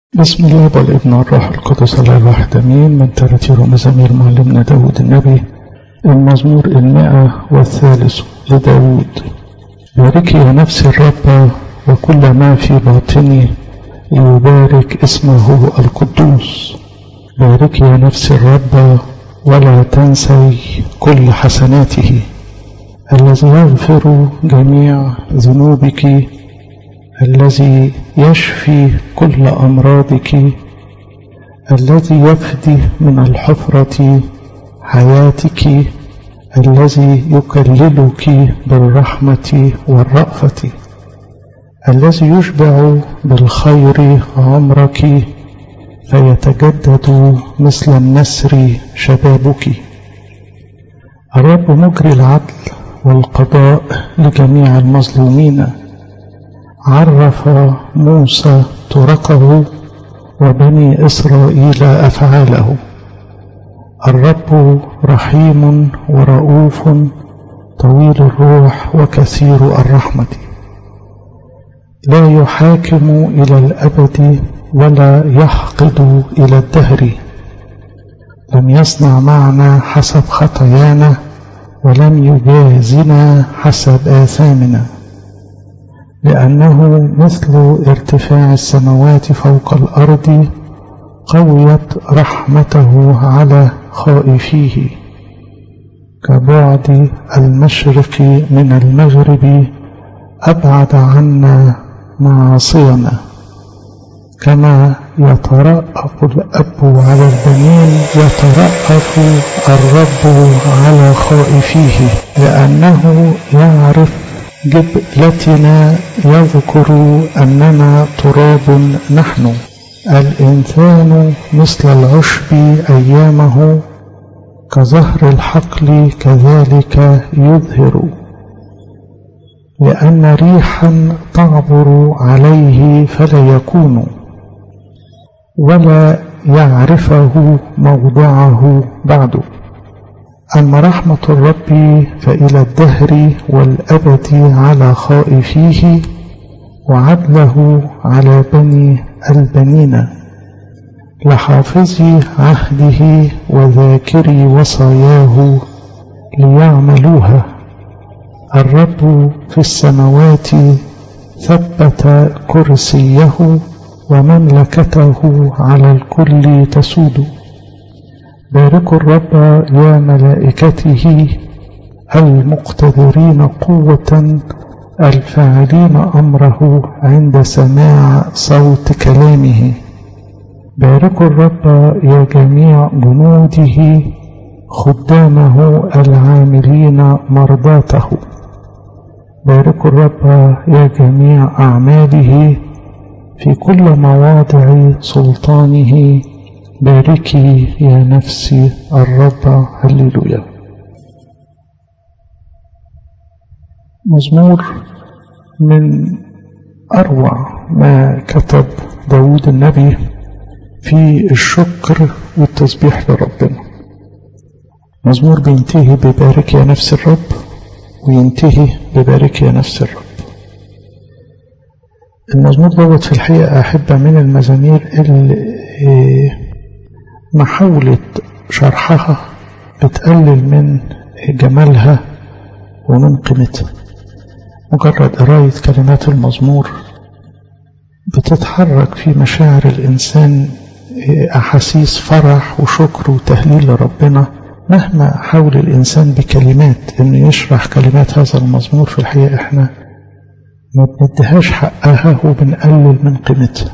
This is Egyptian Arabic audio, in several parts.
بسم الله والابن والروح القدس الله الواحد امين من ترتير مزامير معلمنا داود النبي المزمور المئة والثالث لداود باركي يا نفسي الرب وكل ما في باطني ليبارك اسمه القدوس باركي يا نفسي الرب ولا تنسي كل حسناته الذي يغفر جميع ذنوبك الذي يشفي كل أمراضك الذي يفدي من الحفرة حياتك الذي يكللك بالرحمة والرأفة الذي يشبع بالخير عمرك فيتجدد مثل النسر شبابك الرب مجري العدل والقضاء لجميع المظلومين عرف موسى طرقه وبني إسرائيل أفعاله الرب رحيم ورؤوف طويل الروح وكثير الرحمة لا يحاكم إلى الأبد ولا يحقد إلى الدهر لم يصنع معنا حسب خطايانا ولم يجازنا حسب آثامنا لأنه مثل ارتفاع السماوات فوق الأرض قويت رحمته على خائفيه كبعد المشرق من المغرب أبعد عنا معاصينا كما يترأف الأب على البنين يترأف الرب على خائفيه لأنه يعرف جبلتنا يذكر أننا تراب نحن الإنسان مثل العشب أيامه كزهر الحقل كذلك يظهر لأن ريحا تعبر عليه فلا يكون ولا يعرفه موضعه بعد أما رحمة الرب فإلى الدهر والأبد على خائفيه وعدله على بني البنين لحافظي عهده وذاكري وصاياه ليعملوها الرب في السماوات ثبت كرسيه ومملكته على الكل تسود باركوا الرب يا ملائكته المقتدرين قوة الفاعلين أمره عند سماع صوت كلامه باركوا الرب يا جميع جنوده خدامه العاملين مرضاته باركوا الرب يا جميع أعماله في كل مواضع سلطانه باركي يا نفسي الرب هللويا مزمور من أروع ما كتب داود النبي في الشكر والتسبيح لربنا مزمور بينتهي ببارك يا نفس الرب وينتهي ببارك يا نفس الرب المزمور دوت في الحقيقة أحبة من المزامير اللي محاولة شرحها بتقلل من جمالها ومن قيمتها مجرد قراية كلمات المزمور بتتحرك في مشاعر الإنسان أحاسيس فرح وشكر وتهليل لربنا مهما حاول الإنسان بكلمات إنه يشرح كلمات هذا المزمور في الحقيقة إحنا ما بنديهاش حقها وبنقلل من قيمتها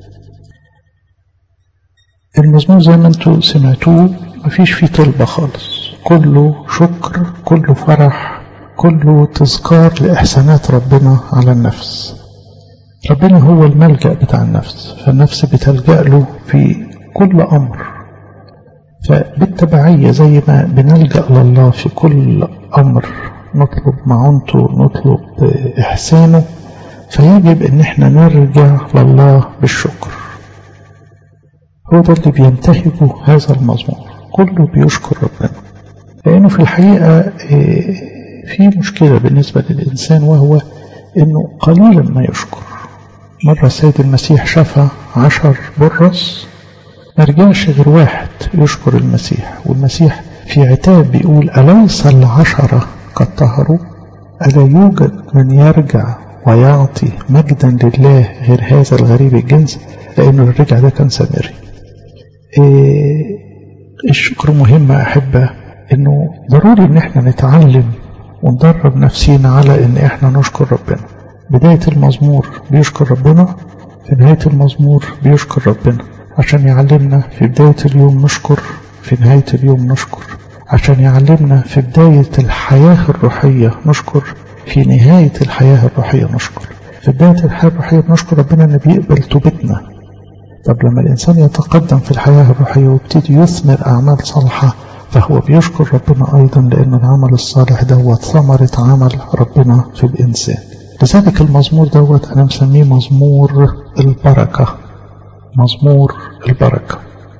المزمور زي ما انتوا سمعتوه مفيش فيه طلبة خالص كله شكر كله فرح كله تذكار لإحسانات ربنا على النفس ربنا هو الملجأ بتاع النفس فالنفس بتلجأ له في كل أمر فبالتبعية زي ما بنلجأ لله في كل أمر نطلب معونته نطلب إحسانه فيجب إن احنا نرجع لله بالشكر هو ده اللي بينتهجه هذا المزمور كله بيشكر ربنا لأنه في الحقيقة في مشكلة بالنسبة للإنسان وهو أنه قليلا ما يشكر مرة السيد المسيح شفى عشر برص ما رجعش غير واحد يشكر المسيح والمسيح في عتاب بيقول أليس العشرة قد طهروا ألا يوجد من يرجع ويعطي مجدا لله غير هذا الغريب الجنس لأنه الرجع ده كان سامري إيه الشكر مهم أحبة إنه ضروري إن إحنا نتعلم وندرب نفسينا على إن إحنا نشكر ربنا بداية المزمور بيشكر ربنا في نهاية المزمور بيشكر ربنا عشان يعلمنا في بداية اليوم نشكر في نهاية اليوم نشكر عشان يعلمنا في بداية الحياة الروحية نشكر في نهاية الحياة الروحية نشكر في بداية الحياة الروحية نشكر ربنا إنه بيقبل توبتنا طب لما الإنسان يتقدم في الحياة الروحية ويبتدي يثمر أعمال صالحة فهو بيشكر ربنا أيضا لأن العمل الصالح دوت ثمرة عمل ربنا في الإنسان لذلك المزمور دوت أنا مسميه مزمور البركة مزمور البركة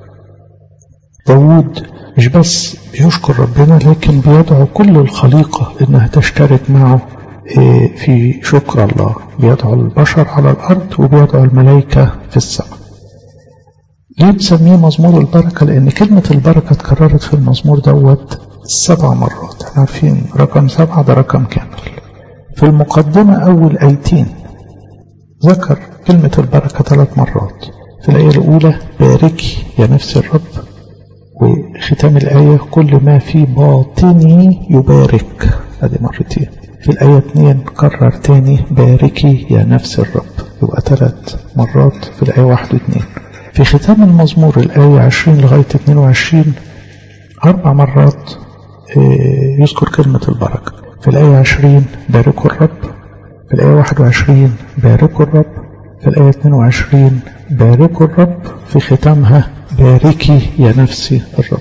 داود مش بس بيشكر ربنا لكن بيدعو كل الخليقة إنها تشترك معه في شكر الله بيدعو البشر على الأرض وبيدعو الملائكة في السماء ليه بسميه مزمور البركة لأن كلمة البركة اتكررت في المزمور دوت سبع مرات احنا عارفين رقم سبعة ده رقم كامل في المقدمة أول آيتين ذكر كلمة البركة ثلاث مرات في الآية الأولى باركي يا نفس الرب وختام الآية كل ما في باطني يبارك هذه مرتين في الآية 2 كرر تاني باركي يا نفس الرب يبقى ثلاث مرات في الآية 1 و 2 في ختام المزمور الآية 20 لغاية 22 أربع مرات يذكر كلمة البركة في الآية 20 باركوا الرب في الآية 21 باركوا الرب في الآية 22 باركوا الرب في ختامها باركي يا نفسي الرب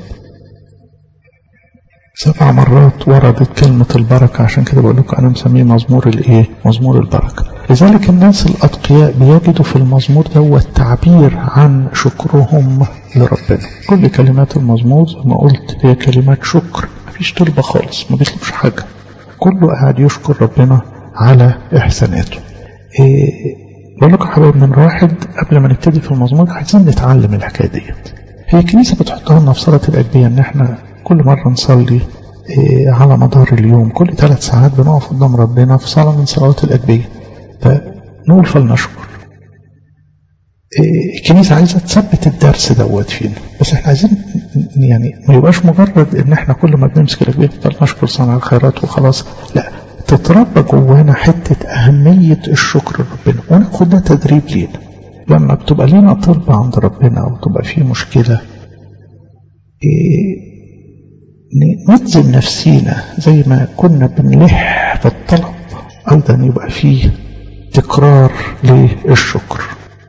سبع مرات وردت كلمة البركة عشان كده بقول لكم أنا مسميه مزمور الإيه؟ مزمور البركة. لذلك الناس الأتقياء بيجدوا في المزمور دوت تعبير عن شكرهم لربنا. كل كلمات المزمور زي ما قلت هي كلمات شكر، مفيش طلبة خالص، ما بيطلبش حاجة. كله قاعد يشكر ربنا على إحساناته. إيه بقول لكم حبايب من واحد قبل ما نبتدي في المزمور عايزين نتعلم الحكاية ديت. هي الكنيسة بتحطها لنا في صلاة الأجبية إن إحنا كل مرة نصلي إيه على مدار اليوم كل ثلاث ساعات بنقف قدام ربنا في صلاة من صلوات الأجبية فنقول فلنشكر إيه الكنيسة عايزة تثبت الدرس دوت فينا بس احنا عايزين يعني ما يبقاش مجرد ان احنا كل ما بنمسك الأجبية فلنشكر صانع الخيرات وخلاص لا تتربى جوانا حتة أهمية الشكر لربنا وناخد ده تدريب لينا لما بتبقى لينا طلبة عند ربنا أو تبقى في مشكلة إيه نلزم نفسينا زي ما كنا بنلح في الطلب أيضا يبقى فيه تكرار للشكر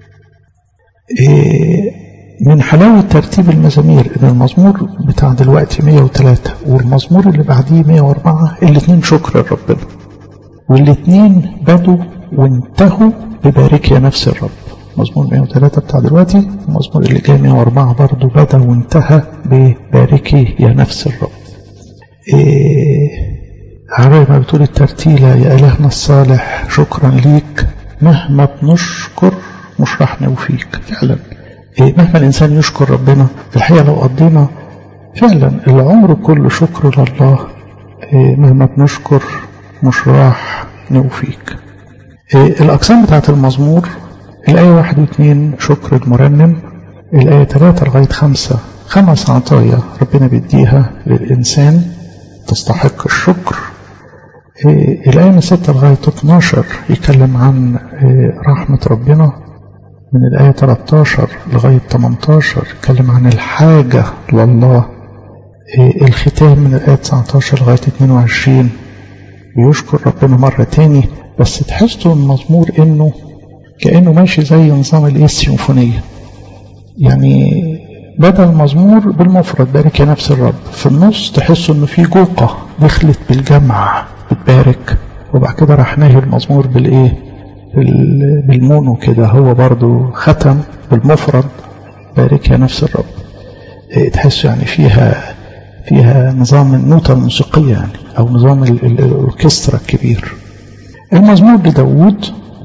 من حلاوة ترتيب المزامير إن المزمور بتاع دلوقتي 103 والمزمور اللي بعديه 104 الاتنين شكر لربنا والاتنين بدوا وانتهوا ببارك يا نفس الرب مزمور 103 بتاع دلوقتي المزمور اللي جاي 104 برضه بدا وانتهى بباركي يا نفس الرب إيه عربي ما بتقول الترتيلة يا إلهنا الصالح شكرا ليك مهما بنشكر مش راح نوفيك فعلا إيه مهما الإنسان يشكر ربنا في الحقيقة لو قضينا فعلا العمر كله شكر لله إيه مهما بنشكر مش راح نوفيك إيه الأقسام بتاعت المزمور الآية واحد واثنين شكر المرنم الآية ثلاثة لغاية خمسة خمس عطايا ربنا بيديها للإنسان تستحق الشكر إيه الآية من ستة لغاية 12 يتكلم عن إيه رحمة ربنا من الآية 13 لغاية 18 يتكلم عن الحاجة لله إيه الختام من الآية 19 لغاية 22 بيشكر ربنا مرة تاني بس تحسوا المزمور إنه كأنه ماشي زي نظام الايه السيمفونية يعني بدل المزمور بالمفرد بارك يا نفس الرب في النص تحسوا انه في جوقة دخلت بالجمع بتبارك وبعد كده راح ناهي المزمور بالايه بالمونو كده هو برضو ختم بالمفرد بارك يا نفس الرب إيه تحسوا يعني فيها فيها نظام النوتة الموسيقية يعني او نظام الاوركسترا الكبير المزمور لداود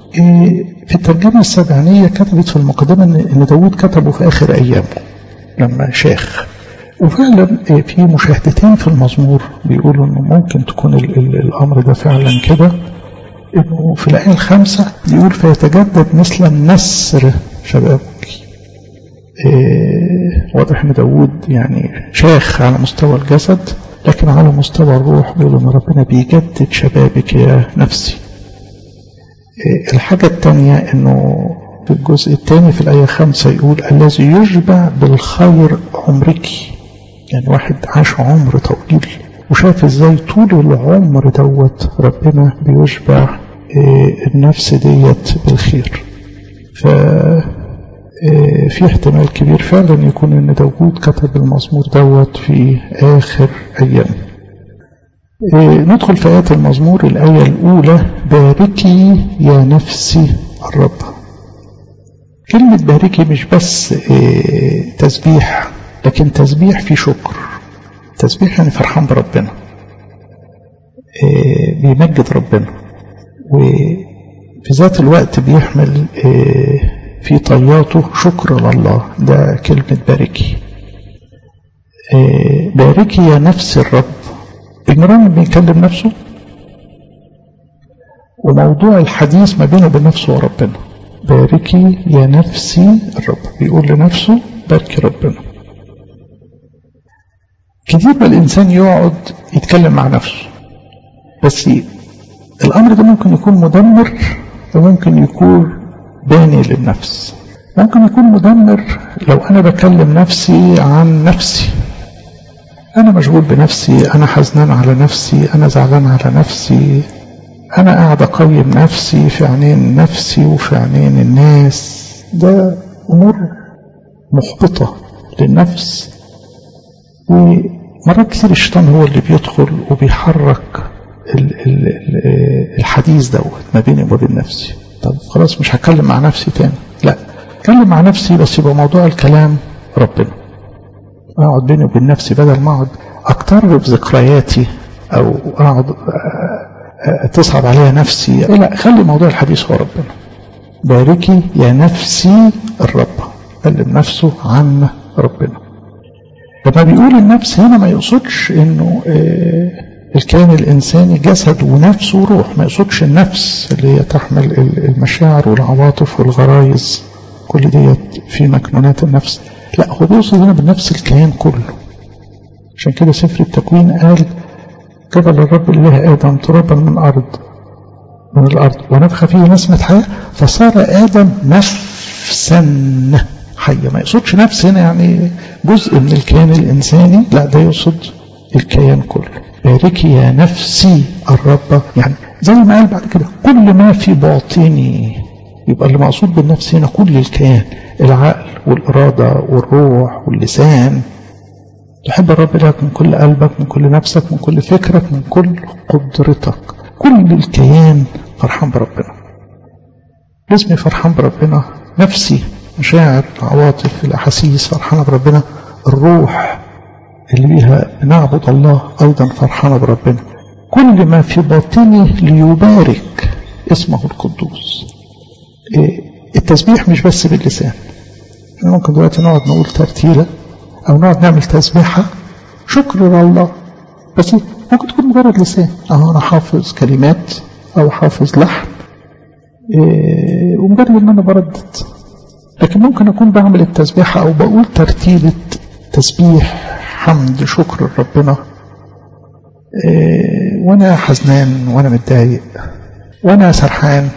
في الترجمة السبعينية كتبت في المقدمة إن داود كتبه في آخر أيامه لما شاخ وفعلا في مشاهدتين في المزمور بيقولوا إنه ممكن تكون ال ال الأمر ده فعلا كده إنه في الآية الخامسة بيقول فيتجدد مثل النسر شبابك إيه واضح إن داود يعني شاخ على مستوى الجسد لكن على مستوى الروح بيقول إن ربنا بيجدد شبابك يا نفسي إيه الحاجة الثانية إنه في الجزء الثاني في الآية خمسة يقول الذي يشبع بالخير عمرك يعني واحد عاش عمر طويل وشاف ازاي طول العمر دوت ربنا بيشبع إيه النفس ديت بالخير ف في احتمال كبير فعلا يكون ان داوود كتب المزمور دوت في اخر ايام ندخل في آيات المزمور الآية الأولى باركي يا نفسي الرب كلمة باركي مش بس تسبيح لكن تسبيح في شكر تسبيح يعني فرحان بربنا بيمجد ربنا وفي ذات الوقت بيحمل في طياته شكر لله ده كلمة باركي باركي يا نفس الرب المرنم بيكلم نفسه وموضوع الحديث ما بينه وبين نفسه وربنا باركي يا نفسي الرب بيقول لنفسه باركي ربنا كتير ما الإنسان يقعد يتكلم مع نفسه بس الأمر ده ممكن يكون مدمر وممكن يكون باني للنفس ممكن يكون مدمر لو أنا بكلم نفسي عن نفسي أنا مشغول بنفسي أنا حزنان على نفسي أنا زعلان على نفسي أنا قاعد أقيم نفسي في عينين نفسي وفي عينين الناس ده أمور محبطة للنفس ومرات كتير الشيطان هو اللي بيدخل وبيحرك الحديث دوت ما بيني وما بين نفسي طب خلاص مش هتكلم مع نفسي تاني لا اتكلم مع نفسي بس يبقى موضوع الكلام ربنا اقعد بيني وبين نفسي بدل ما اقعد اقترب ذكرياتي او اقعد تصعب عليها نفسي لا خلي موضوع الحديث هو ربنا باركي يا نفسي الرب كلم نفسه عن ربنا لما بيقول النفس هنا ما يقصدش انه الكيان الانساني جسد ونفس وروح ما يقصدش النفس اللي هي تحمل المشاعر والعواطف والغرايز كل ديت في مكنونات النفس لا هو بيقصد هنا بالنفس الكيان كله عشان كده سفر التكوين قال جبل الرب الاله ادم ترابا من ارض من الارض ونفخ فيه نسمة حياة فصار ادم نفسا حية ما يقصدش نفس هنا يعني جزء من الكيان الانساني لا ده يقصد الكيان كله باركي يا نفسي الرب يعني زي ما قال بعد كده كل ما في باطني يبقى اللي مقصود بالنفس هنا كل الكيان العقل والإرادة والروح واللسان تحب الرب لك من كل قلبك من كل نفسك من كل فكرك من كل قدرتك كل الكيان فرحان بربنا جسمي فرحان بربنا نفسي مشاعر عواطف الأحاسيس فرحانة بربنا الروح اللي بيها نعبد الله أيضا فرحانة بربنا كل ما في باطني ليبارك اسمه القدوس التسبيح مش بس باللسان ممكن دلوقتي نقعد نقول ترتيلة أو نقعد نعمل تسبيحة شكر لله بس ممكن تكون مجرد لسان أهو أنا حافظ كلمات أو حافظ لحن إيه ومجرد إن أنا بردد لكن ممكن أكون بعمل التسبيحة أو بقول ترتيلة تسبيح حمد شكر لربنا إيه وأنا حزنان وأنا متضايق وأنا سرحان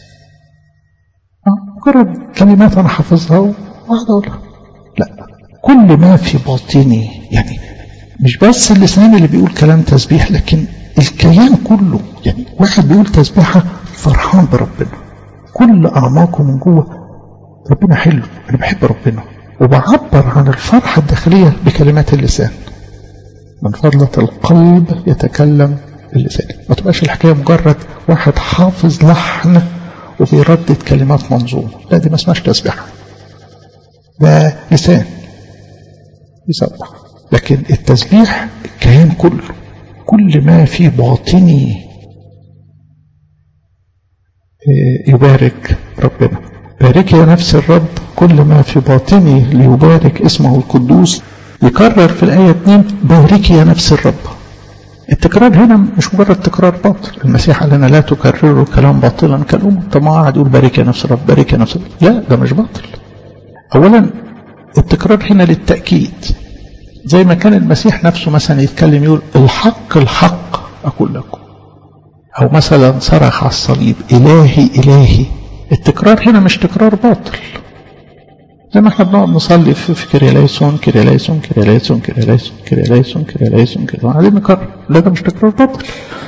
مجرد كلمات أنا حافظها وأقعد أقولها لا كل ما في باطني يعني مش بس اللسان اللي بيقول كلام تسبيح لكن الكيان كله يعني واحد بيقول تسبيحة فرحان بربنا كل أعماقه من جوه ربنا حلو أنا بحب ربنا وبعبر عن الفرحة الداخلية بكلمات اللسان من فضلة القلب يتكلم اللسان ما تبقاش الحكاية مجرد واحد حافظ لحن وبيردد كلمات منظومة لا دي ما اسمهاش تسبيحة ده لسان يسبح لكن التسبيح الكيان كله كل ما في باطني يبارك ربنا بارك يا نفس الرب كل ما في باطني ليبارك اسمه القدوس يكرر في الآية 2 بارك يا نفس الرب التكرار هنا مش مجرد تكرار باطل المسيح قال لنا لا تكرروا كلام باطلا كالأم طب ما قاعد يقول بارك يا نفس الرب بارك يا نفس الرب لا ده مش باطل أولا التكرار هنا للتأكيد زي ما كان المسيح نفسه مثلا يتكلم يقول الحق الحق أقول لكم أو مثلا صرخ على الصليب إلهي إلهي التكرار هنا مش تكرار باطل زي ما احنا بنقعد نصلي في, في كرياليسون كرياليسون كرياليسون كرياليسون كرياليسون كرياليسون كرياليسون قاعدين نكرر لا ده مش تكرار باطل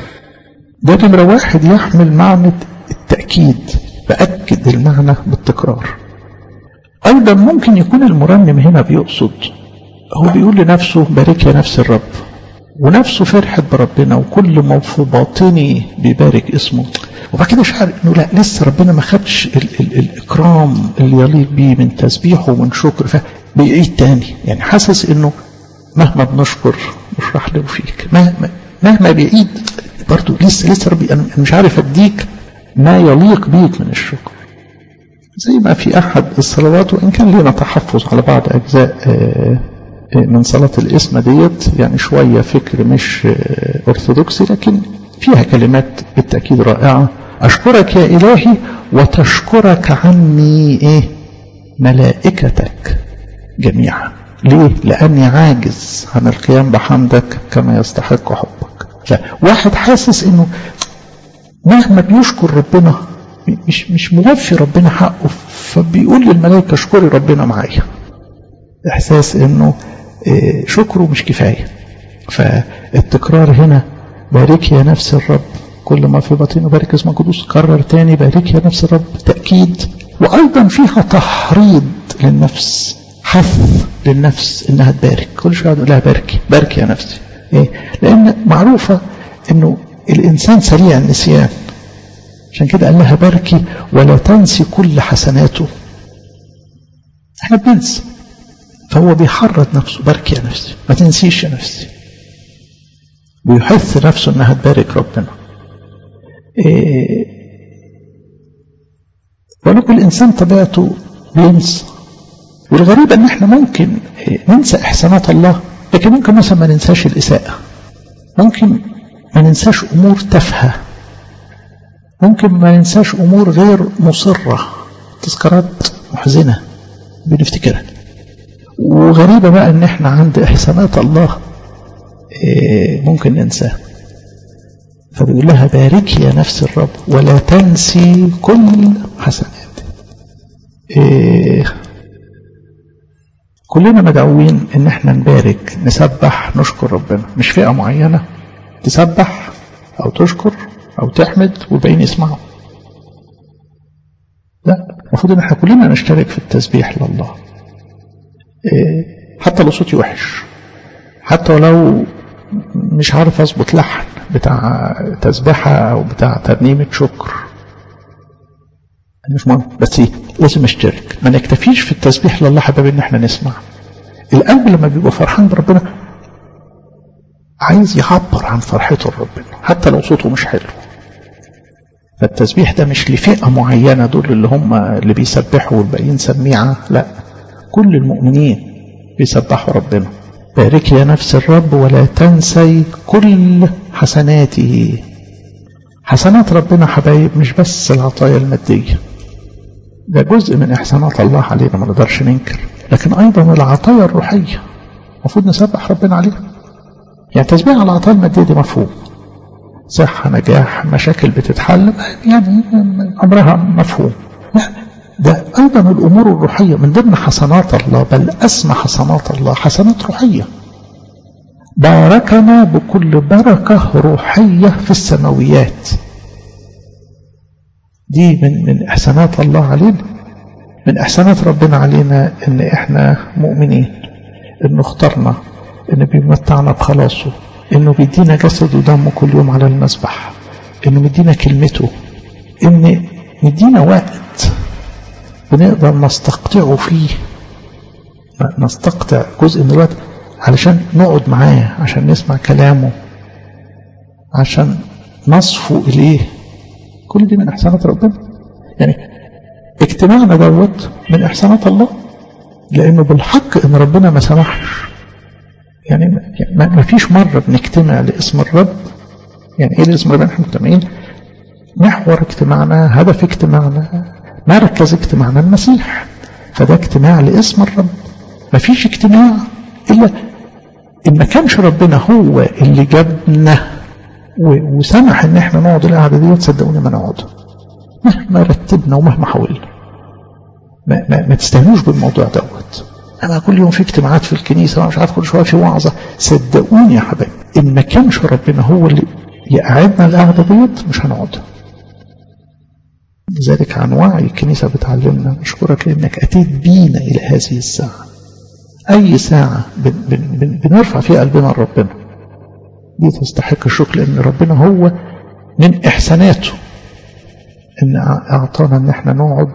ده نمرة واحد يحمل معنى التأكيد بأكد المعنى بالتكرار أيضا ممكن يكون المرنم هنا بيقصد هو بيقول لنفسه بارك يا نفس الرب ونفسه فرحت بربنا وكل ما في باطني بيبارك اسمه وبعد كده شعر انه لا لسه ربنا ما خدش ال ال الاكرام اللي يليق بيه من تسبيح ومن شكر فبيعيد تاني يعني حاسس انه مهما بنشكر مش راح له فيك مهما مهما بيعيد برضه لسه لسه ربي انا مش عارف اديك ما يليق بيك من الشكر زي ما في احد الصلوات وان كان لنا تحفظ على بعض اجزاء من صلاة الاسم ديت يعني شوية فكر مش أرثوذكسي لكن فيها كلمات بالتأكيد رائعة أشكرك يا إلهي وتشكرك عني إيه ملائكتك جميعا ليه لأني عاجز عن القيام بحمدك كما يستحق حبك فواحد حاسس إنه مهما بيشكر ربنا مش مش موفي ربنا حقه فبيقول للملائكة اشكري ربنا معايا إحساس إنه شكره مش كفاية فالتكرار هنا بارك يا نفس الرب كل ما في باطنه بارك اسمه قدوس كرر تاني بارك يا نفس الرب تأكيد وأيضا فيها تحريض للنفس حث للنفس إنها تبارك كل شوية يقول لها باركي باركي يا نفسي إيه؟ لأن معروفة إنه الإنسان سريع النسيان عشان كده قال لها باركي ولا تنسي كل حسناته احنا بننسى فهو بيحرض نفسه بارك يا نفسي ما تنسيش يا نفسي ويحث نفسه انها تبارك ربنا إيه ولكن الانسان طبيعته بينسى والغريب ان احنا ممكن ننسى احسانات الله لكن ممكن مثلا ما ننساش الاساءة ممكن ما ننساش امور تافهة ممكن ما ننساش امور غير مصرة تذكارات محزنة بنفتكرها وغريبة بقى ان احنا عند احسانات الله إيه ممكن ننساه فبيقول لها باركي يا نفس الرب ولا تنسي كل حسنات إيه كلنا مدعوين ان احنا نبارك نسبح نشكر ربنا مش فئة معينة تسبح او تشكر او تحمد والباقيين يسمعوا لا المفروض ان احنا كلنا نشترك في التسبيح لله حتى لو صوتي وحش حتى ولو مش عارف اظبط لحن بتاع تسبيحة او بتاع ترنيمة شكر مش مهم بس ايه لازم اشترك ما نكتفيش في التسبيح لله حباب ان احنا نسمع القلب لما بيبقى فرحان بربنا عايز يعبر عن فرحته لربنا حتى لو صوته مش حلو فالتسبيح ده مش لفئة معينة دول اللي هم اللي بيسبحوا والباقيين سميعة لا كل المؤمنين بيسبحوا ربنا بارك يا نفس الرب ولا تنسي كل حسناته حسنات ربنا حبايب مش بس العطايا المادية ده جزء من إحسانات الله علينا ما نقدرش ننكر لكن أيضا العطايا الروحية المفروض نسبح ربنا عليها يعني تسبيح على العطايا المادية دي مفهوم صحة نجاح مشاكل بتتحل يعني أمرها مفهوم لا ده أيضا الأمور الروحية من ضمن حسنات الله بل أسمى حسنات الله حسنات روحية باركنا بكل بركة روحية في السماويات دي من من إحسانات الله علينا من إحسانات ربنا علينا إن إحنا مؤمنين إنه اخترنا إنه بيمتعنا بخلاصه إنه بيدينا جسد ودمه كل يوم على المسبح إنه مدينا كلمته إن مدينا وقت بنقدر نستقطعه فيه نستقطع جزء من الوقت علشان نقعد معاه عشان نسمع كلامه عشان نصفو إليه كل دي من إحسانات ربنا يعني اجتماعنا دوت من إحسانات الله لأنه بالحق إن ربنا ما سمحش يعني ما فيش مرة بنجتمع لاسم الرب يعني إيه لاسم الرب احنا مجتمعين محور اجتماعنا هدف اجتماعنا مركز اجتماعنا المسيح فده اجتماع لاسم الرب ما فيش اجتماع إلا إن ما كانش ربنا هو اللي جابنا وسمح إن احنا نقعد القعدة دي تصدقوني ما نقعد مهما رتبنا ومهما حاولنا ما, ما, ما تستهنوش بالموضوع دوت أنا كل يوم في اجتماعات في الكنيسة مش عارف كل شوية في وعظة صدقوني يا حبايبي إن ما كانش ربنا هو اللي يقعدنا القعدة ديت مش هنقعد لذلك عن وعي الكنيسة بتعلمنا نشكرك لأنك أتيت بينا إلى هذه الساعة أي ساعة بن بن بن بنرفع فيها قلبنا لربنا دي تستحق الشكر لأن ربنا هو من إحساناته إن أعطانا إن إحنا نقعد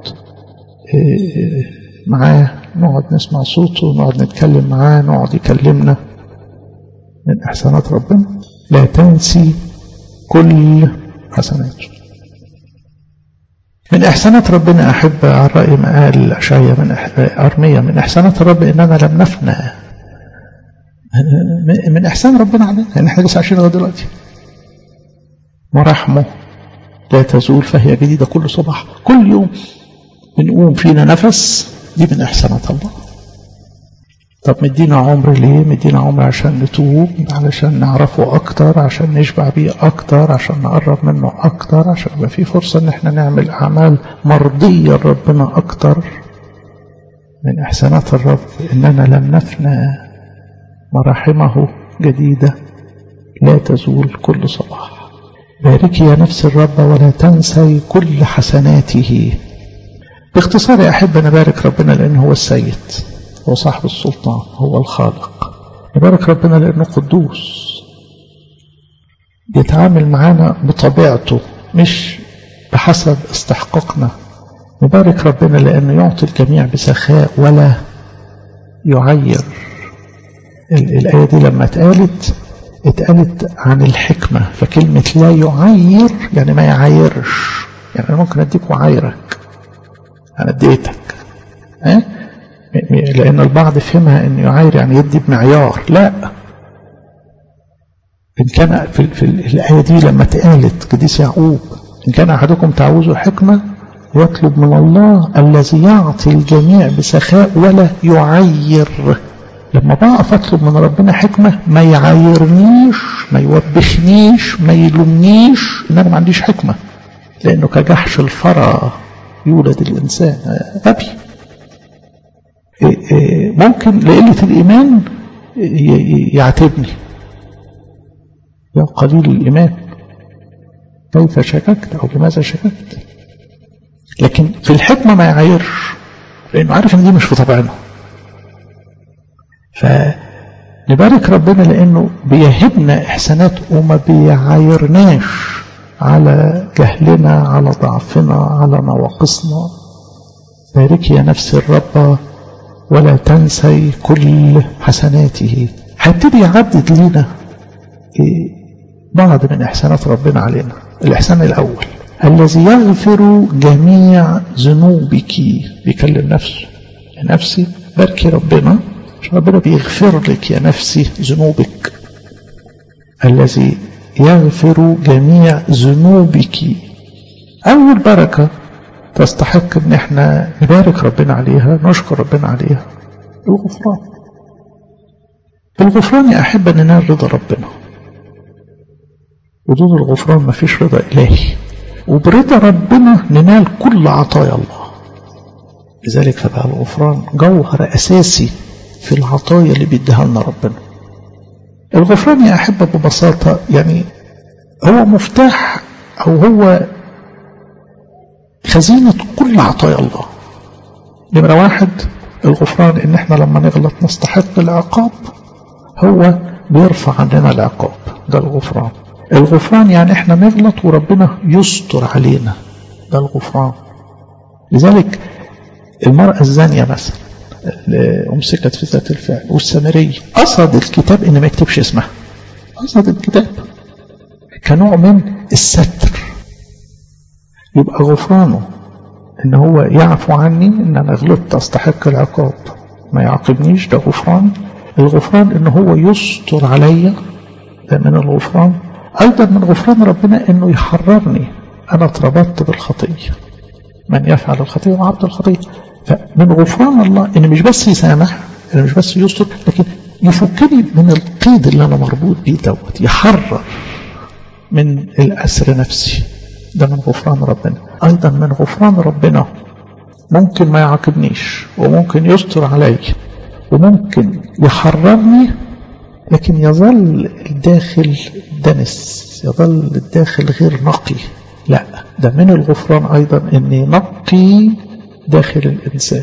معاه نقعد نسمع صوته نقعد نتكلم معاه نقعد يكلمنا من إحسانات ربنا لا تنسي كل حسناته من إحسانات ربنا أحب على رأي ما قال أشعيا من أرمية من إحسانات الرب إننا لم نفنى من إحسان ربنا علينا يعني إحنا لسه عايشين لغاية دلوقتي مراحمه لا تزول فهي جديدة كل صباح كل يوم بنقوم فينا نفس دي من إحسانات الله طب مدينا عمر ليه مدينا عمر عشان نتوب علشان نعرفه أكتر عشان نشبع بيه أكتر عشان نقرب منه أكتر عشان يبقى في فرصة إن احنا نعمل أعمال مرضية لربنا أكتر من إحسانات الرب إننا لم نفنى مراحمه جديدة لا تزول كل صباح باركي يا نفس الرب ولا تنسي كل حسناته باختصار يا أحب نبارك ربنا لأنه هو السيد هو صاحب السلطان هو الخالق نبارك ربنا لأنه قدوس يتعامل معانا بطبيعته مش بحسب استحقاقنا نبارك ربنا لأنه يعطي الجميع بسخاء ولا يعير الآية دي لما اتقالت اتقالت عن الحكمة فكلمة لا يعير يعني ما يعايرش يعني أنا ممكن أديك وعايرك أنا اديتك ها لأن البعض فهمها أن يعاير يعني يدي بمعيار لا إن كان في, في الآية دي لما اتقالت قديس يعقوب إن كان أحدكم تعوز حكمة يطلب من الله الذي يعطي الجميع بسخاء ولا يعير لما بقف أطلب من ربنا حكمة ما يعايرنيش ما يوبخنيش ما يلومنيش إن أنا ما عنديش حكمة لأنه كجحش الفرى يولد الإنسان غبي ممكن لقلة الإيمان يعاتبني يا قليل الإيمان كيف شككت أو لماذا شككت لكن في الحكمة ما يعايرش لأنه عارف إن دي مش في طبعنا فنبارك ربنا لأنه بيهبنا إحسانات وما بيعايرناش على جهلنا على ضعفنا على نواقصنا باركي يا نفس الرب ولا تنسي كل حسناته هيبتدي يعدد لنا بعض من إحسانات ربنا علينا الإحسان الأول الذي يغفر جميع ذنوبك بيكلم نفسه يا نفسي باركي ربنا عشان ربنا بيغفر لك يا نفسي ذنوبك الذي يغفر جميع ذنوبك أول بركة تستحق ان احنا نبارك ربنا عليها نشكر ربنا عليها الغفران بالغفران يا أحب أن ننال رضا ربنا بدون الغفران ما فيش رضا إلهي وبرضا ربنا ننال كل عطايا الله لذلك فبقى الغفران جوهر أساسي في العطايا اللي بيديها لنا ربنا الغفران يا أحبة ببساطة يعني هو مفتاح أو هو خزينة كل عطايا الله نمرة واحد الغفران إن إحنا لما نغلط نستحق العقاب هو بيرفع عننا العقاب ده الغفران الغفران يعني إحنا نغلط وربنا يستر علينا ده الغفران لذلك المرأة الزانية مثلا أمسكت في ذات الفعل والسامرية قصد الكتاب إن ما يكتبش اسمها قصد الكتاب كنوع من الستر يبقى غفرانه ان هو يعفو عني ان انا غلطت استحق العقاب ما يعاقبنيش ده غفران الغفران ان هو يستر عليا ده من الغفران ايضا من غفران ربنا انه يحررني انا اتربطت بالخطيه من يفعل الخطيه هو عبد الخطيه فمن غفران الله ان مش بس يسامح ان مش بس يستر لكن يفكني من القيد اللي انا مربوط بيه دوت يحرر من الاسر نفسي ده من غفران ربنا ايضا من غفران ربنا ممكن ما يعاقبنيش وممكن يستر علي وممكن يحررني لكن يظل الداخل دنس يظل الداخل غير نقي لا ده من الغفران أيضا أني نقي داخل الإنسان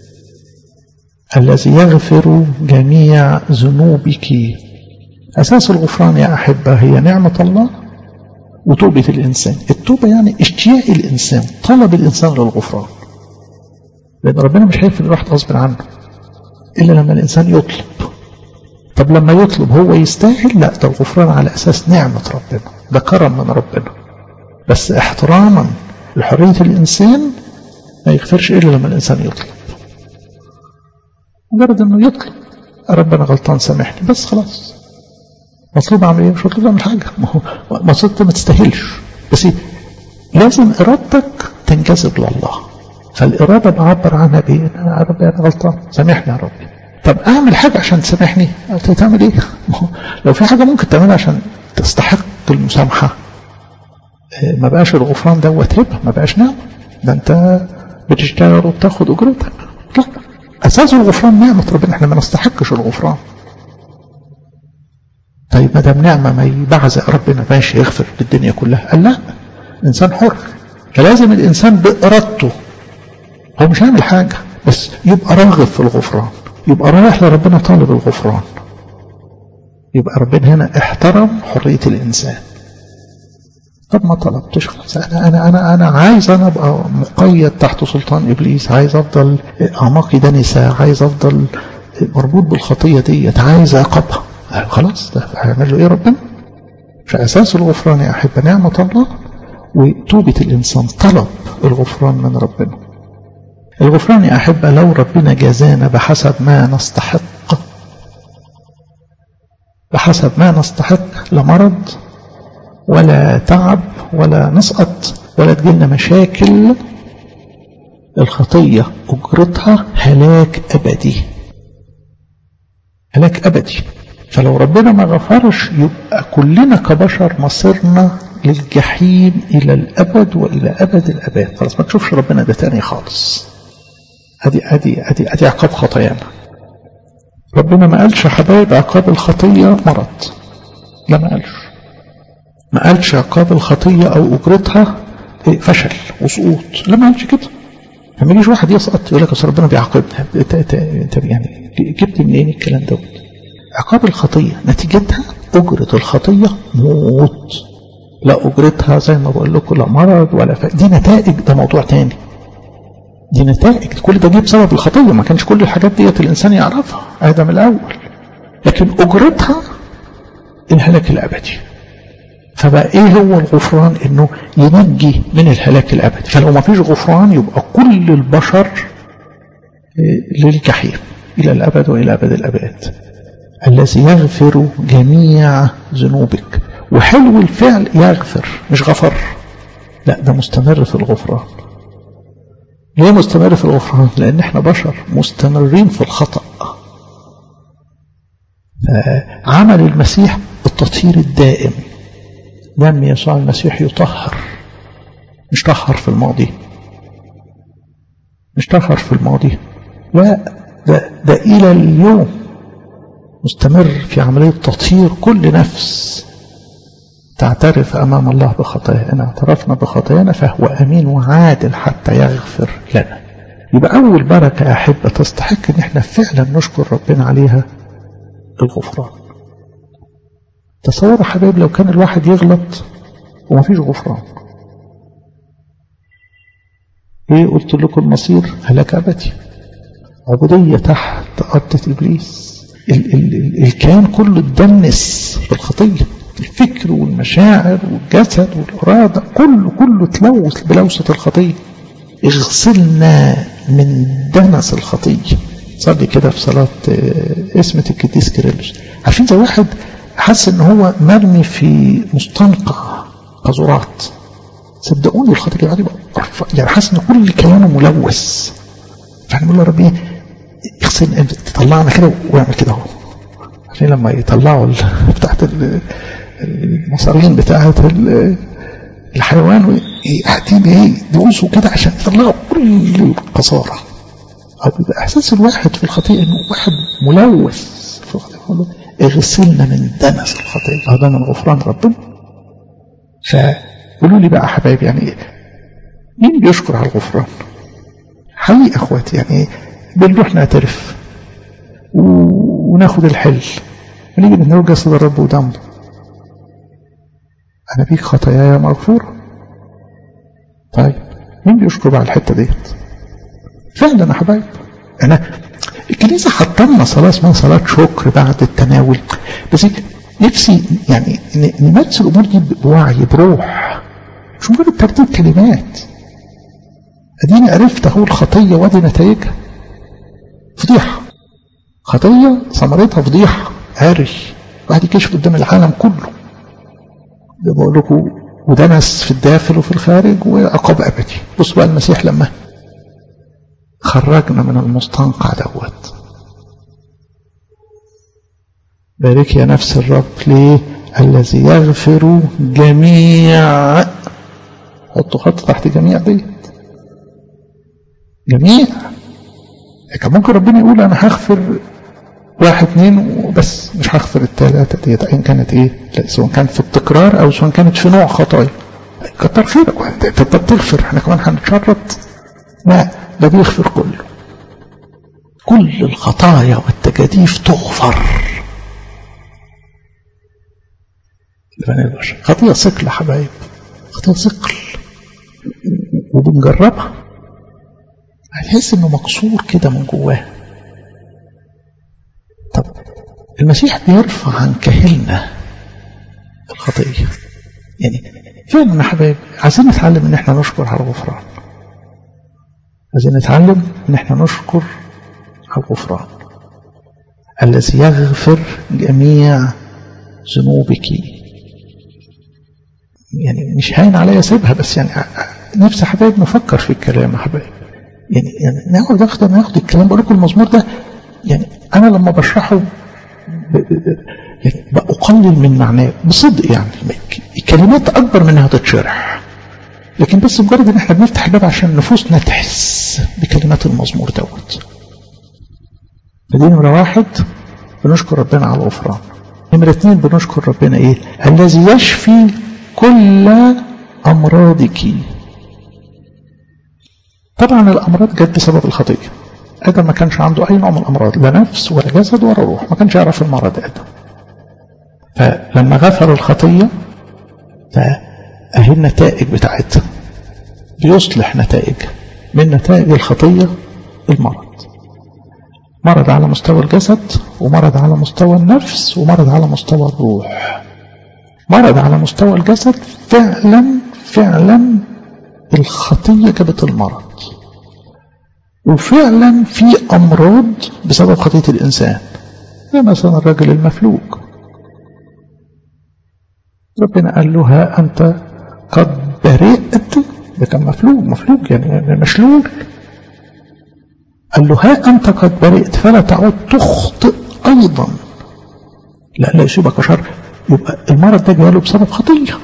الذي يغفر جميع ذنوبك أساس الغفران يا أحبة هي نعمة الله وتوبة الإنسان التوبة يعني اشتياق الإنسان طلب الإنسان للغفران لأن ربنا مش هيغفر الواحد غصب عنه إلا لما الإنسان يطلب طب لما يطلب هو يستاهل لا ده الغفران على أساس نعمة ربنا ده كرم من ربنا بس احتراما لحرية الإنسان ما يغفرش إلا لما الإنسان يطلب مجرد أنه يطلب ربنا غلطان سامحني بس خلاص مطلوب أعمل إيه مش مطلوب أعمل حاجة ما هو مطلوب ما تستاهلش بس لازم إرادتك تنجذب لله فالإرادة بعبر عنها بإيه أنا يا ربي أنا غلطان سامحني يا ربي طب أعمل حاجة عشان تسامحني تعمل إيه لو في حاجة ممكن تعملها عشان تستحق المسامحة ما بقاش الغفران دوت ربا ما بقاش نعمة ده أنت بتشتغل وبتاخد أجرتك لا أساس الغفران نعمة ربنا احنا ما نستحقش الغفران طيب ما دام نعمة ما يبعزق ربنا ماشي يغفر للدنيا كلها قال لا الإنسان حر فلازم الإنسان بإرادته هو مش هيعمل حاجة بس يبقى راغب في الغفران يبقى رايح لربنا طالب الغفران يبقى ربنا هنا احترم حرية الإنسان طب ما طلبتش خلاص أنا أنا أنا أنا عايز أنا أبقى مقيد تحت سلطان إبليس عايز أفضل أعماقي دنسة عايز أفضل مربوط بالخطية ديت عايز أعاقبها خلاص ده هيعمل له إيه ربنا؟ فأساس الغفران يا أحبة نعمة الله وتوبة الإنسان طلب الغفران من ربنا الغفران يا أحبة لو ربنا جازانا بحسب ما نستحق بحسب ما نستحق لا مرض ولا تعب ولا نسقط ولا تجيلنا مشاكل الخطية أجرتها هلاك أبدي هلاك أبدي فلو ربنا ما غفرش يبقى كلنا كبشر مصيرنا للجحيم إلى الأبد وإلى أبد الأبد خلاص ما تشوفش ربنا ده تاني خالص ادي ادي ادي ادي عقاب خطايانا ربنا ما قالش يا حبايب عقاب الخطيه مرض لا ما قالش ما قالش عقاب الخطيه او اجرتها فشل وسقوط لا ما قالش كده لما يجيش واحد يسقط يقول لك اصل ربنا بيعاقبنا انت انت يعني جبت منين الكلام دوت عقاب الخطيه نتيجتها اجره الخطيه موت لا اجرتها زي ما بقول لكم لا مرض ولا ف... دي نتائج ده موضوع تاني دي نتائج كل ده جه بسبب الخطية ما كانش كل الحاجات ديت الإنسان يعرفها آدم الأول لكن أجرتها الهلاك الأبدي فبقى إيه هو الغفران إنه ينجي من الهلاك الأبدي فلو ما فيش غفران يبقى كل البشر للجحيم إلى الأبد وإلى أبد الأبد الذي يغفر جميع ذنوبك وحلو الفعل يغفر مش غفر لا ده مستمر في الغفران ليه مستمر في الغفران لأن احنا بشر مستمرين في الخطأ عمل المسيح التطهير الدائم دم يسوع المسيح يطهر مش طهر في الماضي مش طهر في الماضي لا ده, ده إلى اليوم مستمر في عملية تطهير كل نفس تعترف أمام الله بخطايا إن اعترفنا بخطايانا فهو أمين وعادل حتى يغفر لنا يبقى أول بركة يا أحبة تستحق إن احنا فعلا نشكر ربنا عليها الغفران تصور حبايب لو كان الواحد يغلط ومفيش غفران ايه قلت لكم المصير هلاك أبدي عبودية تحت قبضة إبليس ال ال ال الكيان كله اتدنس بالخطية الفكر والمشاعر والجسد والإرادة كله كله تلوث بلوثة الخطية اغسلنا من دنس الخطية صلي كده في صلاة اسمة القديس كيرلس عارفين زي واحد حاسس ان هو مرمي في مستنقع قذورات صدقوني الخطية يعني يعني حاسس ان كل كيانه ملوث فاحنا بنقول له ربي اغسل تطلعنا كده واعمل كده اهو عشان لما يطلعوا بتاعت المصارين بتاعت الحيوان قاعدين ايه يدوسوا كده عشان يطلعوا كل القصارى او بيبقى احساس الواحد في الخطيئه انه واحد ملوث في الخطيئه اغسلنا من دنس الخطيئه هذا من غفران ربنا فقولوا لي بقى حبايبي يعني مين بيشكر على الغفران حقيقة اخواتي يعني بنروح نعترف وناخد الحل ونيجي بنقول جسد الرب ودمه أنا بيك خطاياي مغفورة طيب مين بيشكر بقى الحتة ديت فعلا يا حبايب أنا الكنيسة حطلنا صلاة اسمها صلاة شكر بعد التناول بس نفسي يعني نمارس الأمور دي بوعي بروح مش مجرد ترتيب كلمات أديني عرفت أهو الخطية وادي نتائجها فضيحة خطية ثمرتها فضيحة عري واحد يكشف قدام العالم كله بقول لكم ودنس في الداخل وفي الخارج وعقاب أبدي بص بقى المسيح لما خرجنا من المستنقع دوت بارك يا نفس الرب ليه الذي يغفر جميع حطوا خط تحت جميع ديت جميع كان ممكن ربنا يقول انا هغفر واحد اثنين وبس مش هغفر الثلاثة ديت ايا كانت ايه لا سواء كانت في التكرار او سواء كانت في نوع خطايا كتر خيرك انت بتغفر احنا كمان هنتشرط لا ده بيغفر كله كل الخطايا والتجاديف تغفر لبني البشر خطية ثقل يا حبايب خطية ثقل وبنجربها هتحس انه مكسور كده من جواه طب المسيح بيرفع عن كاهلنا الخطية يعني فعلا يا حبايب عايزين نتعلم ان احنا نشكر على الغفران عايزين نتعلم ان احنا نشكر على الغفران الذي يغفر جميع ذنوبك يعني مش هين عليا اسيبها بس يعني نفسي حبايب نفكر في الكلام يا حبايب يعني يعني ناخد ناخد ناخد الكلام بقول لكم المزمور ده يعني انا لما بشرحه ب... يعني بقلل من معناه بصدق يعني الكلمات اكبر من انها تتشرح لكن بس مجرد ان احنا بنفتح الباب عشان نفوسنا تحس بكلمات المزمور دوت فدي نمرة واحد بنشكر ربنا على الغفران نمرة اتنين بنشكر ربنا ايه الذي يشفي كل امراضك طبعا الامراض جت بسبب الخطيه ادم ما كانش عنده اي نوع من الامراض لا نفس ولا جسد ولا روح ما كانش يعرف المرض ادم فلما غفر الخطيه فاهي النتائج بتاعتها بيصلح نتائج من نتائج الخطيه المرض مرض على مستوى الجسد ومرض على مستوى النفس ومرض على مستوى الروح مرض على مستوى الجسد فعلا فعلا الخطية جابت المرض وفعلا في أمراض بسبب خطية الإنسان زي مثلا الرجل المفلوج ربنا قال له ها أنت قد برئت ده كان مفلوج مفلوج يعني مشلول قال له ها أنت قد برئت فلا تعود تخطئ أيضا لا لا يصيبك شر يبقى المرض ده جاله بسبب خطية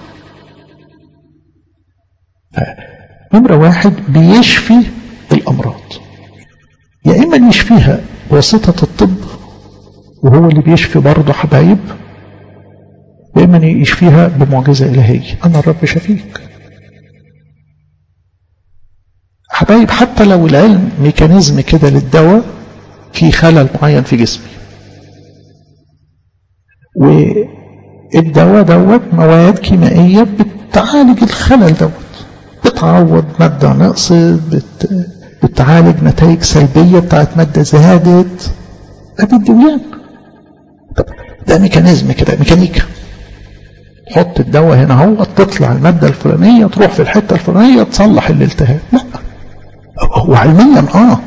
نمرة واحد بيشفي الأمراض يا إما يشفيها بواسطة الطب وهو اللي بيشفي برضه حبايب يا إما يشفيها بمعجزة إلهية أنا الرب شفيك حبايب حتى لو العلم ميكانيزم كده للدواء في خلل معين في جسمي والدواء دوت مواد كيميائية بتعالج الخلل دوت بتعوض مادة نقص بت... بتعالج نتائج سلبية بتاعت مادة زادت ادي الدويان طب ده ميكانيزم كده ميكانيكا تحط الدواء هنا اهو تطلع المادة الفلانية تروح في الحتة الفلانية تصلح الالتهاب لا اه وعلميا اه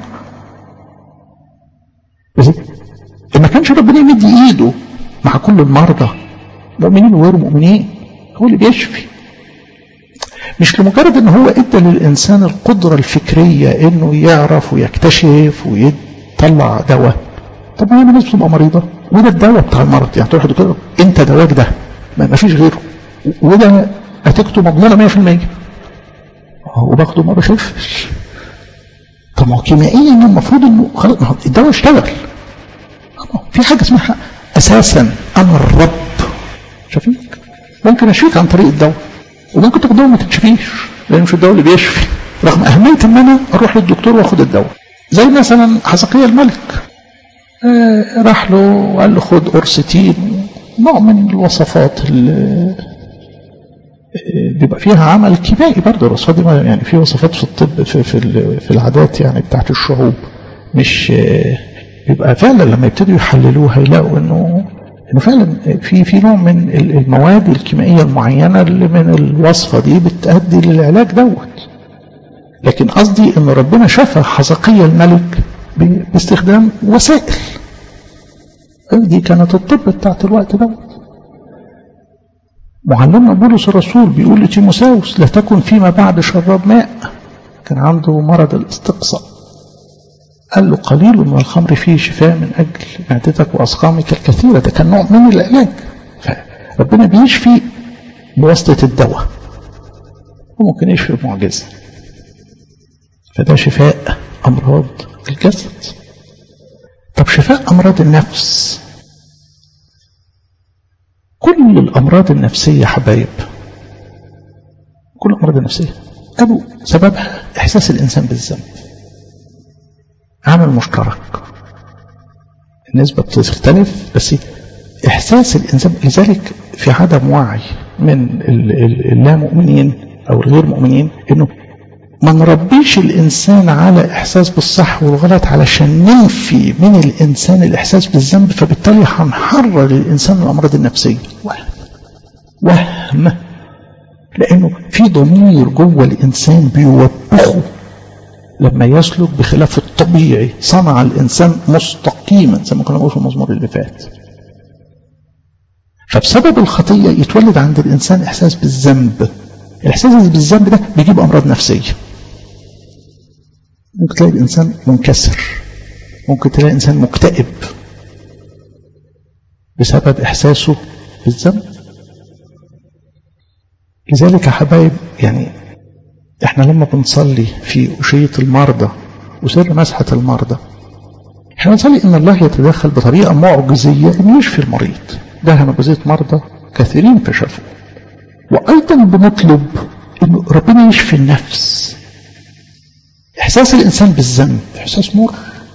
بس ما كانش ربنا يمد ايده مع كل المرضى مؤمنين وغير مؤمنين هو اللي بيشفي مش لمجرد ان هو ادى للانسان القدره الفكريه انه يعرف ويكتشف ويطلع دواء طب ما الناس بتبقى مريضه وده الدواء بتاع المرض يعني تروح دكتور انت دواك ده ما فيش غيره وده نتيجته مضمونه 100% وباخده ما بخفش طب ما هو كيميائيا المفروض انه خلاص ما هو الدواء اشتغل في حاجه اسمها اساسا انا الرب شايفين ممكن اشفيك عن طريق الدواء وممكن تاخد دواء ما تتشفيش لان مش الدواء اللي بيشفي رغم اهميه ان انا اروح للدكتور واخد الدواء زي مثلا حزقية الملك آه راح له وقال له خد اورستين نوع من الوصفات اللي بيبقى فيها عمل كيميائي برضه الوصفات دي يعني في وصفات في الطب في في, في العادات يعني بتاعت الشعوب مش بيبقى فعلا لما يبتدوا يحللوها يلاقوا انه انه فعلا في في نوع من المواد الكيميائيه المعينه اللي من الوصفه دي بتؤدي للعلاج دوت لكن قصدي ان ربنا شفى حزقية الملك باستخدام وسائل دي كانت الطب بتاعت الوقت دوت معلمنا بولس الرسول بيقول لتيموساوس لا تكن فيما بعد شراب ماء كان عنده مرض الاستقصاء قال له قليل من الخمر فيه شفاء من أجل معدتك وأسقامك الكثيرة ده كان نوع من العلاج فربنا بيشفي بواسطة الدواء وممكن يشفي بمعجزة فده شفاء أمراض الجسد طب شفاء أمراض النفس كل الأمراض النفسية حبايب كل الأمراض النفسية قالوا سببها إحساس الإنسان بالذنب عامل مشترك النسبة بتختلف بس إحساس الإنسان لذلك في عدم وعي من اللامؤمنين أو الغير مؤمنين إنه ما نربيش الإنسان على إحساس بالصح والغلط علشان ننفي من الإنسان الإحساس بالذنب فبالتالي هنحرر الإنسان من الأمراض النفسية وهم وهم لأنه في ضمير جوه الإنسان بيوبخه لما يسلك بخلاف الطبيعي صنع الإنسان مستقيما زي ما كنا نقول في المزمور اللي فات فبسبب الخطية يتولد عند الإنسان إحساس بالذنب الإحساس بالذنب ده بيجيب أمراض نفسية ممكن تلاقي الإنسان منكسر ممكن تلاقي إنسان مكتئب بسبب إحساسه بالذنب لذلك يا حبايب يعني احنا لما بنصلي في أشية المرضى وسر مسحة المرضى احنا بنصلي ان الله يتدخل بطريقة معجزية ان يشفي المريض ده معجزية مرضى كثيرين فشافوا وايضا بنطلب ان ربنا يشفي النفس احساس الانسان بالذنب احساس مر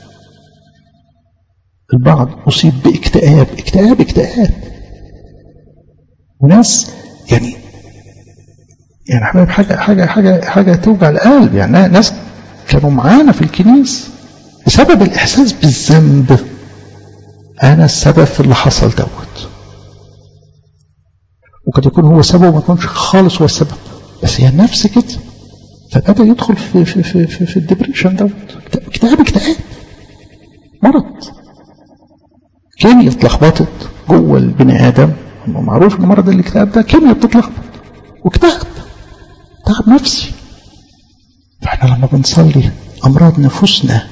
البعض اصيب باكتئاب اكتئاب اكتئاب وناس يعني يعني حبايب حاجة حاجة حاجة حاجة توجع القلب يعني ناس كانوا معانا في الكنيسة بسبب الإحساس بالذنب أنا السبب في اللي حصل دوت وقد يكون هو سبب وما يكونش خالص هو السبب بس هي النفس كده فبدأ يدخل في في في في, في الدبريشن دوت اكتئاب اكتئاب مرض كيمياء اتلخبطت جوه البني آدم معروف ان مرض الاكتئاب ده كيمياء بتتلخبط واكتئب تعب نفسي فاحنا لما بنصلي امراض نفوسنا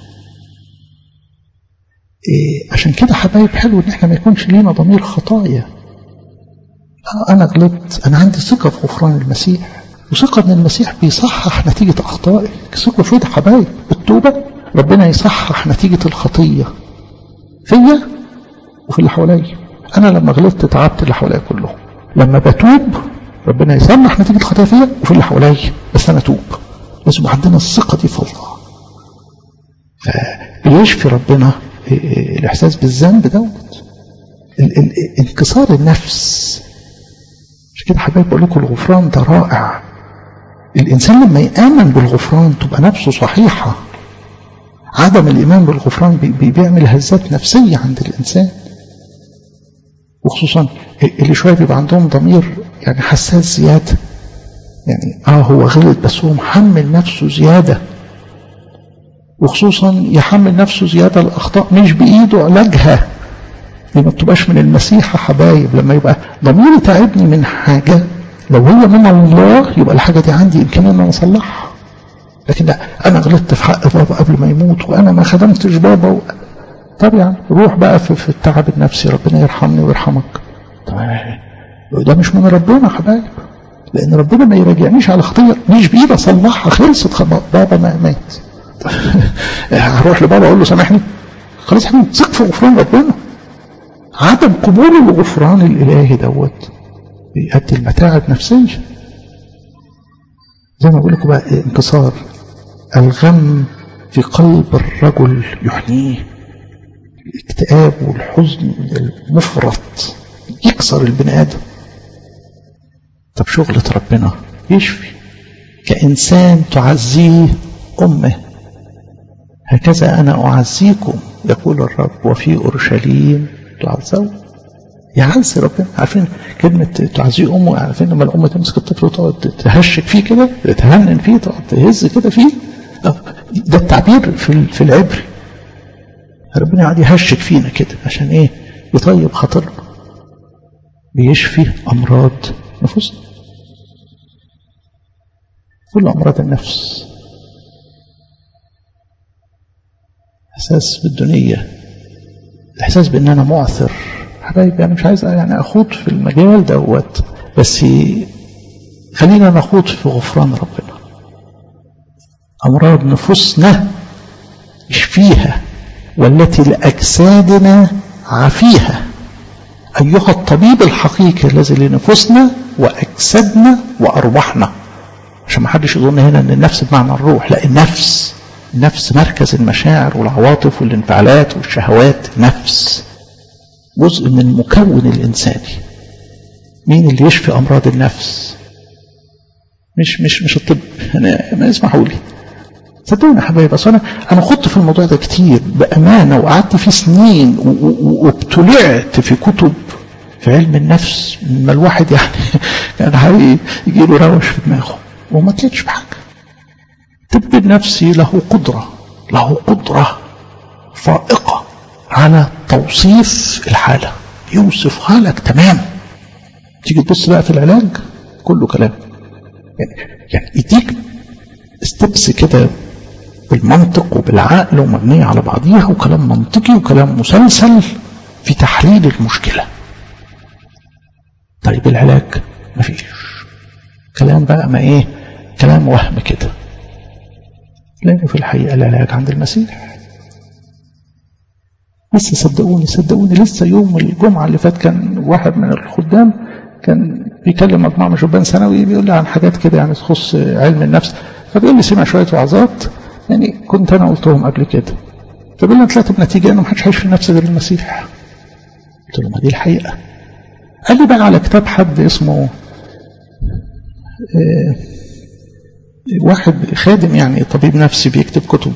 إيه عشان كده حبايب حلو ان احنا ما يكونش لينا ضمير خطايا آه انا غلطت انا عندي ثقه في غفران المسيح وثقه ان المسيح بيصحح نتيجه اخطائي ثقه في ده حبايب بالتوبه ربنا يصحح نتيجه الخطيه فيا وفي اللي حواليا انا لما غلطت تعبت اللي حواليا كلهم لما بتوب ربنا يسمح نتيجة الخطايا فيا وفي اللي حواليا بس أنا أتوب لازم عندنا الثقة دي في الله فبيشفي ربنا الإحساس بالذنب دوت انكسار النفس عشان كده حبايب بقول لكم الغفران ده رائع الإنسان لما يآمن بالغفران تبقى نفسه صحيحة عدم الإيمان بالغفران بي بيعمل هزات نفسية عند الإنسان وخصوصا اللي شوية بيبقى عندهم ضمير يعني حساس زيادة يعني اه هو غلط بس هو محمل نفسه زيادة وخصوصا يحمل نفسه زيادة الأخطاء مش بإيده علاجها دي ما بتبقاش من المسيح يا حبايب لما يبقى ضميري تعبني من حاجة لو هي من الله يبقى الحاجة دي عندي إمكانية إن أنا أصلحها لكن لا أنا غلطت في حق بابا قبل ما يموت وأنا ما خدمتش بابا و... طب يعني روح بقى في, في التعب النفسي ربنا يرحمني ويرحمك طب ده مش من ربنا يا حبايب لأن ربنا ما يراجعنيش على خطية مش بإيدي أصلحها خلصت بابا ما مات هروح لبابا أقول له سامحني خلاص يا حبيبي ثق في غفران ربنا عدم قبول الغفران الإلهي دوت بيؤدي المتاعب نفسية زي ما بقول لكم بقى انكسار الغم في قلب الرجل يحنيه الاكتئاب والحزن المفرط يكسر البني آدم طب شغلة ربنا يشفي كإنسان تعزيه أمه هكذا أنا أعزيكم يقول الرب وفي أورشليم تعزوا يعز ربنا عارفين كلمة تعزيه أمه عارفين لما الأم تمسك الطفل وتقعد تهشك فيه كده تهنن فيه تقعد تهز كده فيه ده التعبير في في العبري ربنا قاعد يهشك فينا كده عشان ايه يطيب خاطرنا بيشفي أمراض نفوسنا كل أمراض النفس إحساس بالدنيا الإحساس بأن أنا معثر حبايبي أنا مش عايز يعني أخوض في المجال دوت بس خلينا نخوض في غفران ربنا أمراض نفوسنا يشفيها والتي لأجسادنا عافيها أيها الطبيب الحقيقي الذي لنفوسنا وأجسادنا وأرواحنا عشان ما حدش يظن هنا أن النفس بمعنى الروح لا النفس النفس مركز المشاعر والعواطف والانفعالات والشهوات نفس جزء من مكون الإنساني مين اللي يشفي أمراض النفس مش مش مش الطب أنا ما اسمحوا لي صدقوني يا حبايبي اصل انا انا خضت في الموضوع ده كتير بامانه وقعدت فيه سنين وابتلعت في كتب في علم النفس ما الواحد يعني كان حقيقي يجي له روش في دماغه وما طلعتش بحاجه الطب النفسي له قدره له قدره فائقه على توصيف الحاله يوصفها لك تمام تيجي تبص بقى في العلاج كله كلام يعني يعني يديك ستبس كده بالمنطق وبالعقل ومبنية على بعضيها وكلام منطقي وكلام مسلسل في تحليل المشكلة طيب العلاج مفيش كلام بقى ما ايه كلام وهم كده لانه في الحقيقة العلاج عند المسيح لسه صدقوني صدقوني لسه يوم الجمعة اللي فات كان واحد من الخدام كان بيكلم مجموعة من شبان ثانوي بيقول لي عن حاجات كده يعني تخص علم النفس فبيقول لي سمع شوية وعظات يعني كنت أنا قلتهم قبل كده فبيقول لي أنا طلعت بنتيجة إنه محدش هيشفي نفسه غير المسيح قلت له ما دي الحقيقة قال لي بقى على كتاب حد اسمه اه واحد خادم يعني طبيب نفسي بيكتب كتب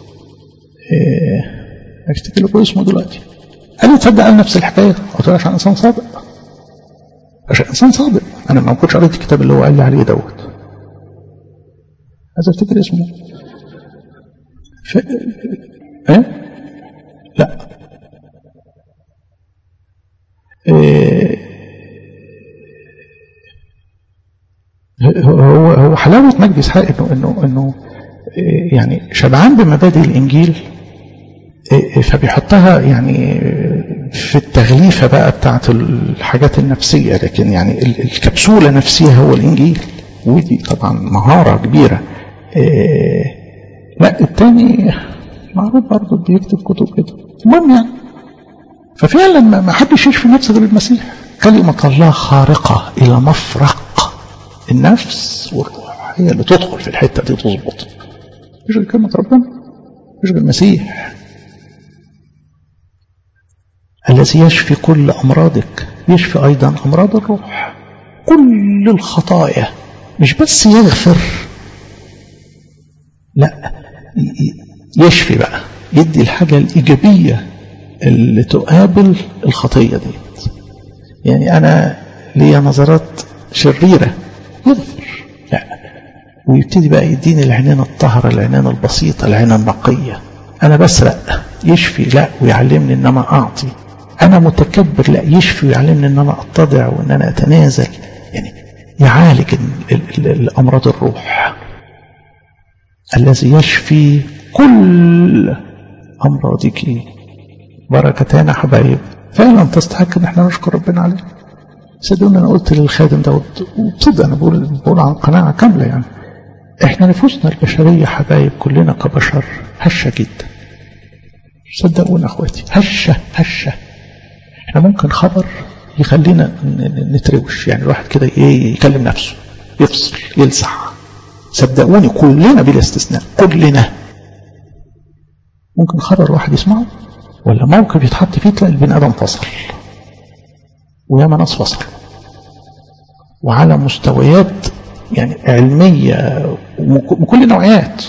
اه افتكر له اسمه دلوقتي قال لي تصدق قال نفس الحكايه قلت له عشان انسان صادق عشان انسان صادق انا ما كنتش قريت الكتاب اللي هو قال لي عليه دوت عايز افتكر اسمه ف... ايه لا إيه هو هو حلاوه مجدي اسحاق انه انه انه إيه يعني شبعان بمبادئ الانجيل إيه فبيحطها يعني في التغليفه بقى بتاعت الحاجات النفسيه لكن يعني الكبسوله نفسها هو الانجيل ودي طبعا مهاره كبيره إيه لا التاني معروف برضه بيكتب كتب كده المهم يعني ففعلا ما حدش يشفي نفسه غير المسيح كلمة الله خارقة إلى مفرق النفس والروح هي اللي تدخل في الحتة دي تظبط مش غير كلمة ربنا مش غير المسيح الذي يشفي كل أمراضك يشفي أيضا أمراض الروح كل الخطايا مش بس يغفر لا يشفي بقى يدي الحاجة الإيجابية اللي تقابل الخطية دي يعني أنا ليا نظرات شريرة يغفر لا ويبتدي بقى يديني العنان الطهرة العنان البسيطة العنان النقية أنا بسرق يشفي لا ويعلمني إن أنا أعطي أنا متكبر لا يشفي ويعلمني إن أنا أتضع وإن أنا أتنازل يعني يعالج الأمراض الروح الذي يشفي كل أمراضك بركتان حبايب فعلا تستحق إن احنا نشكر ربنا عليه صدقوني أنا قلت للخادم ده وبصدق أنا بقول بقول عن قناعة كاملة يعني احنا نفوسنا البشرية حبايب كلنا كبشر هشة جدا صدقونا اخواتي هشة هشة احنا ممكن خبر يخلينا نتروش يعني الواحد كده ايه يكلم نفسه يفصل يلسع صدقوني كلنا بلا استثناء كلنا ممكن خبر واحد يسمعه ولا موقف يتحط فيه تلاقي البني ادم فصل وياما ناس فصل وعلى مستويات يعني علمية من كل النوعيات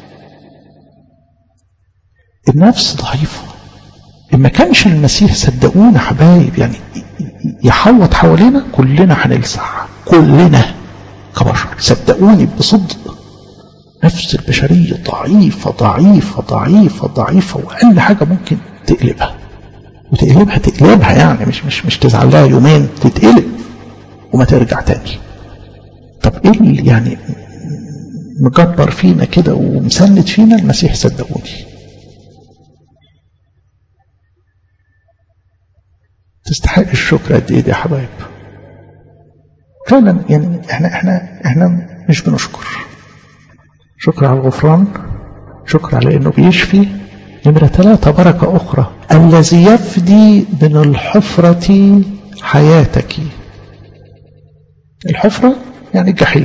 النفس ضعيفة إن ما كانش المسيح صدقونا حبايب يعني يحوط حوالينا كلنا هنلسع كلنا كبشر صدقوني بصدق نفس البشرية ضعيفة ضعيفة ضعيفة ضعيفة وأقل حاجة ممكن تقلبها وتقلبها تقلبها يعني مش مش مش تزعل لها يومين تتقلب وما ترجع تاني طب ايه اللي يعني مجبر فينا كده ومسند فينا المسيح صدقوني تستحق الشكر قد ايه دي يا حبايب فعلا يعني احنا احنا احنا مش بنشكر شكر على الغفران شكر على انه بيشفي نمرة ثلاثة بركة أخرى الذي يفدي من الحفرة حياتك الحفرة يعني الجحيم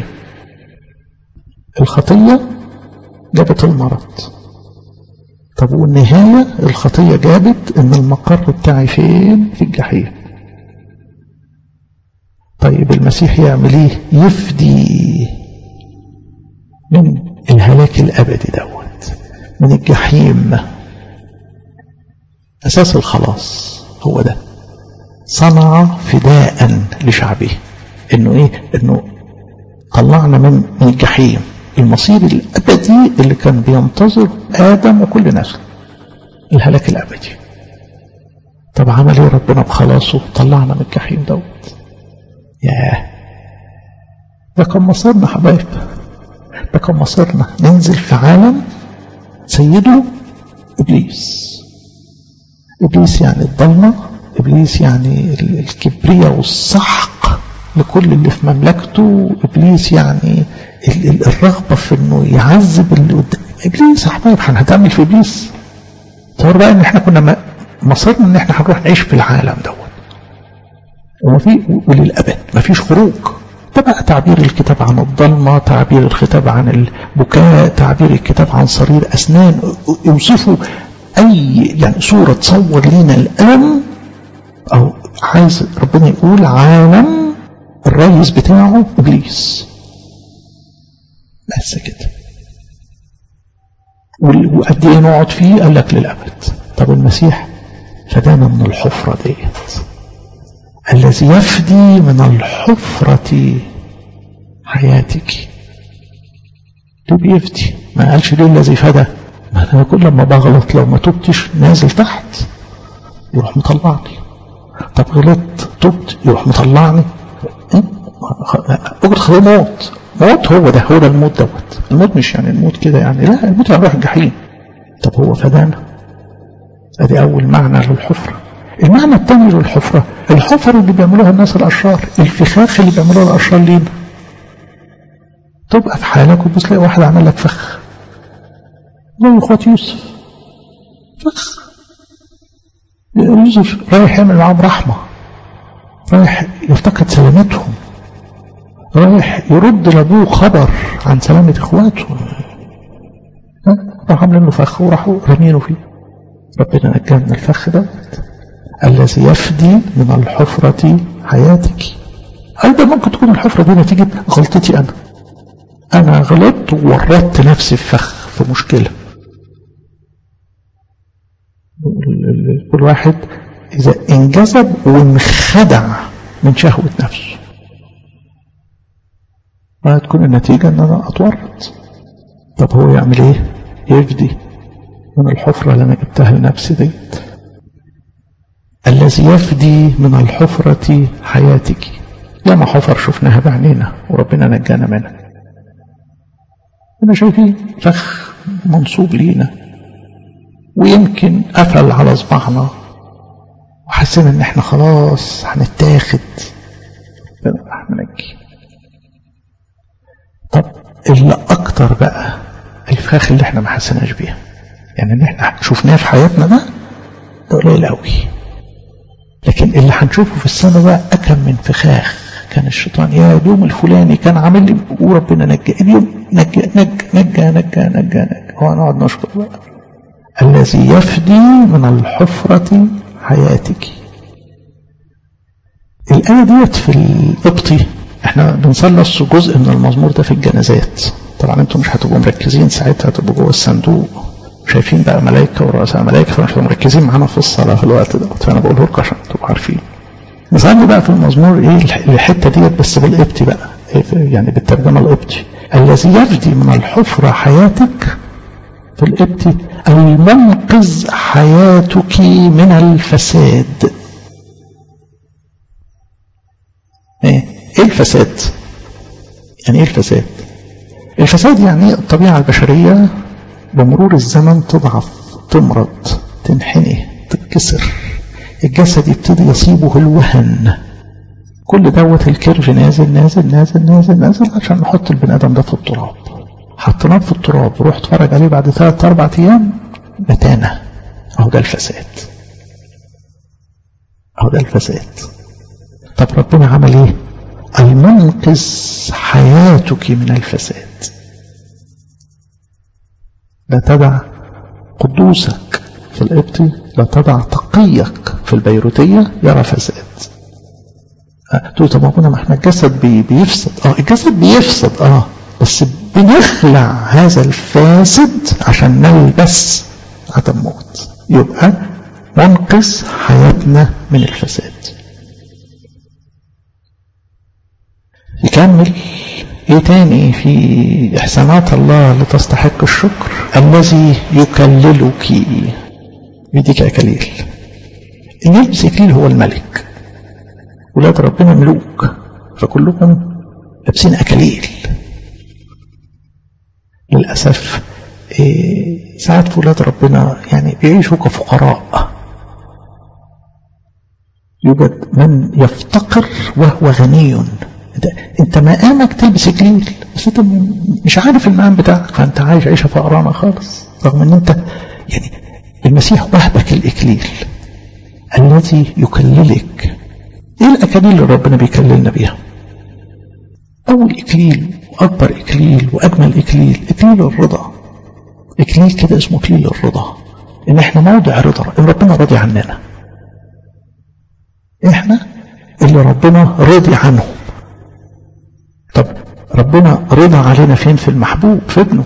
الخطية جابت المرض طب والنهاية الخطية جابت ان المقر بتاعي فين في الجحيم طيب المسيح يعمل ايه يفدي من الهلاك الابدي دوت من الجحيم اساس الخلاص هو ده صنع فداء لشعبه انه ايه انه طلعنا من من الجحيم المصير الابدي اللي كان بينتظر ادم وكل نسل الهلاك الابدي طب عمل ايه ربنا بخلاصه طلعنا من الجحيم دوت ياه ده كان مصيرنا حبايب ده كان مصيرنا ننزل في عالم سيده ابليس ابليس يعني الضلمه ابليس يعني الكبرياء والسحق لكل اللي في مملكته ابليس يعني الرغبه في انه يعذب اللي قدام ابليس يا حبايب هنعمل في ابليس تصور بقى ان احنا كنا مصيرنا ان احنا هنروح نعيش في العالم دوت وما في وللابد ما فيش خروج ده بقى تعبير الكتاب عن الضلمه تعبير الكتاب عن البكاء تعبير الكتاب عن صرير اسنان يوصفوا اي يعني صوره تصور لنا الالم او عايز ربنا يقول عالم الرئيس بتاعه ابليس بس كده وقد ايه نقعد فيه قال لك للابد طب المسيح فدانا من الحفره ديت الذي يفدي من الحفره حياتك ليه بيفدي ما قالش ليه الذي فدى ما انا كل ما بغلط لو ما تبتش نازل تحت يروح مطلعني طب غلطت تبت يروح مطلعني اجرة خليه موت موت هو ده هو ده الموت دوت الموت مش يعني الموت كده يعني لا الموت يعني روح الجحيم طب هو فدانا ادي اول معنى للحفرة المعنى الثاني للحفرة الحفر اللي بيعملوها الناس الاشرار الفخاخ اللي بيعملوها الاشرار لينا تبقى في حالك وبس تلاقي واحد عمل لك فخ زي اخوات يوسف فخ يوسف رايح يعمل معاهم رحمة رايح يفتقد سلامتهم رايح يرد لابوه خبر عن سلامة اخواته راح عاملين له فخ وراحوا رامينه فيه ربنا نجاه من الفخ ده الذي يفدي من الحفرة حياتك أيضا ممكن تكون الحفرة دي نتيجة غلطتي أنا أنا غلطت وورطت نفسي في فخ في مشكلة كل واحد إذا انجذب وانخدع من شهوة نفسه وهتكون النتيجة ان انا اتورط طب هو يعمل ايه يفدي من الحفرة اللي انا جبتها لنفسي ديت الذي يفدي من الحفرة حياتك ياما حفر شفناها بعينينا وربنا نجانا منها كنا شايفين فخ منصوب لينا ويمكن قفل على صباعنا وحسينا ان احنا خلاص هنتاخد راح منجي طب اللي اكتر بقى الفخ اللي احنا ما حسيناش بيها يعني اللي احنا شفناه في حياتنا ده ده قليل قوي لكن اللي هنشوفه في السنة بقى أكم من فخاخ كان الشيطان يا اليوم الفلاني كان عامل لي وربنا نجى اليوم نجى نجى نجى نجى نجى, نجى. هو نقعد نشكر بقى الذي يفدي من الحفرة حياتك الآية ديت في القبطي احنا بنصلص جزء من المزمور ده في الجنازات طبعا انتم مش هتبقوا مركزين ساعتها هتبقوا جوه الصندوق شايفين بقى ملائكة ورؤساء ملائكة فمش هتبقوا مركزين معانا في الصلاة في الوقت ده فأنا بقوله لكم عشان تبقوا عارفين نصلي بقى في المزمور ايه الحتة ديت بس بالقبطي بقى يعني بالترجمة القبطي الذي يفدي من الحفرة حياتك في القبطي المنقذ حياتك من الفساد ايه ايه الفساد يعني ايه الفساد الفساد يعني الطبيعة البشرية بمرور الزمن تضعف تمرض تنحني تتكسر الجسد يبتدي يصيبه الوهن كل دوت الكيرف نازل نازل نازل نازل نازل عشان نحط البني ادم ده في التراب حطيناه في التراب روح اتفرج عليه بعد ثلاث اربع ايام متانه اهو ده الفساد اهو ده الفساد طب ربنا عمل ايه المنقذ حياتك من الفساد لا تدع قدوسك في القبطي لا تضع تقيك في البيروتية يرى فساد تقول طب ما احنا الجسد بي بيفسد اه الجسد بيفسد اه بس بنخلع هذا الفاسد عشان نلبس عدم موت يبقى ننقذ حياتنا من الفساد يكمل ايه تاني في احسانات الله اللي تستحق الشكر الذي يكللك يديك اكاليل ان يلبس اكليل هو الملك ولاد ربنا ملوك فكلهم لابسين اكاليل للاسف إيه ساعات في ولاد ربنا يعني بيعيشوا كفقراء يوجد من يفتقر وهو غني انت مقامك تلبس اكليل بس انت مش عارف المقام بتاعك فانت عايش عيشه فقرانه خالص رغم ان انت يعني المسيح وهبك الاكليل الذي يكللك ايه الاكاليل اللي ربنا بيكللنا بيها اول اكليل واكبر اكليل واجمل اكليل اكليل الرضا اكليل كده اسمه اكليل الرضا ان احنا موضع رضا ان ربنا راضي عننا احنا اللي ربنا راضي عنهم طب ربنا رضى علينا فين في المحبوب في ابنه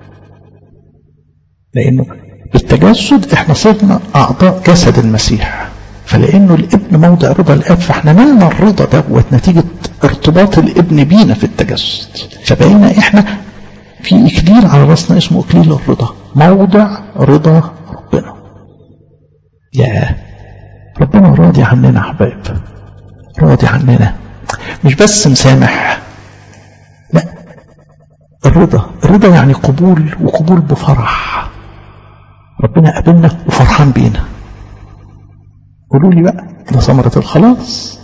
لانه بالتجسد احنا صرنا اعضاء جسد المسيح فلانه الابن موضع رضا الاب فاحنا نلنا الرضا دوت نتيجه ارتباط الابن بينا في التجسد فبقينا احنا في اكليل على راسنا اسمه اكليل الرضا موضع رضا ربنا يا ربنا راضي عننا حبايب راضي عننا مش بس مسامح لا الرضا الرضا يعني قبول وقبول بفرح ربنا قابلنا وفرحان بينا قولوا لي بقى ده ثمرة الخلاص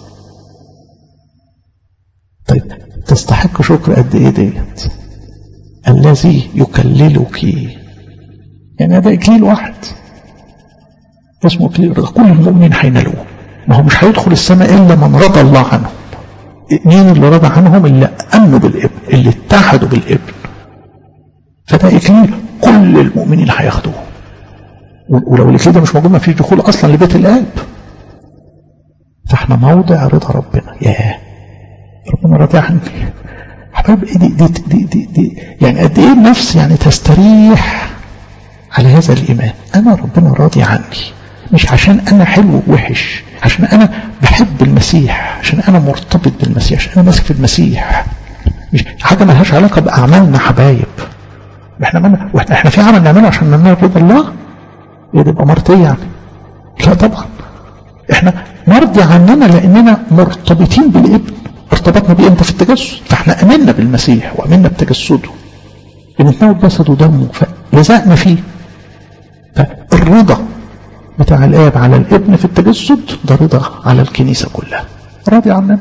طيب تستحق شكر قد ايه ديت الذي يكللك يعني هذا اكليل واحد اسمه اكليل الرضا كل المؤمنين هينالوه ما هو مش هيدخل السماء الا من رضى الله عنهم مين اللي رضى عنهم اللي امنوا بالابن اللي اتحدوا بالابن فده اكليل كل المؤمنين هياخدوه ولو الاكليل ده مش موجود ما فيش دخول اصلا لبيت الاب فاحنا موضع رضا ربنا ياه ربنا راضي عني حبايب دي, دي, دي, دي, دي يعني قد ايه النفس يعني تستريح على هذا الايمان انا ربنا راضي عني مش عشان انا حلو ووحش عشان انا بحب المسيح عشان انا مرتبط بالمسيح عشان انا ماسك في المسيح مش حاجة ملهاش علاقة بأعمالنا حبايب احنا من... واحنا احنا في عمل نعمله عشان ننال رضا الله ايه ده يبقى مرضية يعني لا طبعا احنا مرضي عننا لاننا مرتبطين بالابن ارتبطنا بيه امتى في التجسد فاحنا امنا بالمسيح وامنا بتجسده بنتناول جسده ودمه فلزقنا فيه فالرضا بتاع الاب على الابن في التجسد ده رضا على الكنيسه كلها راضي عننا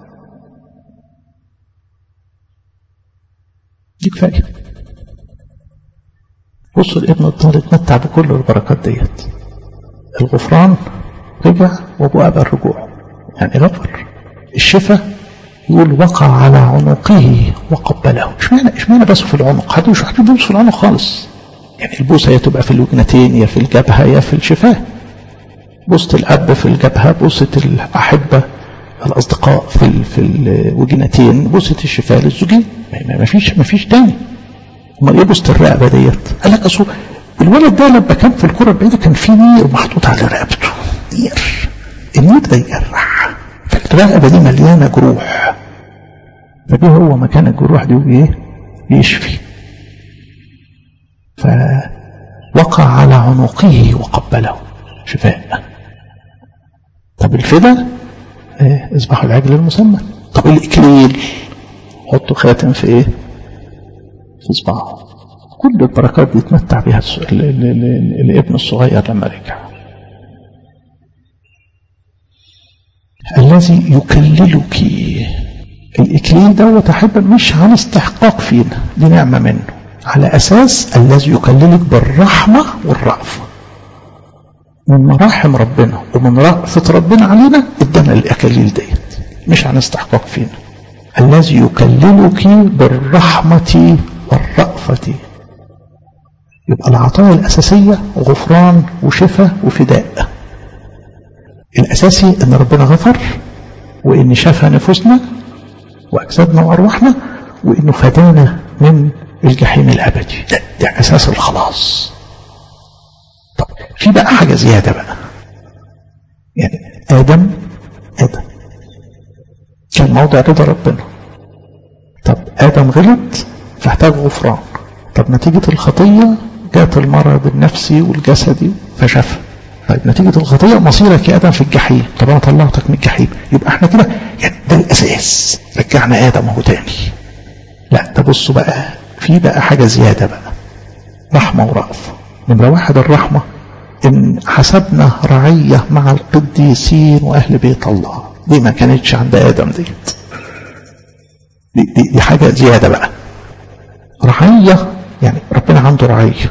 دي كفايه بصوا الابن الضال اتمتع بكل البركات ديت الغفران رجع وابوه ابى الرجوع يعني غفر الشفاء يقول وقع على عنقه وقبله اشمعنى اشمعنى بس في العنق حد مش حد بيبص في العنق خالص يعني البوسه يا تبقى في الوجنتين يا في الجبهه يا في الشفاه بوسه الاب في الجبهه بوسه الاحبه الاصدقاء في ال في الوجنتين بوسه الشفاه للزوجين ما فيش ما فيش تاني امال ايه بوسه الرقبه ديت قال لك اصل الولد ده لما كان في الكره البعيده كان في نير محطوط على رقبته نير النير ده يجرح فالرقبه دي مليانه جروح فجه هو مكان الجروح دي وايه بيشفي فوقع على عنقه وقبله شفاء طب الفدا ايه اذبحوا العجل المسمى طب الاكليل حطوا خاتم في ايه في اصبعه كل البركات دي يتمتع بها الابن الصغير لما رجع الذي يكللك الإكليل دوت أحب مش عن استحقاق فينا دي نعمة منه على أساس الذي يكللك بالرحمة والرأفة من مراحم ربنا ومن رأفة ربنا علينا ادانا الأكاليل ديت مش عن استحقاق فينا الذي يكللك بالرحمة والرأفة يبقى العطايا الأساسية غفران وشفاء وفداء الأساسي أن ربنا غفر وإن شفى نفوسنا وأجسادنا وأرواحنا وإنه فدانا من الجحيم الأبدي ده, ده أساس الخلاص طب في بقى حاجة زيادة بقى يعني آدم آدم كان موضع رضا ربنا طب آدم غلط فاحتاج غفران طب نتيجة الخطية جاءت المرض النفسي والجسدي فشفى طيب نتيجة الخطية مصيرك يا آدم في الجحيم طب أنا طلعتك من الجحيم يبقى احنا كده يعني ده الأساس رجعنا آدم اهو تاني لا ده بصوا بقى في بقى حاجة زيادة بقى رحمة ورأفة نمرة واحد الرحمة إن حسبنا رعية مع القديسين وأهل بيت الله دي ما كانتش عند آدم ديت دي, دي, دي حاجة زيادة بقى رعية يعني ربنا عنده رعية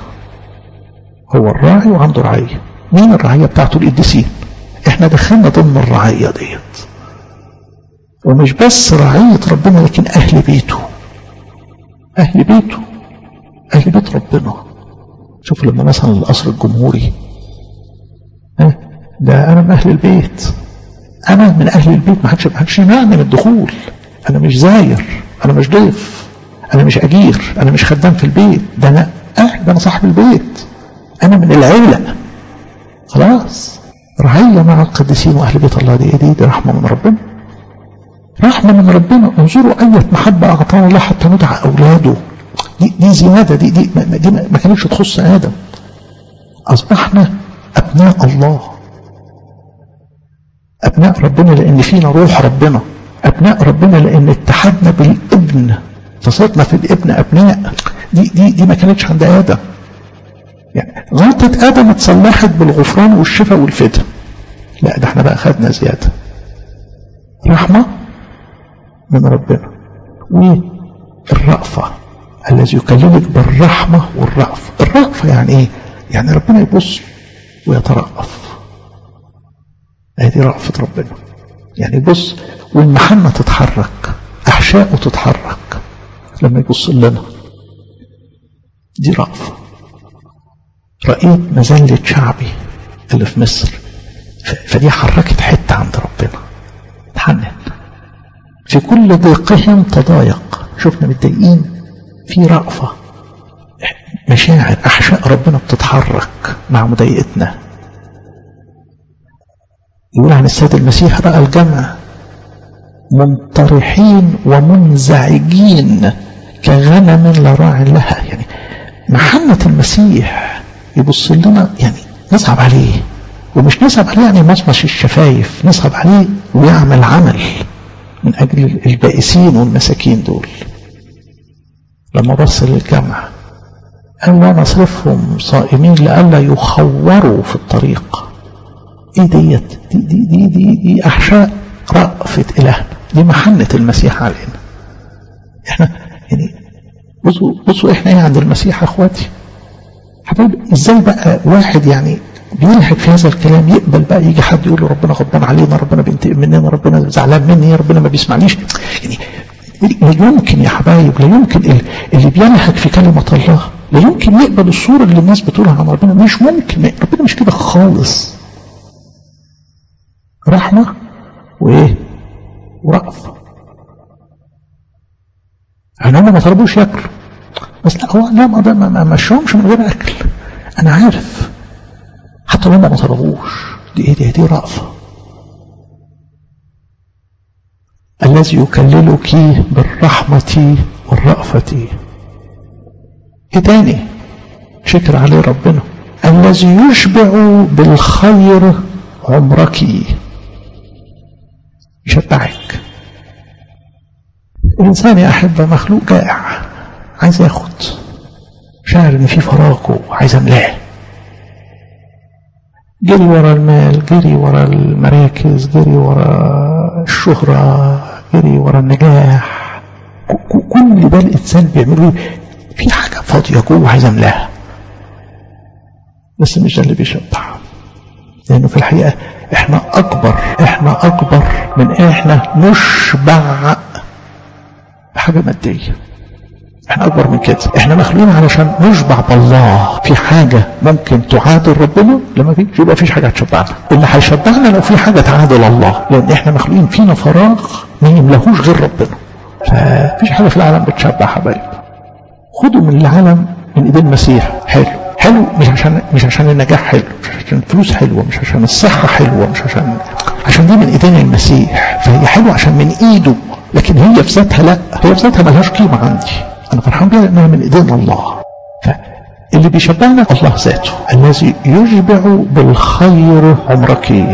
هو الراعي وعنده رعية مين الرعية بتاعته القديسين احنا دخلنا ضمن الرعية ديت ومش بس رعية ربنا لكن أهل بيته أهل بيته أهل بيت ربنا شوف لما مثلا القصر الجمهوري اه ده أنا من أهل البيت أنا من أهل البيت ما حدش ما حدش يمنعني من الدخول أنا مش زاير أنا مش ضيف أنا مش أجير أنا مش خدام في البيت ده أنا أهل ده أنا صاحب البيت أنا من العيلة خلاص رعية مع القديسين وأهل بيت الله دي دي, دي رحمة من ربنا رحمة من ربنا انظروا أية محبة أعطانا الله حتى ندعى أولاده دي, دي زيادة دي, دي, ما, دي ما كانتش تخص آدم أصبحنا أبناء الله أبناء ربنا لأن فينا روح ربنا أبناء ربنا لأن اتحدنا بالابن فصرنا في الابن أبناء دي, دي, دي ما كانتش عند آدم يعني غلطة آدم اتصلحت بالغفران والشفاء والفداء لا ده احنا بقى خدنا زيادة رحمة من ربنا والرأفة الذي يكلمك بالرحمة والرأفة الرأفة يعني ايه يعني ربنا يبص ويترأف هذه رأفة ربنا يعني يبص والمحنة تتحرك أحشائه تتحرك لما يبص لنا دي رأفة رأيت مذلة شعبي اللي في مصر فدي حركت حتة عند ربنا تحنن في كل ضيقهم تضايق شفنا متضايقين في رأفة مشاعر أحشاء ربنا بتتحرك مع مضايقتنا يقول عن السيد المسيح رأى الجمع منطرحين ومنزعجين كغنم لا راع لها يعني محنة المسيح يبص لنا يعني نصعب عليه ومش نصعب عليه يعني مصمش الشفايف نصعب عليه ويعمل عمل من أجل البائسين والمساكين دول لما بص للجمع قال لا نصرفهم صائمين لئلا يخوروا في الطريق ايه ديت دي دي دي دي, دي احشاء رأفة الهنا دي محنة المسيح علينا احنا يعني بصوا بصوا احنا ايه عند المسيح يا اخواتي حبايب ازاي بقى واحد يعني بيلحق في هذا الكلام يقبل بقى يجي حد يقول له ربنا غضبان علينا ربنا بينتقم مننا ربنا زعلان مني ربنا ما بيسمعنيش يعني لا يمكن يا حبايب لا يمكن اللي بيلحق في كلمة الله لا يمكن يقبل الصورة اللي الناس بتقولها عن ربنا مش ممكن ربنا مش كده خالص رحمة وإيه ورأفة يعني هم ما طلبوش ياكلوا بس لا هو لا ما ما مشوهمش من غير أكل أنا عارف حتى لو ما طلبوش دي إيه دي, دي رأفة الذي يكللك بالرحمة والرأفة ايه تاني شكر عليه ربنا الذي يشبع بالخير عمرك يشبعك الإنسان يا أحبة مخلوق جائع عايز ياخد شاعر إن في فراغ وعايز أملاه جري ورا المال جري ورا المراكز جري ورا الشهرة جري ورا النجاح كل ده الإنسان بيعمله في حاجة فاضية جوه عايز أملاها بس مش ده اللي بيشبع لأنه في الحقيقة إحنا أكبر إحنا أكبر من إحنا نشبع بحاجة مادية احنا اكبر من كده احنا مخلوقين علشان نشبع بالله في حاجة ممكن تعادل ربنا لما فيش يبقى فيش حاجة هتشبعنا اللي هيشبعنا لو في حاجة تعادل الله لان احنا مخلوقين فينا فراغ ما يملاهوش غير ربنا ففيش حاجة في العالم بتشبع حبايب خدوا من العالم من ايدين المسيح حلو حلو مش عشان مش عشان النجاح حلو مش عشان الفلوس حلوه مش عشان الصحه حلوه مش عشان عشان دي من ايدين المسيح فهي حلوه عشان من ايده لكن هي في ذاتها لا هي في ذاتها ملهاش قيمه عندي انا فرحان بيها لانها من ايدين الله فاللي بيشبعنا الله ذاته الذي يشبع بالخير عمرك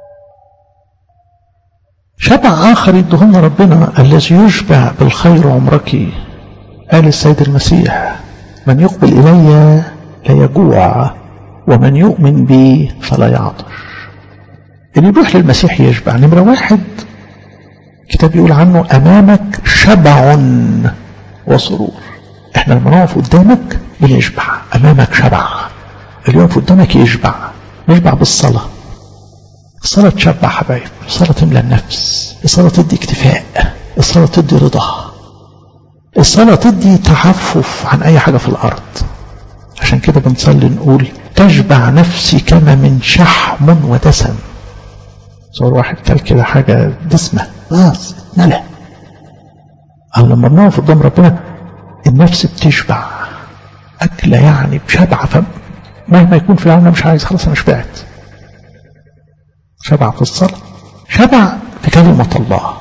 شبع اخر يدهن ربنا الذي يشبع بالخير عمرك قال السيد المسيح من يقبل الي لا يجوع ومن يؤمن بي فلا يعطش اللي يروح للمسيح يشبع نمرة واحد الكتاب يقول عنه أمامك شبع وسرور احنا لما نقف قدامك بنشبع أمامك شبع اللي يقف قدامك يشبع نشبع بالصلاة الصلاة تشبع حبايب الصلاة تملى النفس الصلاة تدي اكتفاء الصلاة تدي رضا الصلاة تدي تعفف عن أي حاجة في الأرض عشان كده بنصلي نقول تشبع نفسي كما من شحم ودسم صور واحد قال كده حاجة دسمة خلاص ملأ أو لما بنقف قدام ربنا النفس بتشبع أكلة يعني بشبع فمهما يكون في العالم مش عايز خلاص أنا شبعت شبع في الصلاة شبع في كلمة الله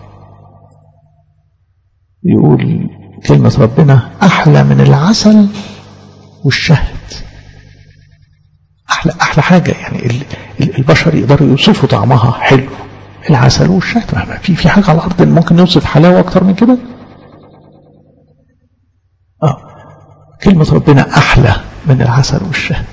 يقول كلمة ربنا أحلى من العسل والشهد أحلى أحلى حاجة يعني البشر يقدروا يوصفوا طعمها حلو العسل والشهد في في حاجة على الأرض ممكن نوصف حلاوة أكتر من كده آه كلمة ربنا أحلى من العسل والشهد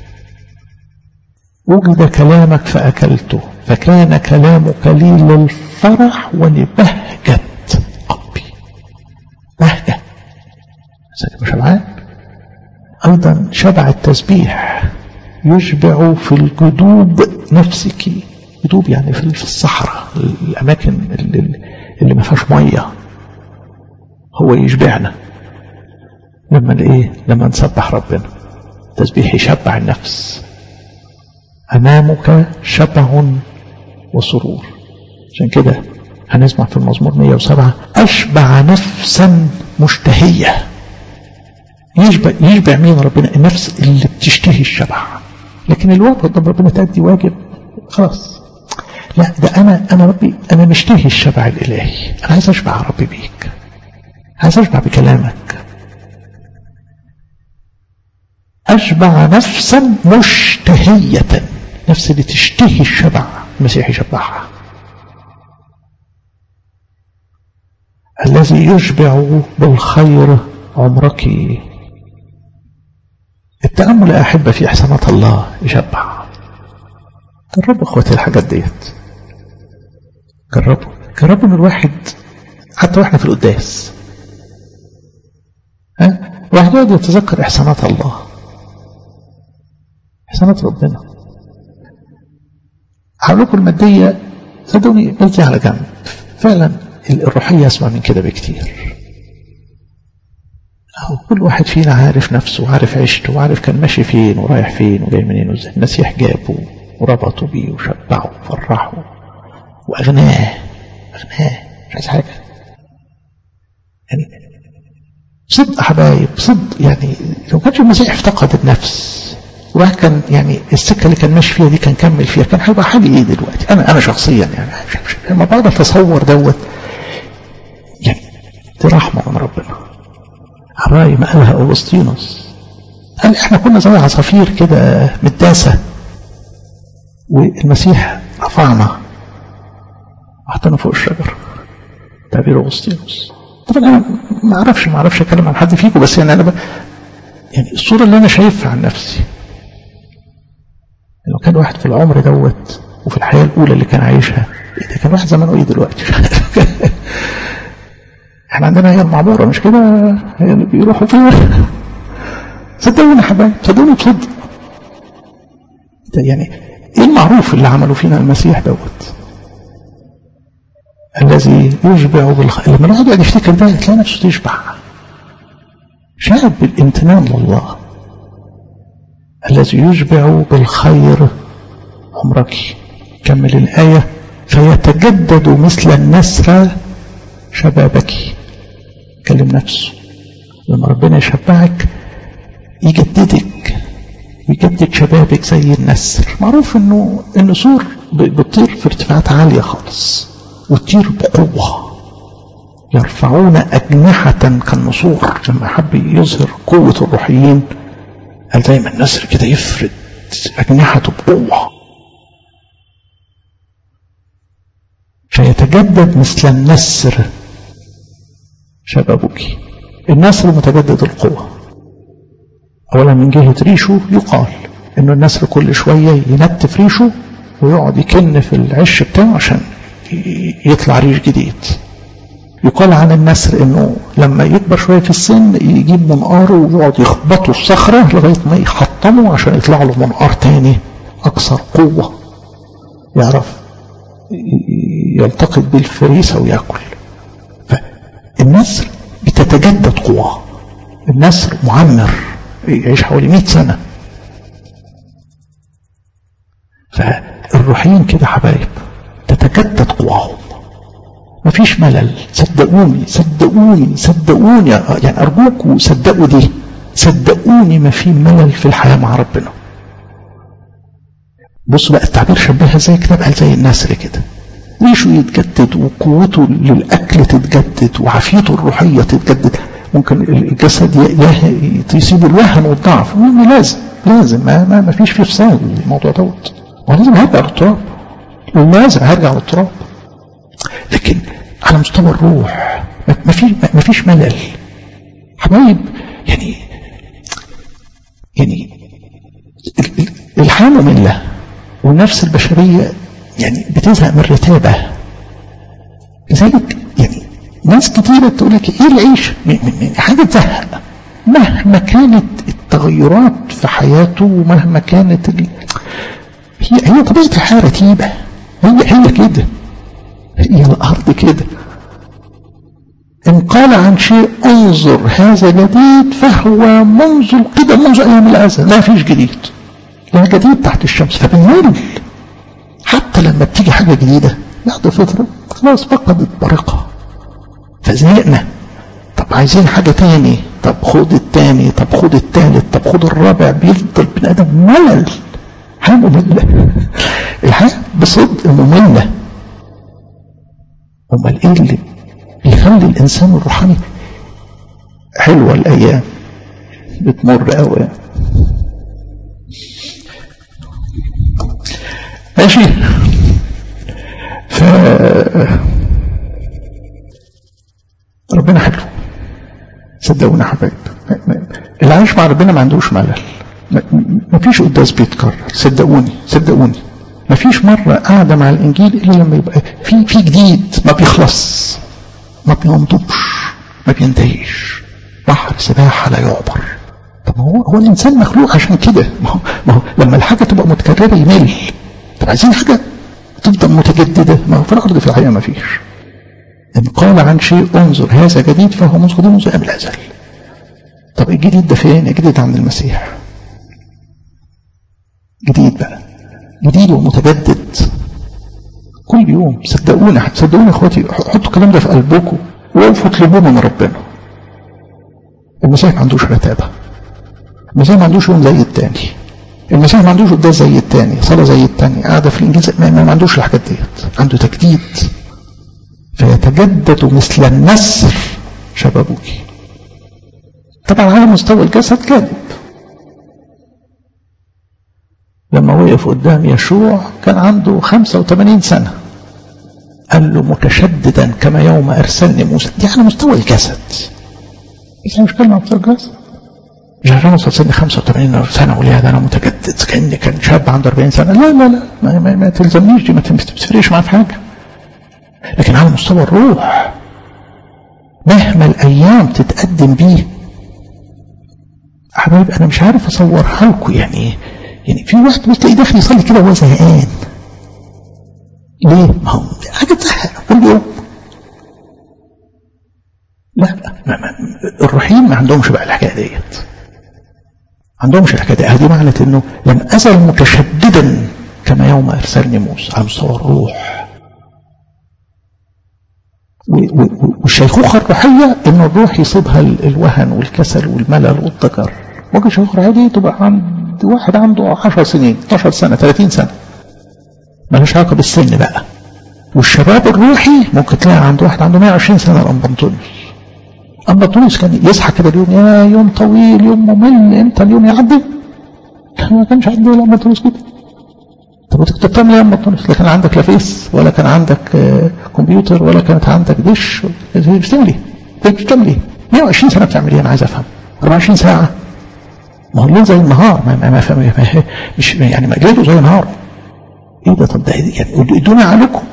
وجد كلامك فأكلته فكان كلامك لي للفرح ولبهجة قلبي بهجة مش شبعان أيضا شبع التسبيح يشبع في الجدوب نفسك جدوب يعني في الصحراء الأماكن اللي, اللي ما فيهاش مية هو يشبعنا لما ايه لما نسبح ربنا تسبيح يشبع النفس أمامك شبع وسرور عشان كده هنسمع في المزمور 107 أشبع نفسا مشتهية يشبع, يشبع مين ربنا النفس اللي بتشتهي الشبع لكن الوقت قدام ربنا تأدي واجب خلاص لا ده انا انا ربي انا مشتهي الشبع الالهي انا عايز اشبع يا ربي بيك عايز اشبع بكلامك اشبع نفسا مشتهية نفس اللي تشتهي الشبع المسيح يشبعها الذي يشبع بالخير عمرك التأمل يا أحبة في إحسانات الله يشبع جربوا اخواتي الحاجات ديت جربوا جربوا من الواحد حتى واحنا في القداس ها واحد يقعد يتذكر احسانات الله احسانات ربنا هقول المادية صدقوني بس على جنب فعلا الروحية اسمع من كده بكتير أهو كل واحد فينا عارف نفسه وعارف عيشته وعارف كان ماشي فين ورايح فين وجاي منين وازاي المسيح جابه وربطوا بيه وشبعوا وفرحوا وأغناه أغناه مش عايز حاجة يعني صدق حبايب صدق يعني لو كانش المسيح افتقد النفس وراح كان يعني السكة اللي كان ماشي فيها دي كان كمل فيها كان هيبقى حالي ايه دلوقتي انا انا شخصيا يعني لما بقعد اتصور دوت يعني دي رحمة من ربنا عراي ما قالها أغسطينوس قال احنا كنا زي عصافير كده متداسة والمسيح رفعنا وحطنا فوق الشجر تعبير أغسطينوس طبعا انا ما اعرفش ما اعرفش اتكلم عن حد فيكم بس يعني انا ب... يعني الصورة اللي انا شايفها عن نفسي لو كان واحد في العمر دوت وفي الحياة الأولى اللي كان عايشها إيه ده كان واحد زمانه إيه دلوقتي احنا عندنا هي المعمورة مش كده هي اللي بيروحوا فيها صدقوني يا حبايب صدقوني بصدق يعني ايه المعروف اللي عمله فينا المسيح دوت الذي يشبع بالخير لما الواحد يقعد يفتكر ده تلاقي نفسه تشبع شعر بالامتنان لله الذي يشبع بالخير عمرك كمل الآية فيتجدد مثل النسر شبابك كلم نفسه لما ربنا يشبعك يجددك يجدد شبابك زي النسر معروف انه النسور بتطير في ارتفاعات عالية خالص وتطير بقوة يرفعون أجنحة كالنسور لما حب يظهر قوة الروحيين قال دايما النسر كده يفرد أجنحته بقوة فيتجدد مثل النسر شبابك النسر متجدد القوة أولا من جهة ريشه يقال إنه النسر كل شوية ينتف ريشه ويقعد يكن في العش بتاعه عشان يطلع ريش جديد يقال عن النسر انه لما يكبر شوية في السن يجيب منقار ويقعد يخبطوا الصخرة لغاية ما يحطموا عشان يطلع له منقار تاني اكثر قوة يعرف يلتقط بالفريسة ويأكل فالنسر بتتجدد قوة النسر معمر يعيش حوالي 100 سنة فالروحيين كده حبايب تتجدد قواهم مفيش ملل صدقوني صدقوني صدقوني يعني أرجوكوا صدقوا دي صدقوني ما في ملل في الحياة مع ربنا بصوا بقى التعبير شبهها زي كده بقى زي النسر كده ريشه يتجدد وقوته للأكل تتجدد وعافيته الروحية تتجدد ممكن الجسد يصيب الوهن والضعف لازم لازم ما, ما, ما فيش فيه فصال الموضوع دوت ولازم هرجع للتراب لازم هرجع للتراب لكن على مستوى الروح ما فيش ما فيش ملل حبايب يعني يعني الحياه ممله والنفس البشريه يعني بتزهق من الرتابه لذلك يعني ناس كتيره تقول لك ايه العيش حاجه تزهق مهما كانت التغيرات في حياته ومهما كانت ال... هي هي طبيعه الحياه رتيبه هي هي كده هي الأرض كده إن قال عن شيء انظر هذا جديد فهو منذ القدم منذ أيام الأزل لا فيش جديد لا جديد تحت الشمس فبنمل حتى لما بتيجي حاجة جديدة بعد فترة خلاص فقدت بريقها فزهقنا طب عايزين حاجة تاني طب خد التاني طب خد التالت طب خد الرابع بيفضل بني آدم ملل حياة مملة الحياة بصدق مملة امال ايه اللي بيخلي الانسان الروحاني حلوة الايام بتمر قوي ماشي ف ربنا حلو صدقونا حبايب اللي عايش مع ربنا ما عندوش ملل ما فيش قداس بيتكرر صدقوني صدقوني ما فيش مرة قاعدة مع الإنجيل إلا لما يبقى في في جديد ما بيخلص ما بينضبش ما بينتهيش بحر سباحة لا يعبر طب ما هو هو الإنسان مخلوق عشان كده ما هو, ما هو لما الحاجة تبقى متكررة يمل طب عايزين حاجة تفضل متجددة ما هو في الأرض في الحقيقة ما فيش إن قال عن شيء انظر هذا جديد فهو منذ قديم منذ قبل الأزل طب الجديد ده فين؟ الجديد عند المسيح جديد بقى جديد ومتجدد كل يوم صدقوني صدقوني يا اخواتي حطوا الكلام ده في قلبكم وقفوا اطلبوه من ربنا المسيح ما عندوش رتابه المسيح ما عندوش يوم زي التاني المسيح ما عندوش قداس زي التاني صلاه زي التاني قاعده في الانجيل ما, ما عندوش الحاجات ديت عنده تجديد فيتجدد مثل النسر شبابك طبعا على مستوى الجسد كاذب لما وقف قدام يشوع كان عنده 85 سنة قال له متشددا كما يوم أرسلني موسى دي على مستوى الجسد بس مش كلمة مستوى الجسد مش عشان اوصل سن 85 سنة وليه ده انا متجدد كأني كان شاب عنده 40 سنة لا لا لا ما, ما, ما تلزمنيش دي ما تفرقش معايا في حاجة لكن على مستوى الروح مهما الأيام تتقدم بيه حبايب أنا مش عارف أصورها لكم يعني يعني في واحد بتلاقيه داخل يصلي كده وهو زهقان ليه؟ ما هو حاجة تزهق كل يوم لا ما ما الروحيين ما عندهمش بقى الحكايه ديت عندهمش الحكايه دي هذه معنى انه لم ازل متشددا كما يوم ارسلني موسى على مستوى الروح والشيخوخه الروحيه ان الروح يصيبها الوهن والكسل والملل والضجر ممكن الشيخوخه الروحيه دي تبقى عند واحد عنده 10 سنين 12 سنه 30 سنه مالهاش علاقه بالسن بقى والشباب الروحي ممكن تلاقي عند واحد عنده 120 سنه الانبنطونيوس أنبطونيوس كان يصحى كده اليوم يا يوم طويل يوم ممل امتى اليوم يعدي ما كانش عندي ولا أنبطونيوس كده طب كنت بتعمل ايه يا أنبطونيوس لا كان عندك لا فيس ولا كان عندك آه كمبيوتر ولا كانت عندك دش بتعمل ايه؟ بتعمل ايه؟ 120 سنه بتعمل ايه انا عايز افهم 24 ساعه ما هو الليل زي النهار ما ما ما فهم ما مش يعني ما ليله زي نهاره ايه ده طب ده يعني ادوني عليكم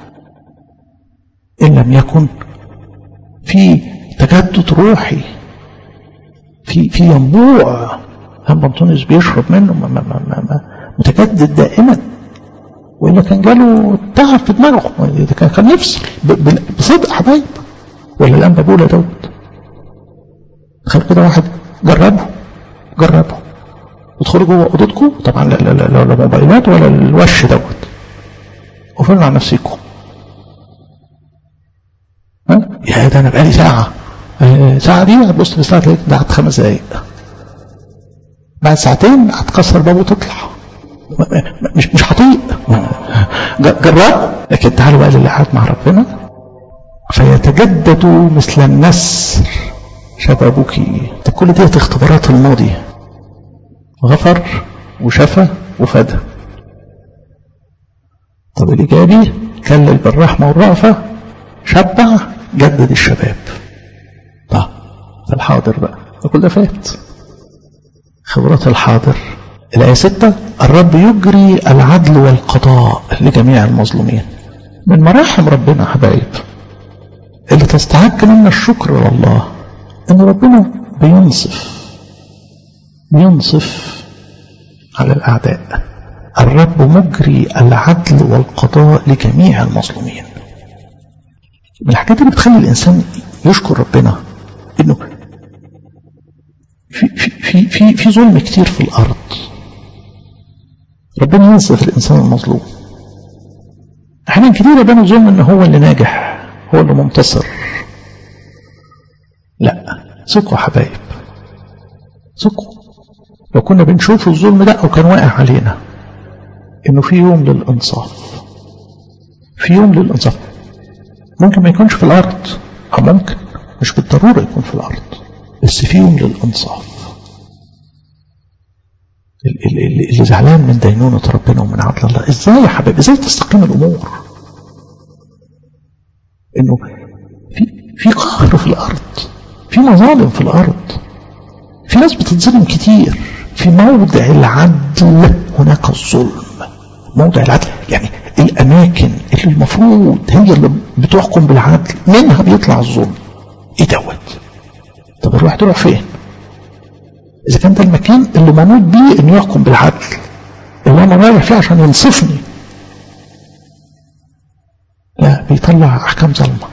ان لم يكن في تجدد روحي في في ينبوع هم بنطونيوس بيشرب منه ما ما ما ما ما متجدد دائما والا كان جاله تعب في دماغه كان يفصل بصدق حبايب ولا الان بقول دوت تخيل كده واحد جربه جربه ادخلوا جوه اوضتكم طبعا لا لا لا لا موبايلات ولا الوش دوت وفرنا على نفسكم ها يا ده انا بقالي ساعه ساعة دي هتبص في الساعة تلاقيك قعدت خمس دقايق بعد ساعتين هتكسر باب وتطلع مش مش هطيق جرب لكن تعالوا بقى للي قاعد مع ربنا فيتجدد مثل النسر شبابك طب كل دي اختبارات الماضي غفر وشفى وفدى طب الإيجابي كلل بالرحمة والرأفة شبع جدد الشباب طب في الحاضر بقى كل ده فات خبرات الحاضر الآية ستة الرب يجري العدل والقضاء لجميع المظلومين من مراحم ربنا حبايب اللي تستحق منا الشكر لله ان ربنا بينصف بينصف على الأعداء الرب مجري العدل والقضاء لجميع المظلومين من الحاجات اللي بتخلي الإنسان يشكر ربنا انه في في في في ظلم كتير في الارض ربنا ينصف الانسان المظلوم احيانا كتير ربنا الظلم ان هو اللي ناجح هو اللي منتصر لا ثقوا حبايب ثقوا لو كنا بنشوف الظلم ده او كان واقع علينا انه في يوم للانصاف في يوم للانصاف ممكن ما يكونش في الارض او ممكن مش بالضروره يكون في الارض بس في يوم للانصاف اللي زعلان من دينونة ربنا ومن عدل الله ازاي يا حبيبي ازاي تستقيم الامور انه في في قهر في الارض في مظالم في الارض في ناس بتتظلم كتير في موضع العدل هناك الظلم موضع العدل يعني الاماكن اللي المفروض هي اللي بتحكم بالعدل منها بيطلع الظلم ايه دوت طب الواحد يروح فين اذا كان ده المكان اللي منوط بيه انه يحكم بالعدل اللي انا رايح فيه عشان ينصفني لا بيطلع احكام ظلمه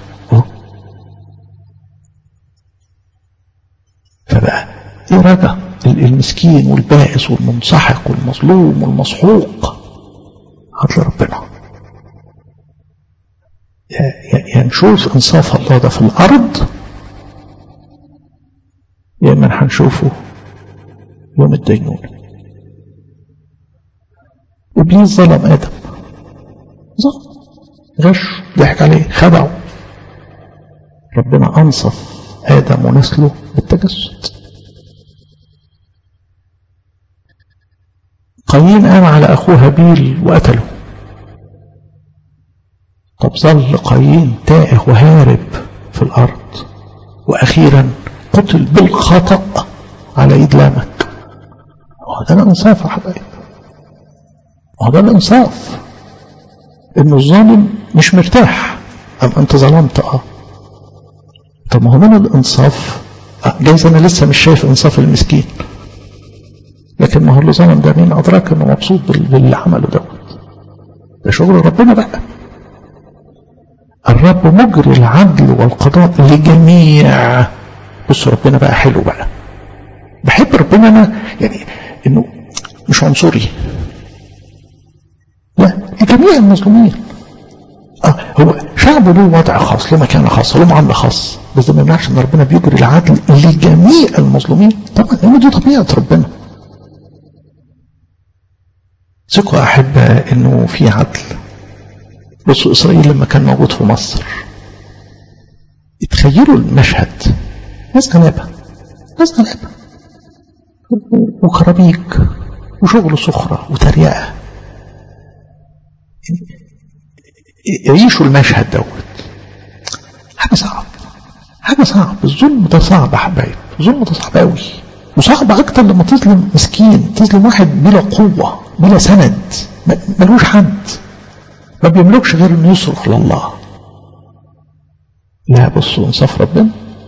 فبقى ايه رجع المسكين والبائس والمنسحق والمظلوم والمسحوق عدل ربنا يعني نشوف انصاف الله ده في الارض يا اما هنشوفه يوم الدينونة ابليس ظلم ادم ظلم غش ضحك عليه خدعه ربنا انصف ادم ونسله بالتجسد قايين قام على اخوه هابيل وقتله طب ظل قايين تائه وهارب في الارض واخيرا قتل بالخطأ على ايد لامك هو ده الانصاف يا حبايب هو ده الانصاف انه الظالم مش مرتاح ام انت ظلمت اه طب ما هو من الانصاف جايز انا لسه مش شايف انصاف المسكين لكن ما هو اللي ظلم ده مين ادراك انه مبسوط باللي عمله دوت ده شغل ربنا بقى الرب مجري العدل والقضاء لجميع بص ربنا بقى حلو بقى بحب ربنا انا يعني انه مش عنصري لا لجميع المظلومين اه هو شعبه له وضع خاص له مكانه خاصه له معامله خاص بس ده ما يمنعش ان ربنا بيجري العدل لجميع المظلومين طبعا لان دي طبيعه ربنا ثقوا احبه انه في عدل بصوا اسرائيل لما كان موجود في مصر تخيلوا المشهد ناس غلابه ناس غلابه وخرابيك وشغل سخرة وتريقة يعيشوا المشهد دوت حاجة صعب حاجة صعب الظلم ده صعب يا حبايب الظلم ده صعب قوي وصعب أكتر لما تظلم مسكين تظلم واحد بلا قوة بلا سند ملوش حد ما بيملكش غير انه يصرخ لله لا بصوا انصاف ربنا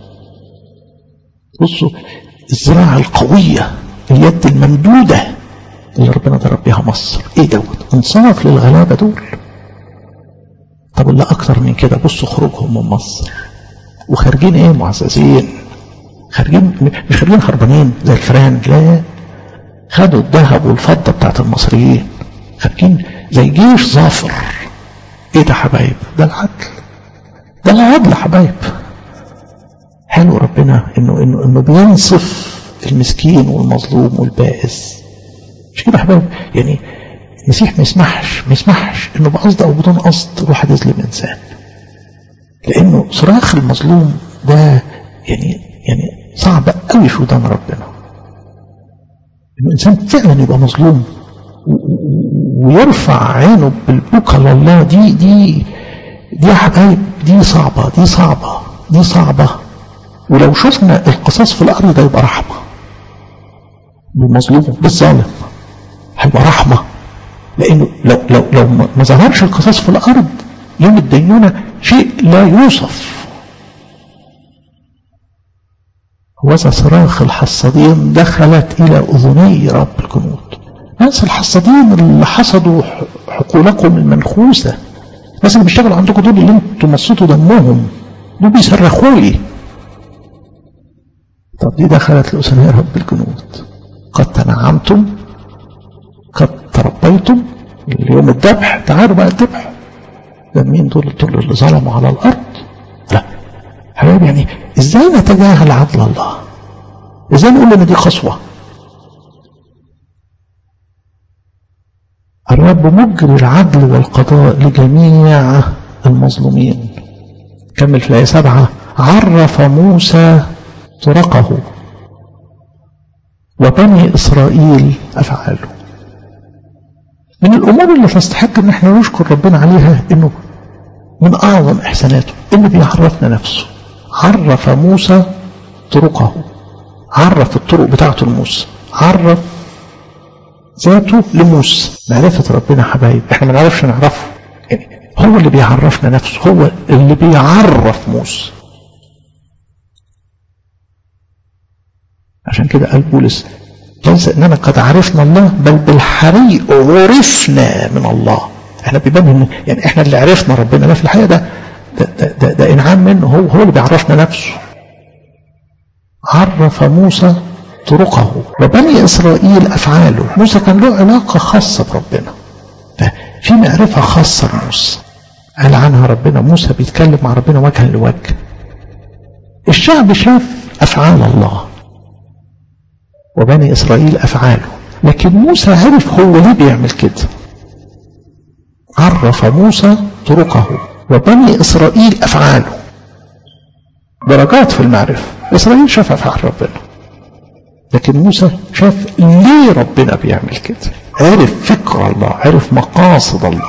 بصوا الزراعة القوية اليد الممدودة اللي ربنا ضرب بيها مصر ايه دوت انصاف للغلابة دول طب اللي اكتر من كده بصوا خروجهم من مصر وخارجين ايه معززين خارجين مش خارجين هربانين زي الفران لا خدوا الذهب والفضة بتاعت المصريين خارجين زي جيش ظافر ايه ده حبايب ده العدل ده العدل حبايب حلو ربنا انه انه انه بينصف المسكين والمظلوم والبائس مش كده حبايب يعني المسيح ما يسمحش ما يسمحش انه بقصد او بدون قصد الواحد يظلم انسان لانه صراخ المظلوم ده يعني يعني صعب قوي في ودان ربنا انه انسان فعلا يبقى مظلوم ويرفع عينه بالبكا لله دي دي دي يا حبايب دي صعبه دي صعبه دي صعبه ولو شفنا القصاص في الارض ده يبقى رحمه بالمظلوم بالظالم هيبقى رحمه لانه لو لو لو ما ظهرش القصاص في الارض يوم الدينونه شيء لا يوصف وذا صراخ الحصادين دخلت الى اذني رب الجنود ناس الحصادين اللي حصدوا حقولكم المنخوسه الناس اللي بيشتغلوا عندكم دول اللي انتوا مصيتوا دمهم دول بيصرخوا لي طب دي دخلت لأذني رب الجنود قد تنعمتم قد تربيتم اليوم الذبح تعالوا بقى الذبح ده مين دول دول اللي ظلموا على الارض لا حبايبي يعني ازاي نتجاهل عدل الله ازاي نقول ان دي قسوه الرب مجري العدل والقضاء لجميع المظلومين كمل في الآية سبعة عرف موسى طرقه وبني إسرائيل أفعاله من الأمور اللي تستحق أن احنا نشكر ربنا عليها أنه من أعظم إحساناته أنه بيعرفنا نفسه عرف موسى طرقه عرف الطرق بتاعته لموسى عرف ذاته لموسى معرفة ربنا حبايب احنا ما نعرفش نعرفه يعني هو اللي بيعرفنا نفسه هو اللي بيعرف موسى عشان كده قال بولس ليس اننا قد عرفنا الله بل بالحري عرفنا من الله احنا بيبان ان يعني احنا اللي عرفنا ربنا لا في الحقيقه ده ده, ده, ده, ده انعام منه هو هو اللي بيعرفنا نفسه عرف موسى طرقه وبني اسرائيل افعاله موسى كان له علاقه خاصه بربنا في معرفه خاصه لموسى قال عنها ربنا موسى بيتكلم مع ربنا وجها لوجه الشعب شاف افعال الله وبني إسرائيل أفعاله لكن موسى عرف هو ليه بيعمل كده عرف موسى طرقه وبني إسرائيل أفعاله درجات في المعرفة إسرائيل شاف أفعال ربنا لكن موسى شاف ليه ربنا بيعمل كده عرف فكر الله عرف مقاصد الله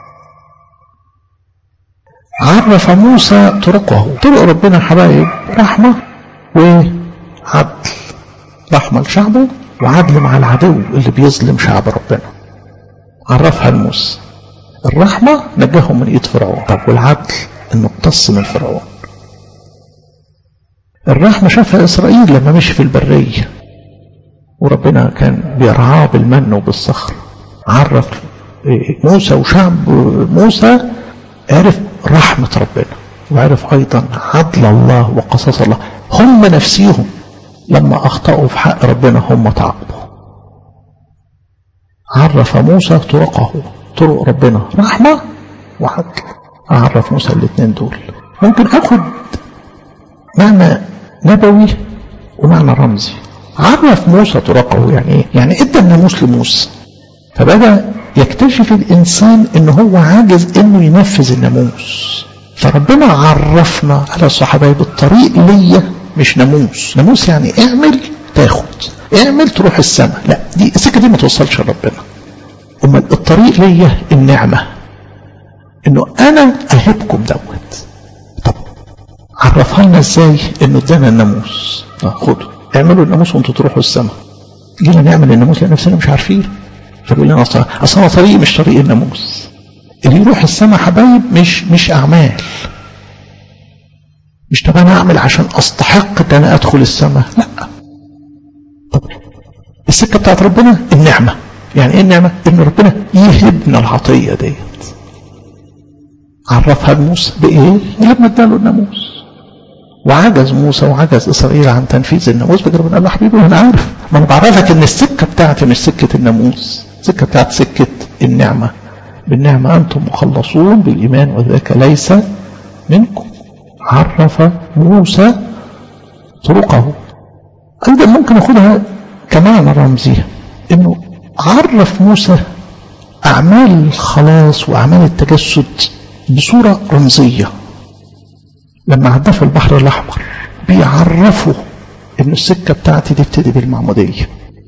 عرف موسى طرقه طرق ربنا حبايب رحمة وعدل رحمة لشعبه وعدل مع العدو اللي بيظلم شعب ربنا عرفها لموسى الرحمة نجاهم من ايد فرعون طب والعدل انه اقتص من فرعون الرحمة شافها اسرائيل لما مشي في البرية وربنا كان بيرعاه بالمن وبالصخر عرف موسى وشعب موسى عرف رحمة ربنا وعرف ايضا عدل الله وقصص الله هم نفسيهم لما أخطأوا في حق ربنا هم تعاقبوا عرف موسى طرقه طرق ربنا رحمة وعدل أعرف موسى الاثنين دول ممكن أخد معنى نبوي ومعنى رمزي عرف موسى طرقه يعني ايه؟ يعني ادى الناموس لموسى فبدأ يكتشف الإنسان إن هو عاجز إنه ينفذ الناموس فربنا عرفنا على الصحابة بالطريق ليا مش ناموس ناموس يعني اعمل تاخد اعمل تروح السماء لا دي السكه دي ما توصلش لربنا امال الطريق ليا النعمه انه انا اهبكم دوت طب عرفها لنا ازاي انه ادانا الناموس خدوا اعملوا الناموس وانتوا تروحوا السماء جينا نعمل الناموس لنفسنا مش عارفين فبيقول لنا اصل انا طريقي مش طريق الناموس اللي يروح السماء حبايب مش مش اعمال مش طب انا اعمل عشان استحق ان انا ادخل السماء لا طب السكه بتاعت ربنا النعمه يعني ايه النعمه ان ربنا يهبنا العطيه ديت عرفها لموسى بايه لما اداله الناموس وعجز موسى وعجز اسرائيل عن تنفيذ الناموس بقى ربنا قال له حبيبي انا عارف ما انا بعرفك ان السكه بتاعتي مش سكه الناموس السكه بتاعت سكه النعمه بالنعمه انتم مخلصون بالايمان وذاك ليس منكم عرف موسى طرقه أيضا ممكن أخذها كمعنى رمزي إنه عرف موسى أعمال الخلاص وأعمال التجسد بصورة رمزية لما عدى في البحر الأحمر بيعرفوا إن السكة بتاعتي دي بتدي بالمعمودية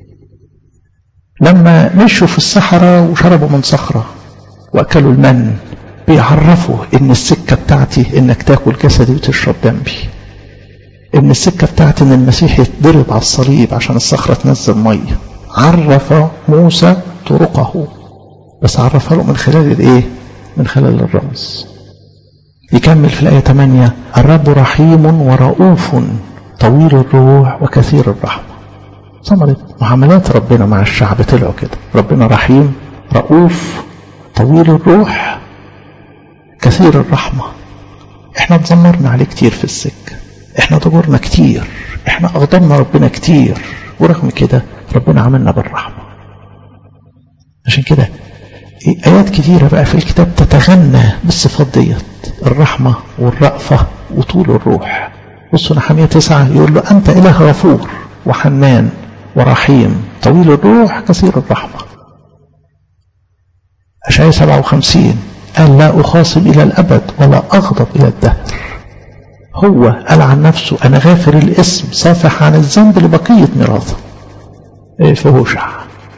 لما مشوا في الصحراء وشربوا من صخرة وأكلوا المن بيعرفوا ان السكة بتاعتي انك تاكل جسدي وتشرب دمي ان السكة بتاعتي ان المسيح يتضرب على الصليب عشان الصخرة تنزل مية عرف موسى طرقه بس عرفها له من خلال الايه من خلال الرمز يكمل في الآية 8 الرب رحيم ورؤوف طويل الروح وكثير الرحمة ثمرة معاملات ربنا مع الشعب طلعوا كده ربنا رحيم رؤوف طويل الروح كثير الرحمة احنا اتذمرنا عليه كتير في السكة احنا ضجرنا كتير احنا اغضبنا ربنا كتير ورغم كده ربنا عملنا بالرحمة عشان كده آيات كتيرة بقى في الكتاب تتغنى بالصفات ديت الرحمة والرأفة وطول الروح بصوا نحمية تسعة يقول له أنت إله غفور وحنان ورحيم طويل الروح كثير الرحمة أشعياء 57 قال لا أخاصم إلى الأبد ولا أغضب إلى الدهر هو قال عن نفسه أنا غافر الاسم سافح عن الذنب لبقية ميراثه إيه في هوشع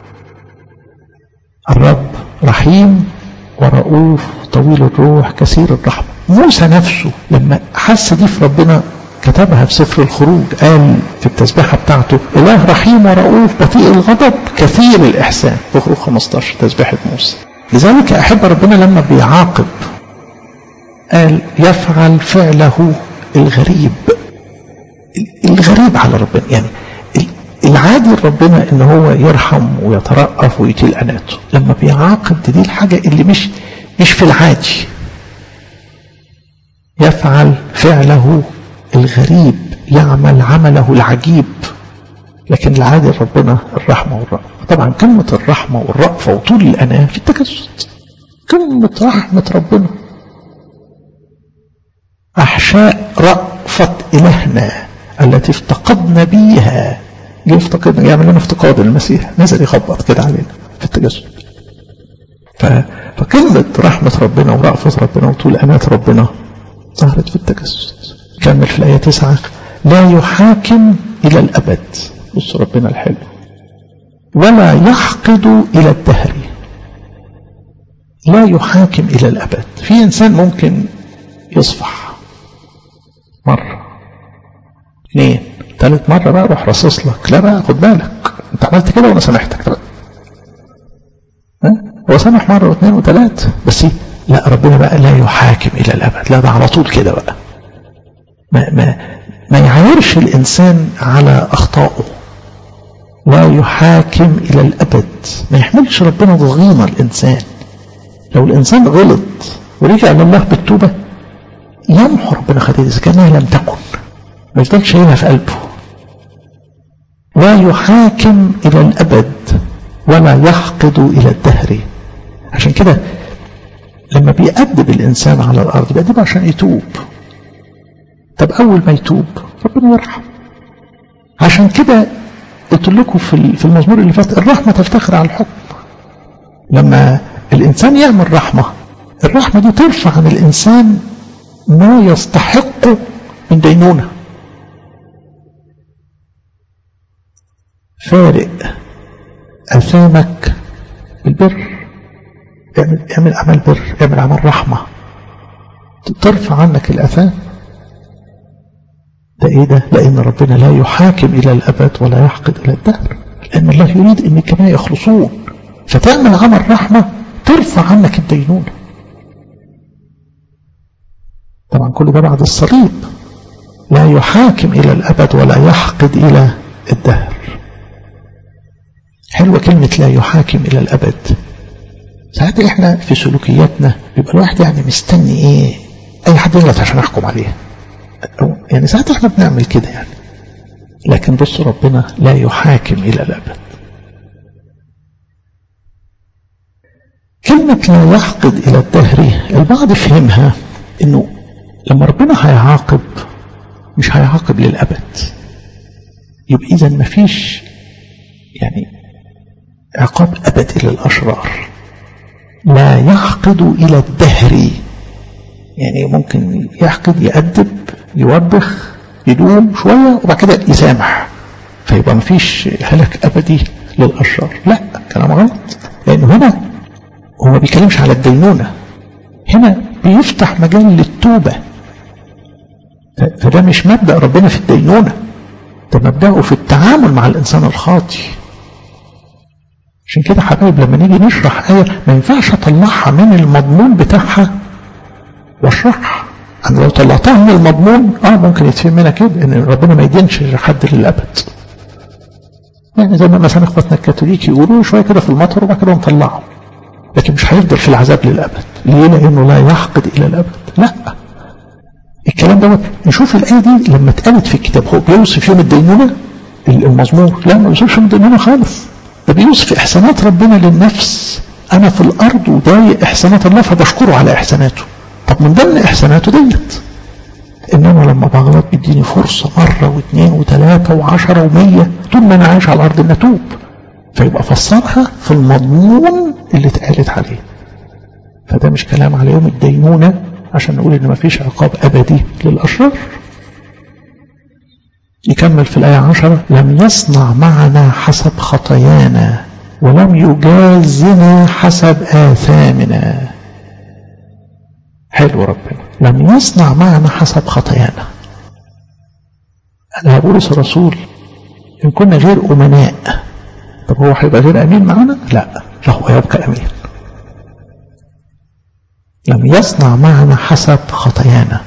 الرب رحيم ورؤوف طويل الروح كثير الرحمة موسى نفسه لما حس دي في ربنا كتبها في سفر الخروج قال في التسبيحة بتاعته إله رحيم ورؤوف بطيء الغضب كثير الإحسان في خروج 15 تسبيحة موسى لذلك أحب ربنا لما بيعاقب قال يفعل فعله الغريب الغريب على ربنا يعني العادي ربنا ان هو يرحم ويترأف ويطيل اناته لما بيعاقب دي الحاجة اللي مش مش في العادي يفعل فعله الغريب يعمل عمله العجيب لكن العادي ربنا الرحمة والرأفة طبعا كلمة الرحمة والرأفة وطول الأناة في التجسد كلمة رحمة ربنا أحشاء رأفة إلهنا التي افتقدنا بيها جه افتقدنا يعمل لنا افتقاد المسيح نزل يخبط كده علينا في التجسد ف... فكلمة رحمة ربنا ورأفة ربنا وطول أناة ربنا ظهرت في التجسد كمل في الآية تسعة لا يحاكم إلى الأبد بص ربنا الحلو ولا يحقد إلى الدهر لا يحاكم إلى الأبد في إنسان ممكن يصفح مرة اثنين ثالث مرة بقى روح رصص لك لا بقى خد بالك انت عملت كده وانا سامحتك بقى هو سامح مرة واثنين وثلاث بس لا ربنا بقى لا يحاكم إلى الأبد لا ده على طول كده بقى ما, ما, ما يعايرش الإنسان على أخطائه لا يحاكم إلى الأبد ما يحملش ربنا ضغينة الإنسان لو الإنسان غلط ورجع لله بالتوبة يمحو ربنا خطيئته كأنها لم تكن ما يفضلش شايلها في قلبه لا يحاكم إلى الأبد ولا يحقد إلى الدهر عشان كده لما بيأدب الإنسان على الأرض بيأدب عشان يتوب طب أول ما يتوب ربنا يرحم عشان كده قلت لكم في المزمور اللي فات الرحمة تفتخر على الحكم لما الإنسان يعمل رحمة الرحمة دي ترفع عن الإنسان ما يستحق من دينونة فارق أثامك بالبر اعمل, اعمل عمل بر اعمل عمل رحمة ترفع عنك الأثام ده ايه ده لأن ربنا لا يحاكم إلى الأبد ولا يحقد إلى الدهر لأن الله يريد أن كما يخلصون فتعمل عمل رحمة ترفع عنك الدينونة طبعا كل ده بعد الصليب لا يحاكم إلى الأبد ولا يحقد إلى الدهر حلوة كلمة لا يحاكم إلى الأبد ساعات احنا في سلوكياتنا بيبقى الواحد يعني مستني ايه اي حد يغلط عشان احكم عليه يعني ساعات احنا بنعمل كده يعني لكن بص ربنا لا يحاكم الى الابد كلمة لا يحقد الى الدهر البعض فهمها انه لما ربنا هيعاقب مش هيعاقب للابد يبقى اذا مفيش يعني عقاب ابدي للاشرار لا يحقد إلى الدهر يعني ممكن يحقد يأدب يوبخ يدوم شوية وبعد كده يسامح فيبقى مفيش هلك أبدي للأشرار لا كلام غلط لأنه هنا هو ما بيتكلمش على الدينونة هنا بيفتح مجال للتوبة فده مش مبدأ ربنا في الدينونة ده مبدأه في التعامل مع الإنسان الخاطي عشان كده حبايب لما نيجي نشرح آية ما ينفعش أطلعها من المضمون بتاعها واشرحها أنا لو طلعتها من المضمون آه ممكن يتفهم منها كده إن ربنا ما يدينش حد للأبد يعني زي ما مثلا إخواتنا الكاثوليك يقولوا شوية كده في المطر وبعد كده نطلعه لكن مش هيفضل في العذاب للأبد ليه؟ لأنه لا يحقد إلى الأبد لا الكلام دوت نشوف الآية دي لما اتقالت في الكتاب هو بيوصف يوم الدينونة المزمور لا ما بيوصفش يوم الدينونة خالص ده بيوصف إحسانات ربنا للنفس أنا في الأرض وضايق إحسانات الله فبشكره على إحساناته طب من ضمن إحساناته ديت إن أنا لما بغلط بيديني فرصة مرة واثنين وثلاثة وعشرة ومية طول ما أنا عايش على الأرض إن أتوب فيبقى فسرها في المضمون اللي اتقالت عليه فده مش كلام على يوم الدينونة عشان نقول ان مفيش عقاب ابدي للاشرار يكمل في الآية عشرة لم يصنع معنا حسب خطايانا ولم يجازنا حسب آثامنا حلو ربنا لم يصنع معنا حسب خطايانا أنا بولس الرسول إن كنا غير أمناء طب هو هيبقى غير أمين معنا لا فهو يبقى أمين لم يصنع معنا حسب خطايانا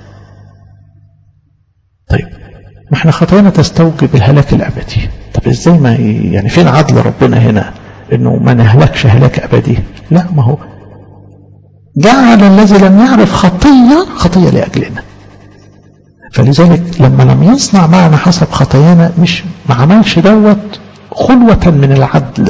طيب ما احنا خطايانا تستوجب الهلاك الأبدي طب ازاي ما يعني فين عدل ربنا هنا انه ما نهلكش هلاك أبدي لا ما هو جعل الذي لم يعرف خطية خطية لأجلنا فلذلك لما لم يصنع معنا حسب خطايانا مش ما عملش دوت خلوة من العدل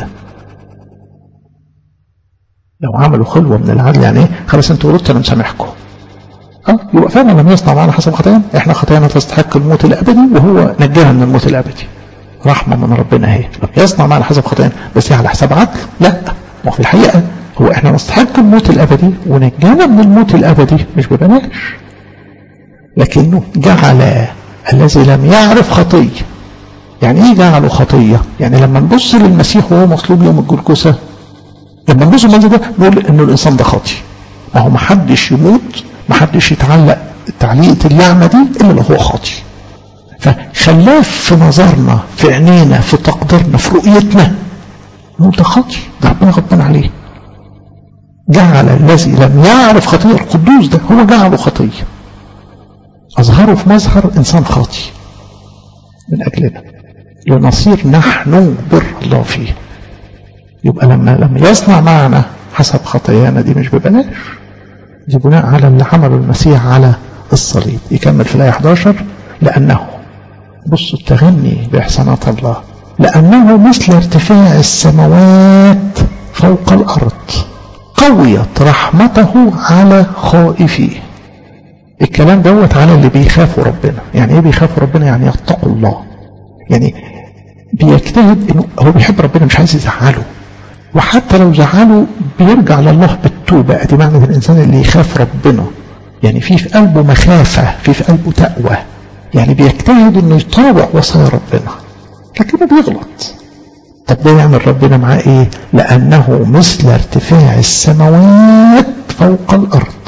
لو عملوا خلوة من العدل يعني ايه خلاص انتوا غلطتوا انا مسامحكم اه يبقى فعلا لم يصنع معنا حسب خطايانا احنا خطايانا تستحق الموت الابدي وهو نجانا من الموت الابدي رحمة من ربنا اهي لم يصنع معنا حسب خطايانا بس على حساب عدل لا ما في الحقيقة هو احنا نستحق الموت الابدي ونجانا من الموت الابدي مش ببلاش لكنه جعل الذي لم يعرف خطية يعني ايه جعله خطية يعني لما نبص للمسيح وهو مصلوب يوم الجلجسة لما نبص المنظر ده نقول انه الانسان ده خاطي ما هو محدش يموت محدش يتعلق تعليقة اللعنة دي الا لو هو خاطي فخلاه في نظرنا في عينينا في تقديرنا في رؤيتنا نقول ده خاطي ده ربنا غضبان عليه جعل الذي لم يعرف خطية القدوس ده هو جعله خطية أظهره في مظهر إنسان خاطي من أجلنا لنصير نحن بر الله فيه يبقى لما لم يصنع معنا حسب خطايانا دي مش ببلاش دي بناء على اللي عمله المسيح على الصليب يكمل في الآية 11 لأنه بصوا التغني بإحسانات الله لأنه مثل ارتفاع السماوات فوق الأرض قويت رحمته على خائفيه الكلام دوت على اللي بيخافوا ربنا يعني ايه بيخافوا ربنا يعني يتقوا الله يعني بيجتهد انه هو بيحب ربنا مش عايز يزعله وحتى لو زعله بيرجع لله بالتوبة ادي معنى الانسان اللي يخاف ربنا يعني في في قلبه مخافة في في قلبه تقوى يعني بيجتهد انه يطاوع وصايا ربنا لكنه بيغلط طب ده يعمل ربنا معاه ايه لانه مثل ارتفاع السماوات فوق الارض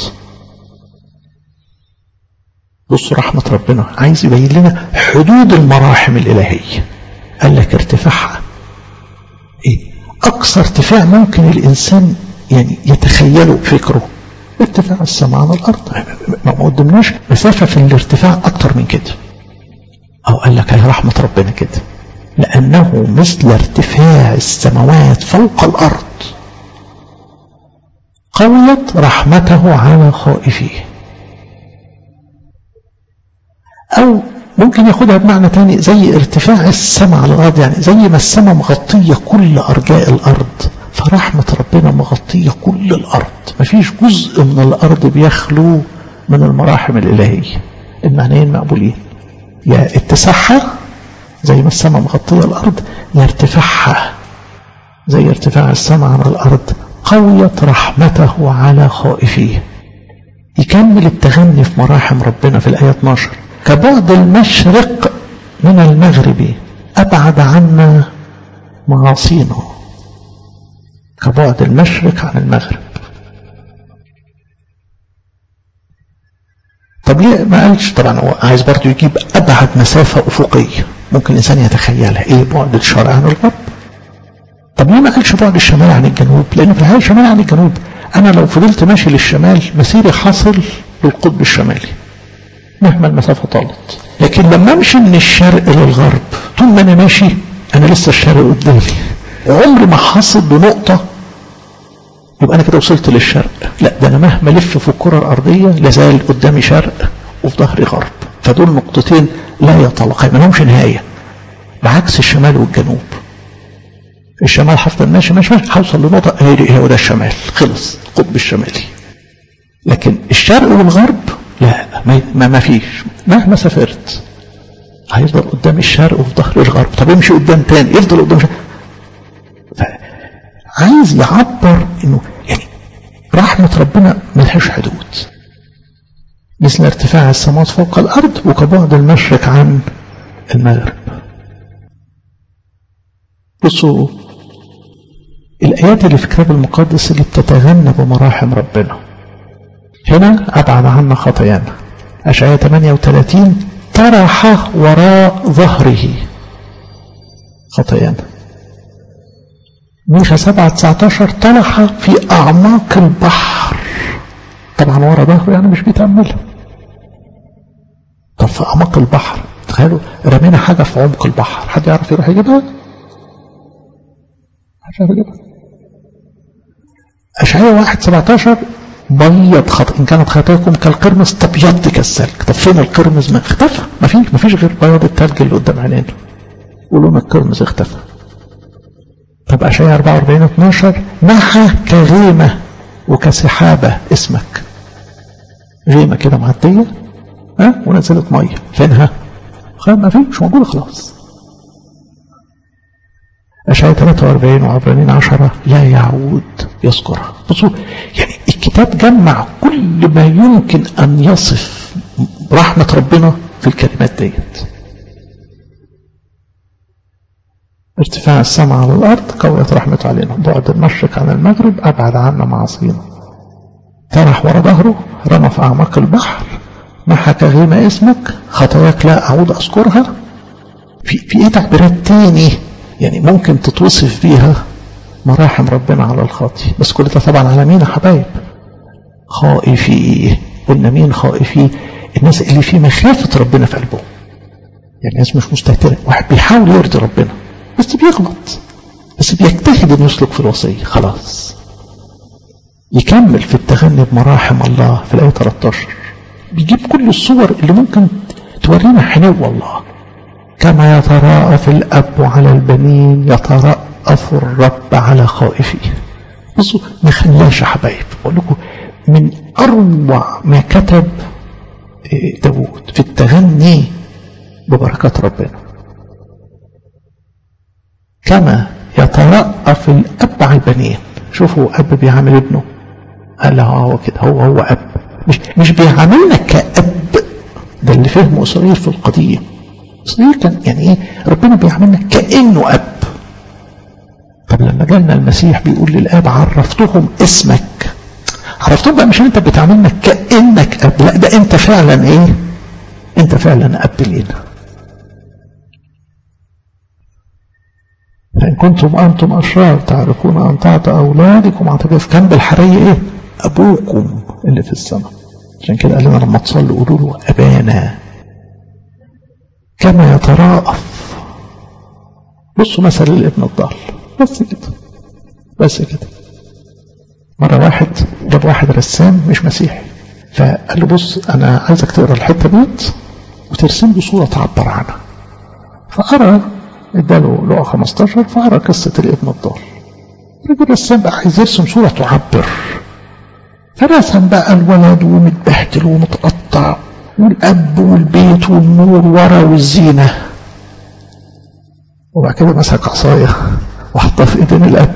بصوا رحمة ربنا عايز يبين لنا حدود المراحم الإلهية قال لك ارتفاعها ايه أقصى ارتفاع ممكن الإنسان يعني يتخيله فكره ارتفاع السماء عن الأرض ما قدمناش مسافة في الارتفاع أكتر من كده أو قال لك هي رحمة ربنا كده لأنه مثل ارتفاع السماوات فوق الأرض قويت رحمته على خائفيه أو ممكن ياخدها بمعنى تاني زي ارتفاع السماء على الأرض يعني زي ما السماء مغطية كل أرجاء الأرض فرحمة ربنا مغطية كل الأرض مفيش جزء من الأرض بيخلو من المراحم الإلهية المعنيين مقبولين يا اتساعها زي ما السماء مغطية الأرض يا ارتفاعها زي ارتفاع السماء على الأرض قويت رحمته على خائفيه يكمل التغني في مراحم ربنا في الآية 12 كبعد المشرق من المغرب أبعد عنا معاصينا كبعد المشرق عن المغرب طب ليه ما قالش طبعا هو عايز برضه يجيب أبعد مسافة أفقية ممكن الإنسان يتخيلها إيه بعد الشرق عن الغرب طب ليه ما قالش بعد الشمال عن الجنوب لأن في الحقيقة الشمال عن الجنوب أنا لو فضلت ماشي للشمال مسيري حاصل للقطب الشمالي مهما المسافة طالت لكن لما امشي من الشرق للغرب طول ما انا ماشي انا لسه الشرق قدامي عمري ما حصل بنقطة يبقى انا كده وصلت للشرق لا ده انا مهما الف في الكرة الارضية لازال قدامي شرق وفي ظهري غرب فدول نقطتين لا يتلاقيان ما لهمش نهاية بعكس الشمال والجنوب الشمال هفضل ماشي ماشي ماشي هوصل لنقطة هي هو ده الشمال خلص القطب الشمالي لكن الشرق والغرب لا ما ما فيش مهما سافرت هيفضل قدام الشرق وفي ظهر الغرب طب امشي قدام تاني يفضل قدام شرق. عايز يعبر انه يعني رحمة ربنا ملهاش حدود مثل ارتفاع السماوات فوق الأرض وكبعد المشرق عن المغرب بصوا الآيات اللي في الكتاب المقدس اللي بتتغنى بمراحم ربنا هنا أبعد عنا خطايانا أشعية 38 طرح وراء ظهره خطايانا ميخا 7 19 طرح في أعماق البحر طبعا ورا ظهره يعني مش بيتأملها طب في أعماق البحر تخيلوا رمينا حاجة في عمق البحر حد يعرف يروح يجيبها؟ حد يعرف يجيبها؟ أشعية 1 17 بيض خط إن كانت خطاياكم كالقرمز تبيض كالثلج طب فين القرمز ما اختفى ما فيش ما فيش غير بياض الثلج اللي قدام عينينا ولون القرمز اختفى طب أشعية 44 12 نحى كغيمة وكسحابة اسمك غيمة كده معدية ها ونزلت مية فينها خلاص ما فيش مش موجودة خلاص أشعية 43 وعبرانين 10 لا يعود يذكرها بصوا يعني الكتاب جمع كل ما يمكن أن يصف رحمة ربنا في الكلمات ديت ارتفاع السماء على الأرض قويت رحمة علينا بعد المشرق عن المغرب أبعد عنا معاصينا طرح ورا ظهره رمى في أعماق البحر محى كغيمة اسمك خطاياك لا أعود أذكرها في في إيه تعبيرات تاني يعني ممكن تتوصف بيها مراحم ربنا على الخاطي بس كل ده طبعا على مين يا حبايب خائفي قلنا مين خائفي الناس اللي في مخافة ربنا في قلبهم يعني الناس مش مستهترة واحد بيحاول يرضي ربنا بس بيغلط بس بيجتهد انه يسلك في الوصية خلاص يكمل في التغني بمراحم الله في الآية 13 بيجيب كل الصور اللي ممكن تورينا حنو الله كما يتراءف الأب على البنين يترأف الرب على خائفيه بصوا ما خلاش يا حبايب بقول لكم من أروع ما كتب داوود في التغني ببركات ربنا كما يترأف الأب على البنين شوفوا أب بيعامل ابنه قال له هو كده هو هو أب مش مش بيعاملنا كأب ده اللي فهمه إسرائيل في القديم إسرائيل كان يعني إيه ربنا بيعاملنا كأنه أب طب لما جالنا المسيح بيقول للآب عرفتهم اسمك عرفتهم بقى مش انت بتعاملنا كأنك أب لا ده انت فعلا ايه انت فعلا أب لينا فإن كنتم أنتم أشرار تعرفون أن تعطى أولادكم عطية كان بالحرية إيه أبوكم اللي في السماء عشان كده قال لنا لما تصلوا قولوا له أبانا كما يتراءف بصوا مثل الابن الضال بس كده بس كده مرة واحد جاب واحد رسام مش مسيحي فقال له بص أنا عايزك تقرا الحتة ديت وترسم له صورة تعبر عنها فقرا اداله لقى 15 فقرا قصة الابن الضال الراجل الرسام بقى عايز يرسم صورة تعبر فرسم بقى الولد ومتبهدل ومتقطع والأب والبيت والنور ورا والزينة وبعد كده مسك عصاية وحطها في ايدين الأب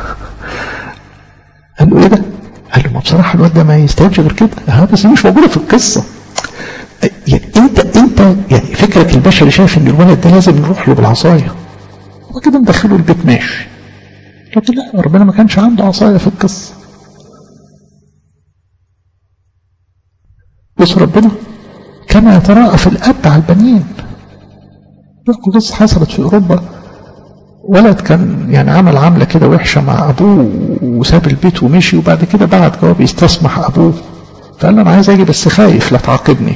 قال له ايه ده؟ قال له ما بصراحة الواد ده ما يستاهلش غير كده ها بس مش موجودة في القصة يعني انت انت يعني فكرك البشري شايف ان الولد ده لازم نروح له بالعصاية وكده ندخله البيت ماشي لكن لا ربنا ما كانش عنده عصاية في القصة بص ربنا كما يتراءف الأب على البنين قصة حصلت في أوروبا ولد كان يعني عمل عملة كده وحشة مع أبوه وساب البيت ومشي وبعد كده بعت جواب يستسمح أبوه فقال له أنا عايز أجي بس خايف لا تعاقبني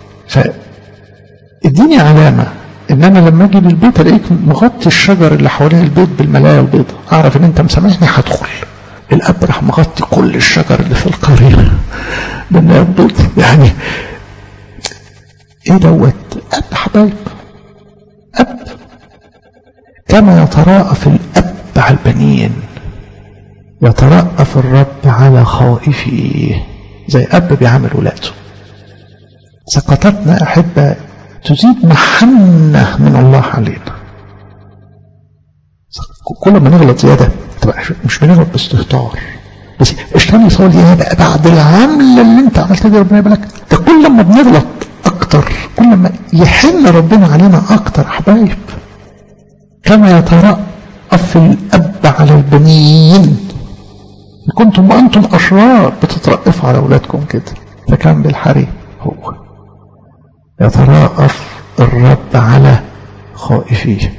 فاديني علامة إن أنا لما أجي للبيت ألاقيك مغطي الشجر اللي حوالين البيت بالملاية البيضاء أعرف إن أنت مسامحني هدخل الأب راح مغطي كل الشجر اللي في القرية بالملاية البيضاء يعني إيه دوت أب حبايب أب كما يتراءف الأب على البنين يترأف الرب على خائفيه زي أب بيعامل ولاده سقطتنا أحبة تزيد محنة من الله علينا كل ما نغلط زيادة مش بنغلط باستهتار بس الشيطان يصور ايه بقى بعد العملة اللي انت عملتها دي ربنا يبارك ده كل ما بنغلط اكتر كل ما يحن ربنا علينا اكتر حبايب كما يترأف الاب على البنين كنتم وانتم اشرار بتترأفوا على اولادكم كده فكان بالحري هو يترأف الرب على خائفيه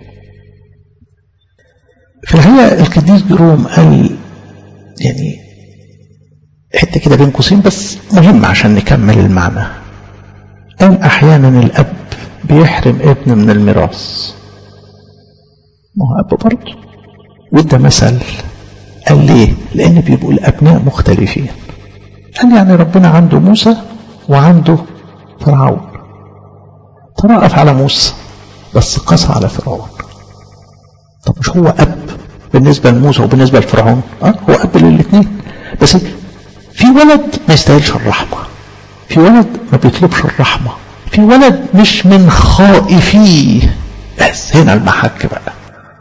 في الحقيقة القديس جروم قال يعني حتة كده بين قوسين بس مهم عشان نكمل المعنى قال أحيانا الأب بيحرم ابن من الميراث ما هو أب برضه وده مثل قال ليه لأن بيبقوا الأبناء مختلفين قال يعني ربنا عنده موسى وعنده فرعون ترأف على موسى بس قسى على فرعون طب مش هو أب بالنسبة لموسى وبالنسبة لفرعون أه هو أب للاثنين بس في ولد ما يستاهلش الرحمة في ولد ما بيطلبش الرحمة في ولد مش من خائفيه بس هنا المحك بقى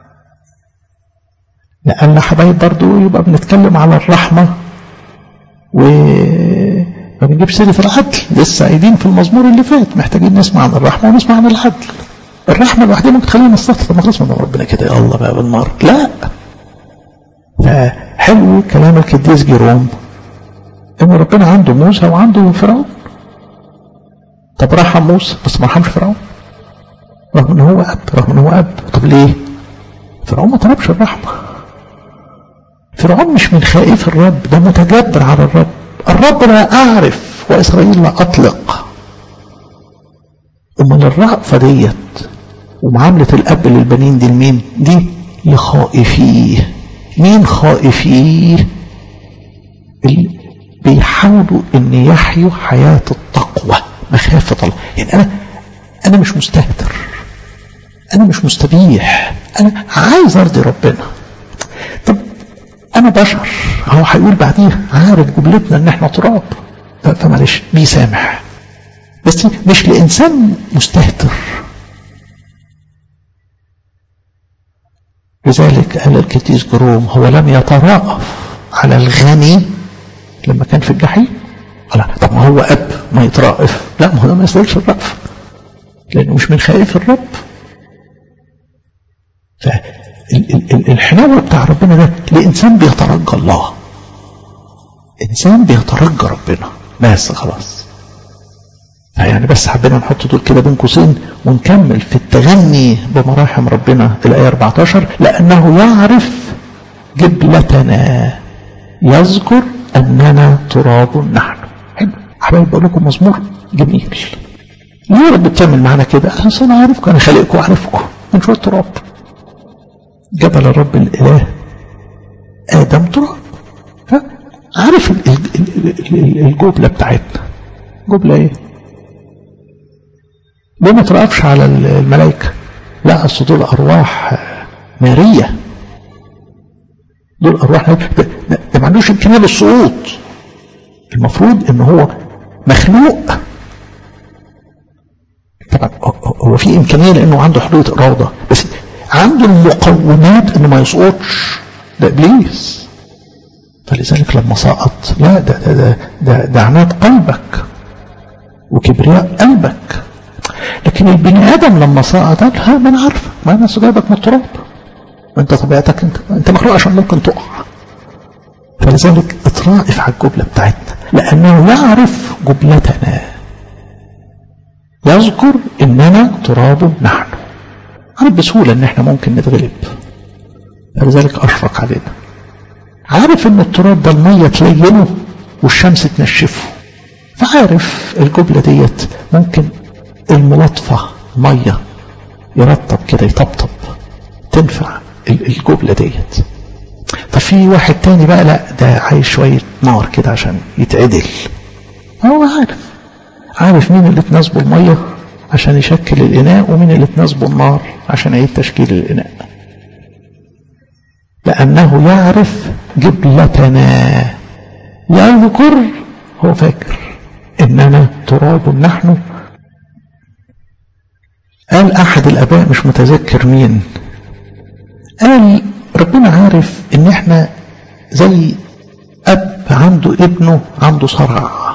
لأن حبايب برضو يبقى بنتكلم على الرحمة و ما بنجيب سيرة العدل لسه قايلين في المزمور اللي فات محتاجين نسمع عن الرحمة ونسمع عن العدل الرحمة لوحدها ممكن تخلينا نستطيع لما خلص من ربنا كده يا الله بقى بالنار لا فحلو كلام القديس جيروم ان ربنا عنده موسى وعنده فرعون طب رحم موسى بس ما رحمش فرعون رغم ان هو اب رغم ان هو اب طب ليه فرعون ما طلبش الرحمه فرعون مش من خائف الرب ده متجبر على الرب الرب لا اعرف واسرائيل لا اطلق امال الرأفة ديت ومعاملة الاب للبنين دي لمين دي لخائفيه مين خائفيه اللي بيحاولوا ان يحيوا حياة التقوى مخافة الله يعني انا انا مش مستهتر انا مش مستبيح انا عايز ارضي ربنا طب انا بشر هو هيقول بعديها عارف جملتنا ان احنا تراب فمعلش بيسامح بس مش لانسان مستهتر لذلك قال الكتيس جروم هو لم يتراءف على الغني لما كان في الجحيم لا طب ما هو اب ما يترأف لا ما هو ما يستاهلش الرأف لانه مش من خائف الرب فالحناوة بتاع ربنا ده لإنسان بيترجى الله إنسان بيترجى ربنا بس خلاص يعني بس حبينا نحط دول كده بين قوسين ونكمل في التغني بمراحم ربنا في الآية 14 لأنه يعرف جبلتنا يذكر أننا تراب نحن حلو حبايب بقول لكم مزمور جميل ليه يا رب بتعمل معانا كده أصل أنا عارفكم أنا خالقكم وعارفكم من شوية تراب جبل الرب الإله آدم تراب عارف الجبلة بتاعتنا جبلة ايه ليه ما ترقفش على الملائكة لا اصل دول ارواح نارية دول ارواح نارية ده, ده ما عندوش امكانية للسقوط المفروض ان هو مخلوق طبعا هو في امكانية لانه عنده حدود ارادة بس عنده المقومات انه ما يسقطش ده ابليس فلذلك لما سقط لا ده ده ده, ده, ده عناد قلبك وكبرياء قلبك لكن البني ادم لما سقط قال ها ما انا عارفك ما انا جايبك من التراب انت طبيعتك انت انت مخلوق عشان ممكن تقع فلذلك اترائف على الجبله بتاعتنا لانه يعرف جبلتنا يذكر اننا تراب نحن عارف بسهوله ان احنا ممكن نتغلب فلذلك اشفق علينا عارف ان التراب ده الميه تلينه والشمس تنشفه فعارف الجبلة ديت ممكن الملطفة مية يرطب كده يطبطب تنفع الجبلة ديت ففي واحد تاني بقى لا ده عايز شوية نار كده عشان يتعدل هو عارف عارف مين اللي تناسبه المية عشان يشكل الإناء ومين اللي تناسبه النار عشان يعيد تشكيل الإناء لأنه يعرف جبلتنا يذكر هو فاكر إننا تراب نحن قال أحد الآباء مش متذكر مين قال ربنا عارف إن إحنا زي اب عنده ابنه عنده صرع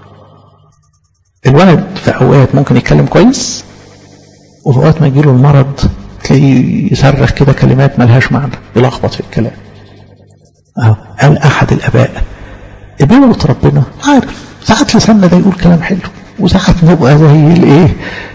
الولد في اوقات ممكن يتكلم كويس وفي اوقات ما يجيله المرض تلاقيه يصرخ كده كلمات ملهاش معنى يلخبط في الكلام اهو قال احد الاباء ابوة ربنا عارف ساعات لساننا ده يقول كلام حلو وساعات نبقى زي الايه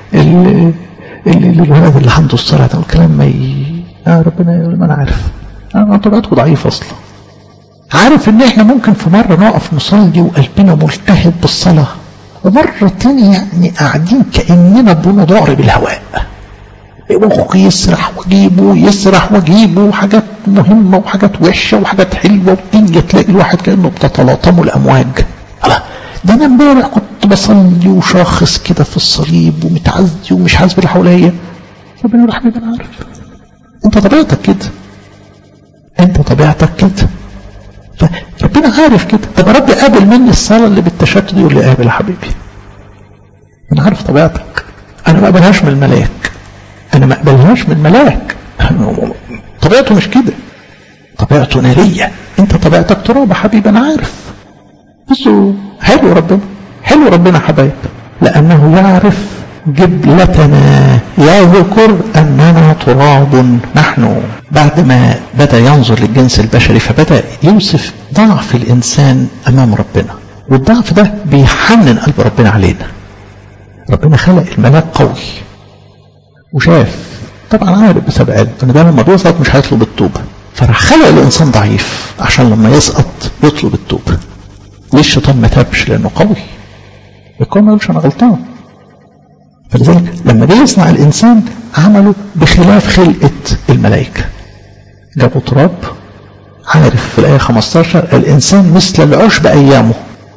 الولد اللي عنده الصرع ده الكلام ما ي... آه ربنا يقول ما انا عارف انا طبيعتكم ضعيف اصلا عارف ان احنا ممكن في مرة نقف نصلي وقلبنا ملتهب بالصلاة ومرة تانية يعني قاعدين كأننا بنضارب الهواء مخي يسرح واجيبه يسرح واجيبه حاجات مهمة وحاجات وحشة وحاجات حلوة والدنيا تلاقي الواحد كأنه بتتلاطمه الأمواج ده أنا امبارح كنت بصلي وشاخص كده في الصليب ومتعزي ومش حاسس باللي حواليا ربنا يقول حبيبي أنا عارف أنت طبيعتك كده أنت طبيعتك كده فربنا عارف كده طب ربي قابل مني الصلاة اللي بالتشتت يقول لي قابل يا حبيبي أنا عارف طبيعتك أنا ما أقبلهاش من الملاك أنا ما أقبلهاش من ملاك طبيعته مش كده طبيعته نارية أنت طبيعتك تراب يا حبيبي أنا عارف بصوا حلو ربنا حلو ربنا حبايب لأنه يعرف جبلتنا يذكر أننا تراب نحن بعد ما بدأ ينظر للجنس البشري فبدأ يوصف ضعف الإنسان أمام ربنا والضعف ده بيحنن قلب ربنا علينا ربنا خلق الملاك قوي وشاف طبعا عارف بسبب علم ان ده لما بيسقط مش هيطلب التوبه فراح خلق الانسان ضعيف عشان لما يسقط يطلب التوبه ليه الشيطان ما تابش لانه قوي القوي ما يقولش انا غلطان فلذلك لما جه يصنع الانسان عمله بخلاف خلقه الملائكه جابوا تراب عارف في الايه 15 الانسان مثل العشب ايامه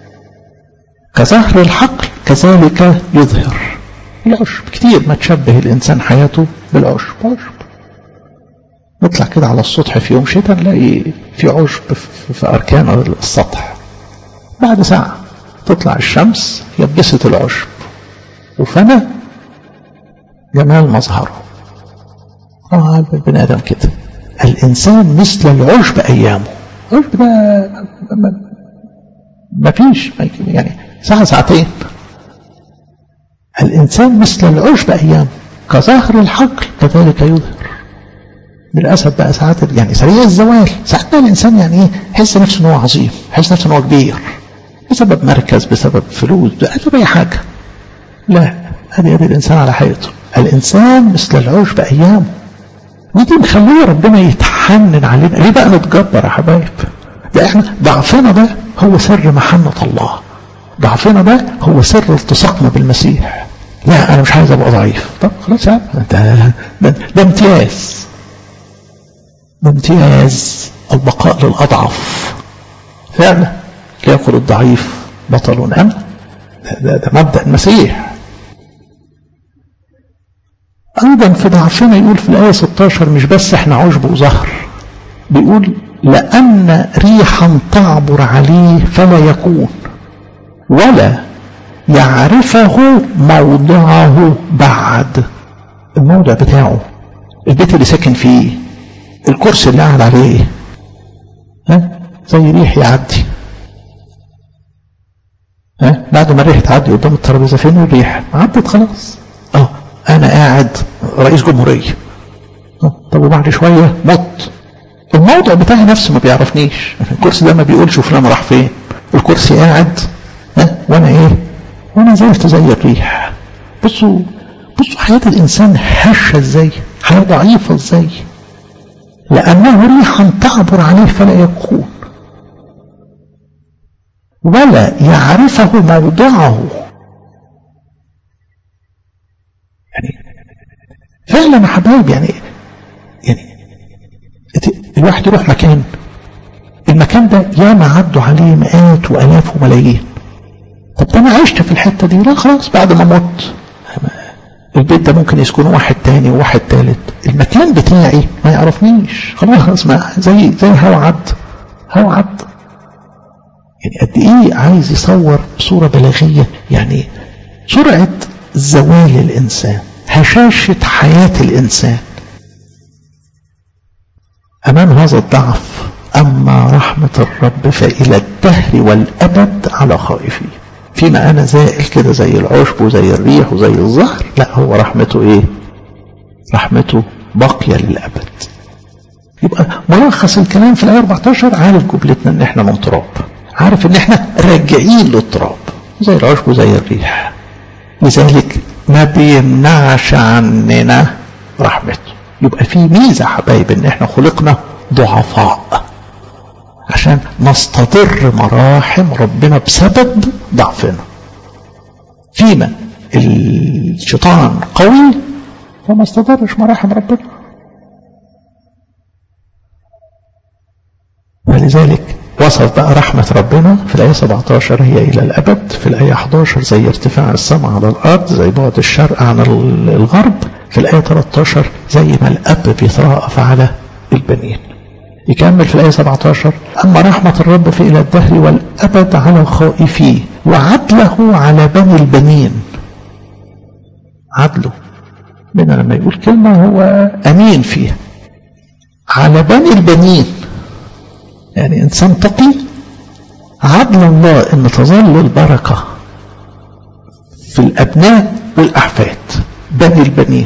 كزهر الحقل كذلك يظهر العشب كتير ما تشبه الإنسان حياته بالعشب عشب نطلع كده على السطح في يوم شتاء نلاقي في عشب في أركان السطح بعد ساعة تطلع الشمس يبست العشب وفنى جمال مظهره اه البني آدم كده الإنسان مثل العشب أيامه العشب ده ما فيش يعني ساعة ساعتين الإنسان مثل العشب أيام كظهر الحقل كذلك يظهر للأسف بقى ساعات يعني سريع الزوال ساعات الإنسان يعني إيه يحس نفسه إن هو عظيم يحس نفسه إن هو كبير بسبب مركز بسبب فلوس بسبب أي حاجة لا هذه هذه الإنسان على حقيقته الإنسان مثل العشب أيامه ودي مخليه ربنا يتحنن علينا ليه بقى نتجبر يا حبايب ده احنا ضعفنا ده هو سر محنة الله ضعفنا ده هو سر التصاقنا بالمسيح لا انا مش عايز ابقى ضعيف طب خلاص يا عم ده, ده, ده امتياز ده امتياز البقاء للاضعف فعلا يقول الضعيف بطل انا ده, ده مبدا المسيح ايضا في ضعفنا يقول في الايه 16 مش بس احنا عشب وزهر بيقول لان ريحا تعبر عليه فلا يكون ولا يعرفه موضعه بعد الموضع بتاعه البيت اللي ساكن فيه الكرسي اللي قاعد عليه ها زي ريح يعدي ها بعد ما الريح تعدي قدام الترابيزه فين الريح عدت خلاص اه انا قاعد رئيس جمهوريه طب وبعد شويه مت الموضع بتاعي نفسه ما بيعرفنيش الكرسي ده ما بيقولش فلان راح فين الكرسي قاعد ها وانا ايه وانا زلت زي الريح بصوا بصوا حياة الانسان هشة ازاي حياة ضعيفة ازاي لانه ريحا تعبر عليه فلا يكون ولا يعرفه موضعه يعني فعلا يا حبايب يعني يعني الواحد يروح مكان المكان ده ياما عدوا عليه مئات والاف وملايين طب ده انا عشت في الحته دي لا خلاص بعد ما مت البيت ده ممكن يسكن واحد تاني وواحد تالت المكان بتاعي ما يعرفنيش خلاص ما زي زي هوا عد هوا عد يعني قد ايه عايز يصور بصوره بلاغيه يعني سرعه زوال الانسان هشاشه حياه الانسان امام هذا الضعف أما رحمة الرب فإلى الدهر والأبد على خائفين فيما أنا زائل كده زي العشب وزي الريح وزي الزهر لا هو رحمته إيه رحمته باقية للأبد يبقى ملخص الكلام في الآية 14 عارف جملتنا إن إحنا من تراب عارف إن إحنا راجعين للتراب زي العشب وزي الريح لذلك ما بيمنعش عننا رحمته يبقى في ميزة حبايب إن إحنا خلقنا ضعفاء عشان نستضر مراحم ربنا بسبب ضعفنا فيما الشيطان قوي فما استضرش مراحم ربنا ولذلك وصف بقى رحمة ربنا في الآية 17 هي إلى الأبد في الآية 11 زي ارتفاع السماء على الأرض زي بعد الشرق عن الغرب في الآية 13 زي ما الأب بيتراءف على البنين يكمل في الآية 17 أما رحمة الرب في إلى الدهر والأبد على خائفيه وعدله على بني البنين عدله بنا لما يقول كلمة هو أمين فيها على بني البنين يعني إنسان تقي عدل الله أن تظل البركة في الأبناء والأحفاد بني البنين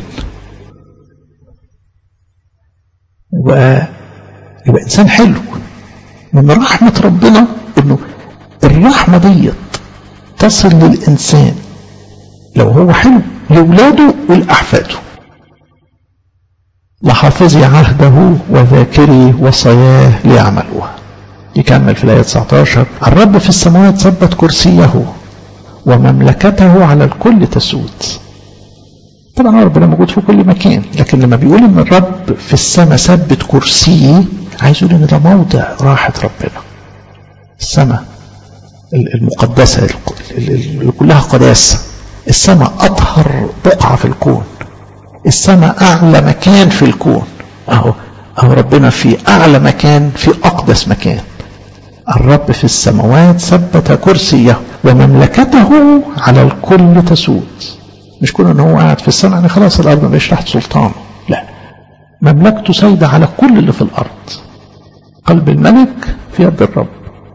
يبقى يبقى إنسان حلو من رحمة ربنا إنه الرحمة ديت تصل للإنسان لو هو حلو لأولاده ولأحفاده لحافظي عهده وذاكري وصاياه ليعملوها يكمل في الآية 19 الرب في السماوات ثبت كرسيه ومملكته على الكل تسود طبعا ربنا موجود في كل مكان لكن لما بيقول ان الرب في السماء ثبت كرسيه عايز يقول ان ده موضع راحة ربنا السماء المقدسة اللي كلها قداسة السماء أطهر بقعة في الكون السماء أعلى مكان في الكون أهو أهو ربنا في أعلى مكان في أقدس مكان الرب في السماوات ثبت كرسيه ومملكته على الكل تسود مش كون ان هو قاعد في السماء يعني خلاص الارض مش تحت سلطانه لا مملكته سيدة على كل اللي في الارض قلب الملك في يد الرب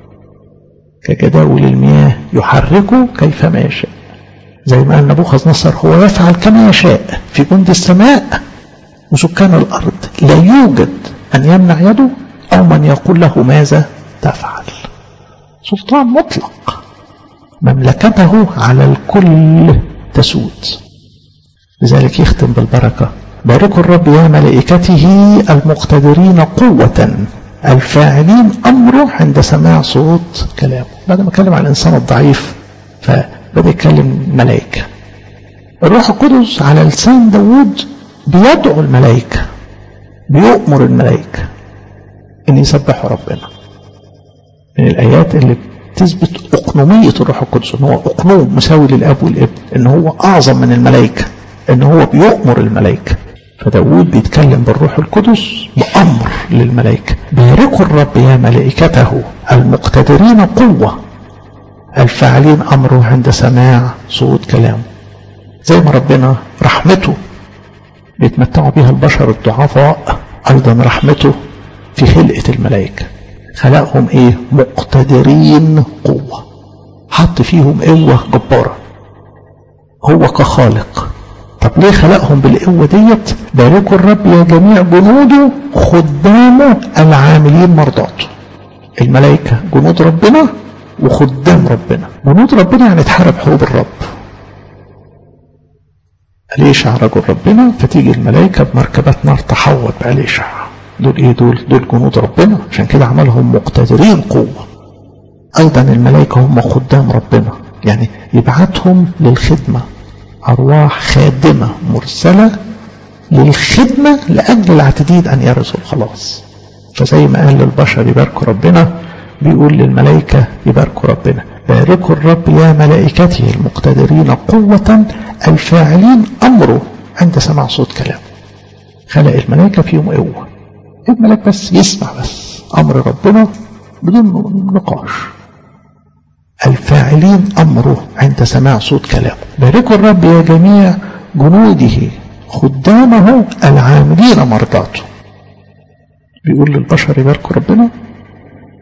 كجداول المياه يحركه كيفما يشاء زي ما قال نبوخذ نصر هو يفعل كما يشاء في جند السماء وسكان الارض لا يوجد ان يمنع يده او من يقول له ماذا تفعل سلطان مطلق مملكته على الكل تسود لذلك يختم بالبركة باركوا الرب يا ملائكته المقتدرين قوة الفاعلين أمره عند سماع صوت كلامه بعد ما اتكلم عن الإنسان الضعيف فبدأ يتكلم ملائكة الروح القدس على لسان داود بيدعو الملائكة بيؤمر الملائكة أن يسبحوا ربنا من الآيات اللي تثبت أقنومية الروح القدس ان هو أقنوم مساوي للأب والابن ان هو أعظم من الملائكة ان هو بيؤمر الملائكة فداود بيتكلم بالروح القدس بأمر للملائكة باركوا الرب يا ملائكته المقتدرين قوة الفاعلين أمره عند سماع صوت كلامه زي ما ربنا رحمته بيتمتعوا بها البشر الضعفاء أيضا رحمته في خلقة الملائكة خلقهم ايه مقتدرين قوة حط فيهم قوة جبارة هو كخالق طب ليه خلقهم بالقوة ديت باركوا الرب يا جميع جنوده خدامه العاملين مرضاته الملائكة جنود ربنا وخدام ربنا جنود ربنا يعني تحارب حروب الرب أليشع رجل ربنا فتيجي الملائكة بمركبات نار تحوط بأليشع دول ايه دول دول جنود ربنا عشان كده عملهم مقتدرين قوة ايضا الملائكة هم خدام ربنا يعني يبعتهم للخدمة ارواح خادمة مرسلة للخدمة لاجل العتديد ان يرثوا الخلاص فزي ما قال للبشر يباركوا ربنا بيقول للملائكة يباركوا ربنا باركوا الرب يا ملائكته المقتدرين قوة الفاعلين امره عند سماع صوت كلامه خلق الملائكة فيهم قوة الملك بس يسمع بس أمر ربنا بدون نقاش الفاعلين أمره عند سماع صوت كلامه باركوا الرب يا جميع جنوده خدامه العاملين مرضاته بيقول للبشر يباركوا ربنا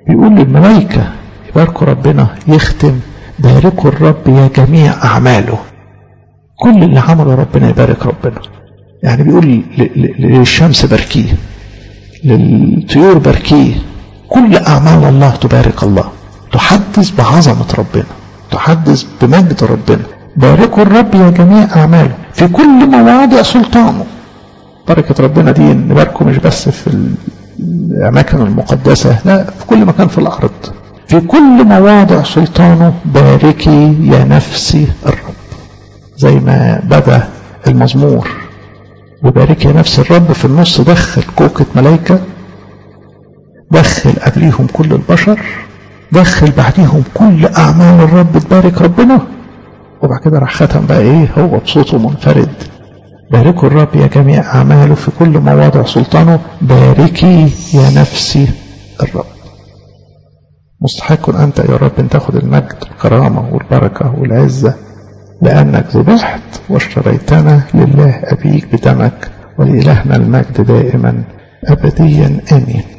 بيقول للملائكة يباركوا ربنا يختم باركوا الرب يا جميع أعماله كل اللي عمله ربنا يبارك ربنا يعني بيقول للشمس باركيه للطيور باركيه كل أعمال الله تبارك الله تحدث بعظمة ربنا تحدث بمجد ربنا باركوا الرب يا جميع أعماله في كل مواضع سلطانه بركة ربنا دي نباركه مش بس في الأماكن المقدسة لا في كل مكان في الأرض في كل مواضع سلطانه باركي يا نفسي الرب زي ما بدأ المزمور وباركي يا نفس الرب في النص دخل كوكة ملايكة دخل قبليهم كل البشر دخل بعديهم كل أعمال الرب تبارك ربنا وبعد كده راح ختم بقى إيه هو بصوته منفرد باركوا الرب يا جميع أعماله في كل مواضع سلطانه باركي يا نفسي الرب مستحق أنت يا رب أن تاخد المجد والكرامة والبركة والعزة لأنك ذبحت واشتريتنا لله أبيك بدمك ولإلهنا المجد دائما أبديا آمين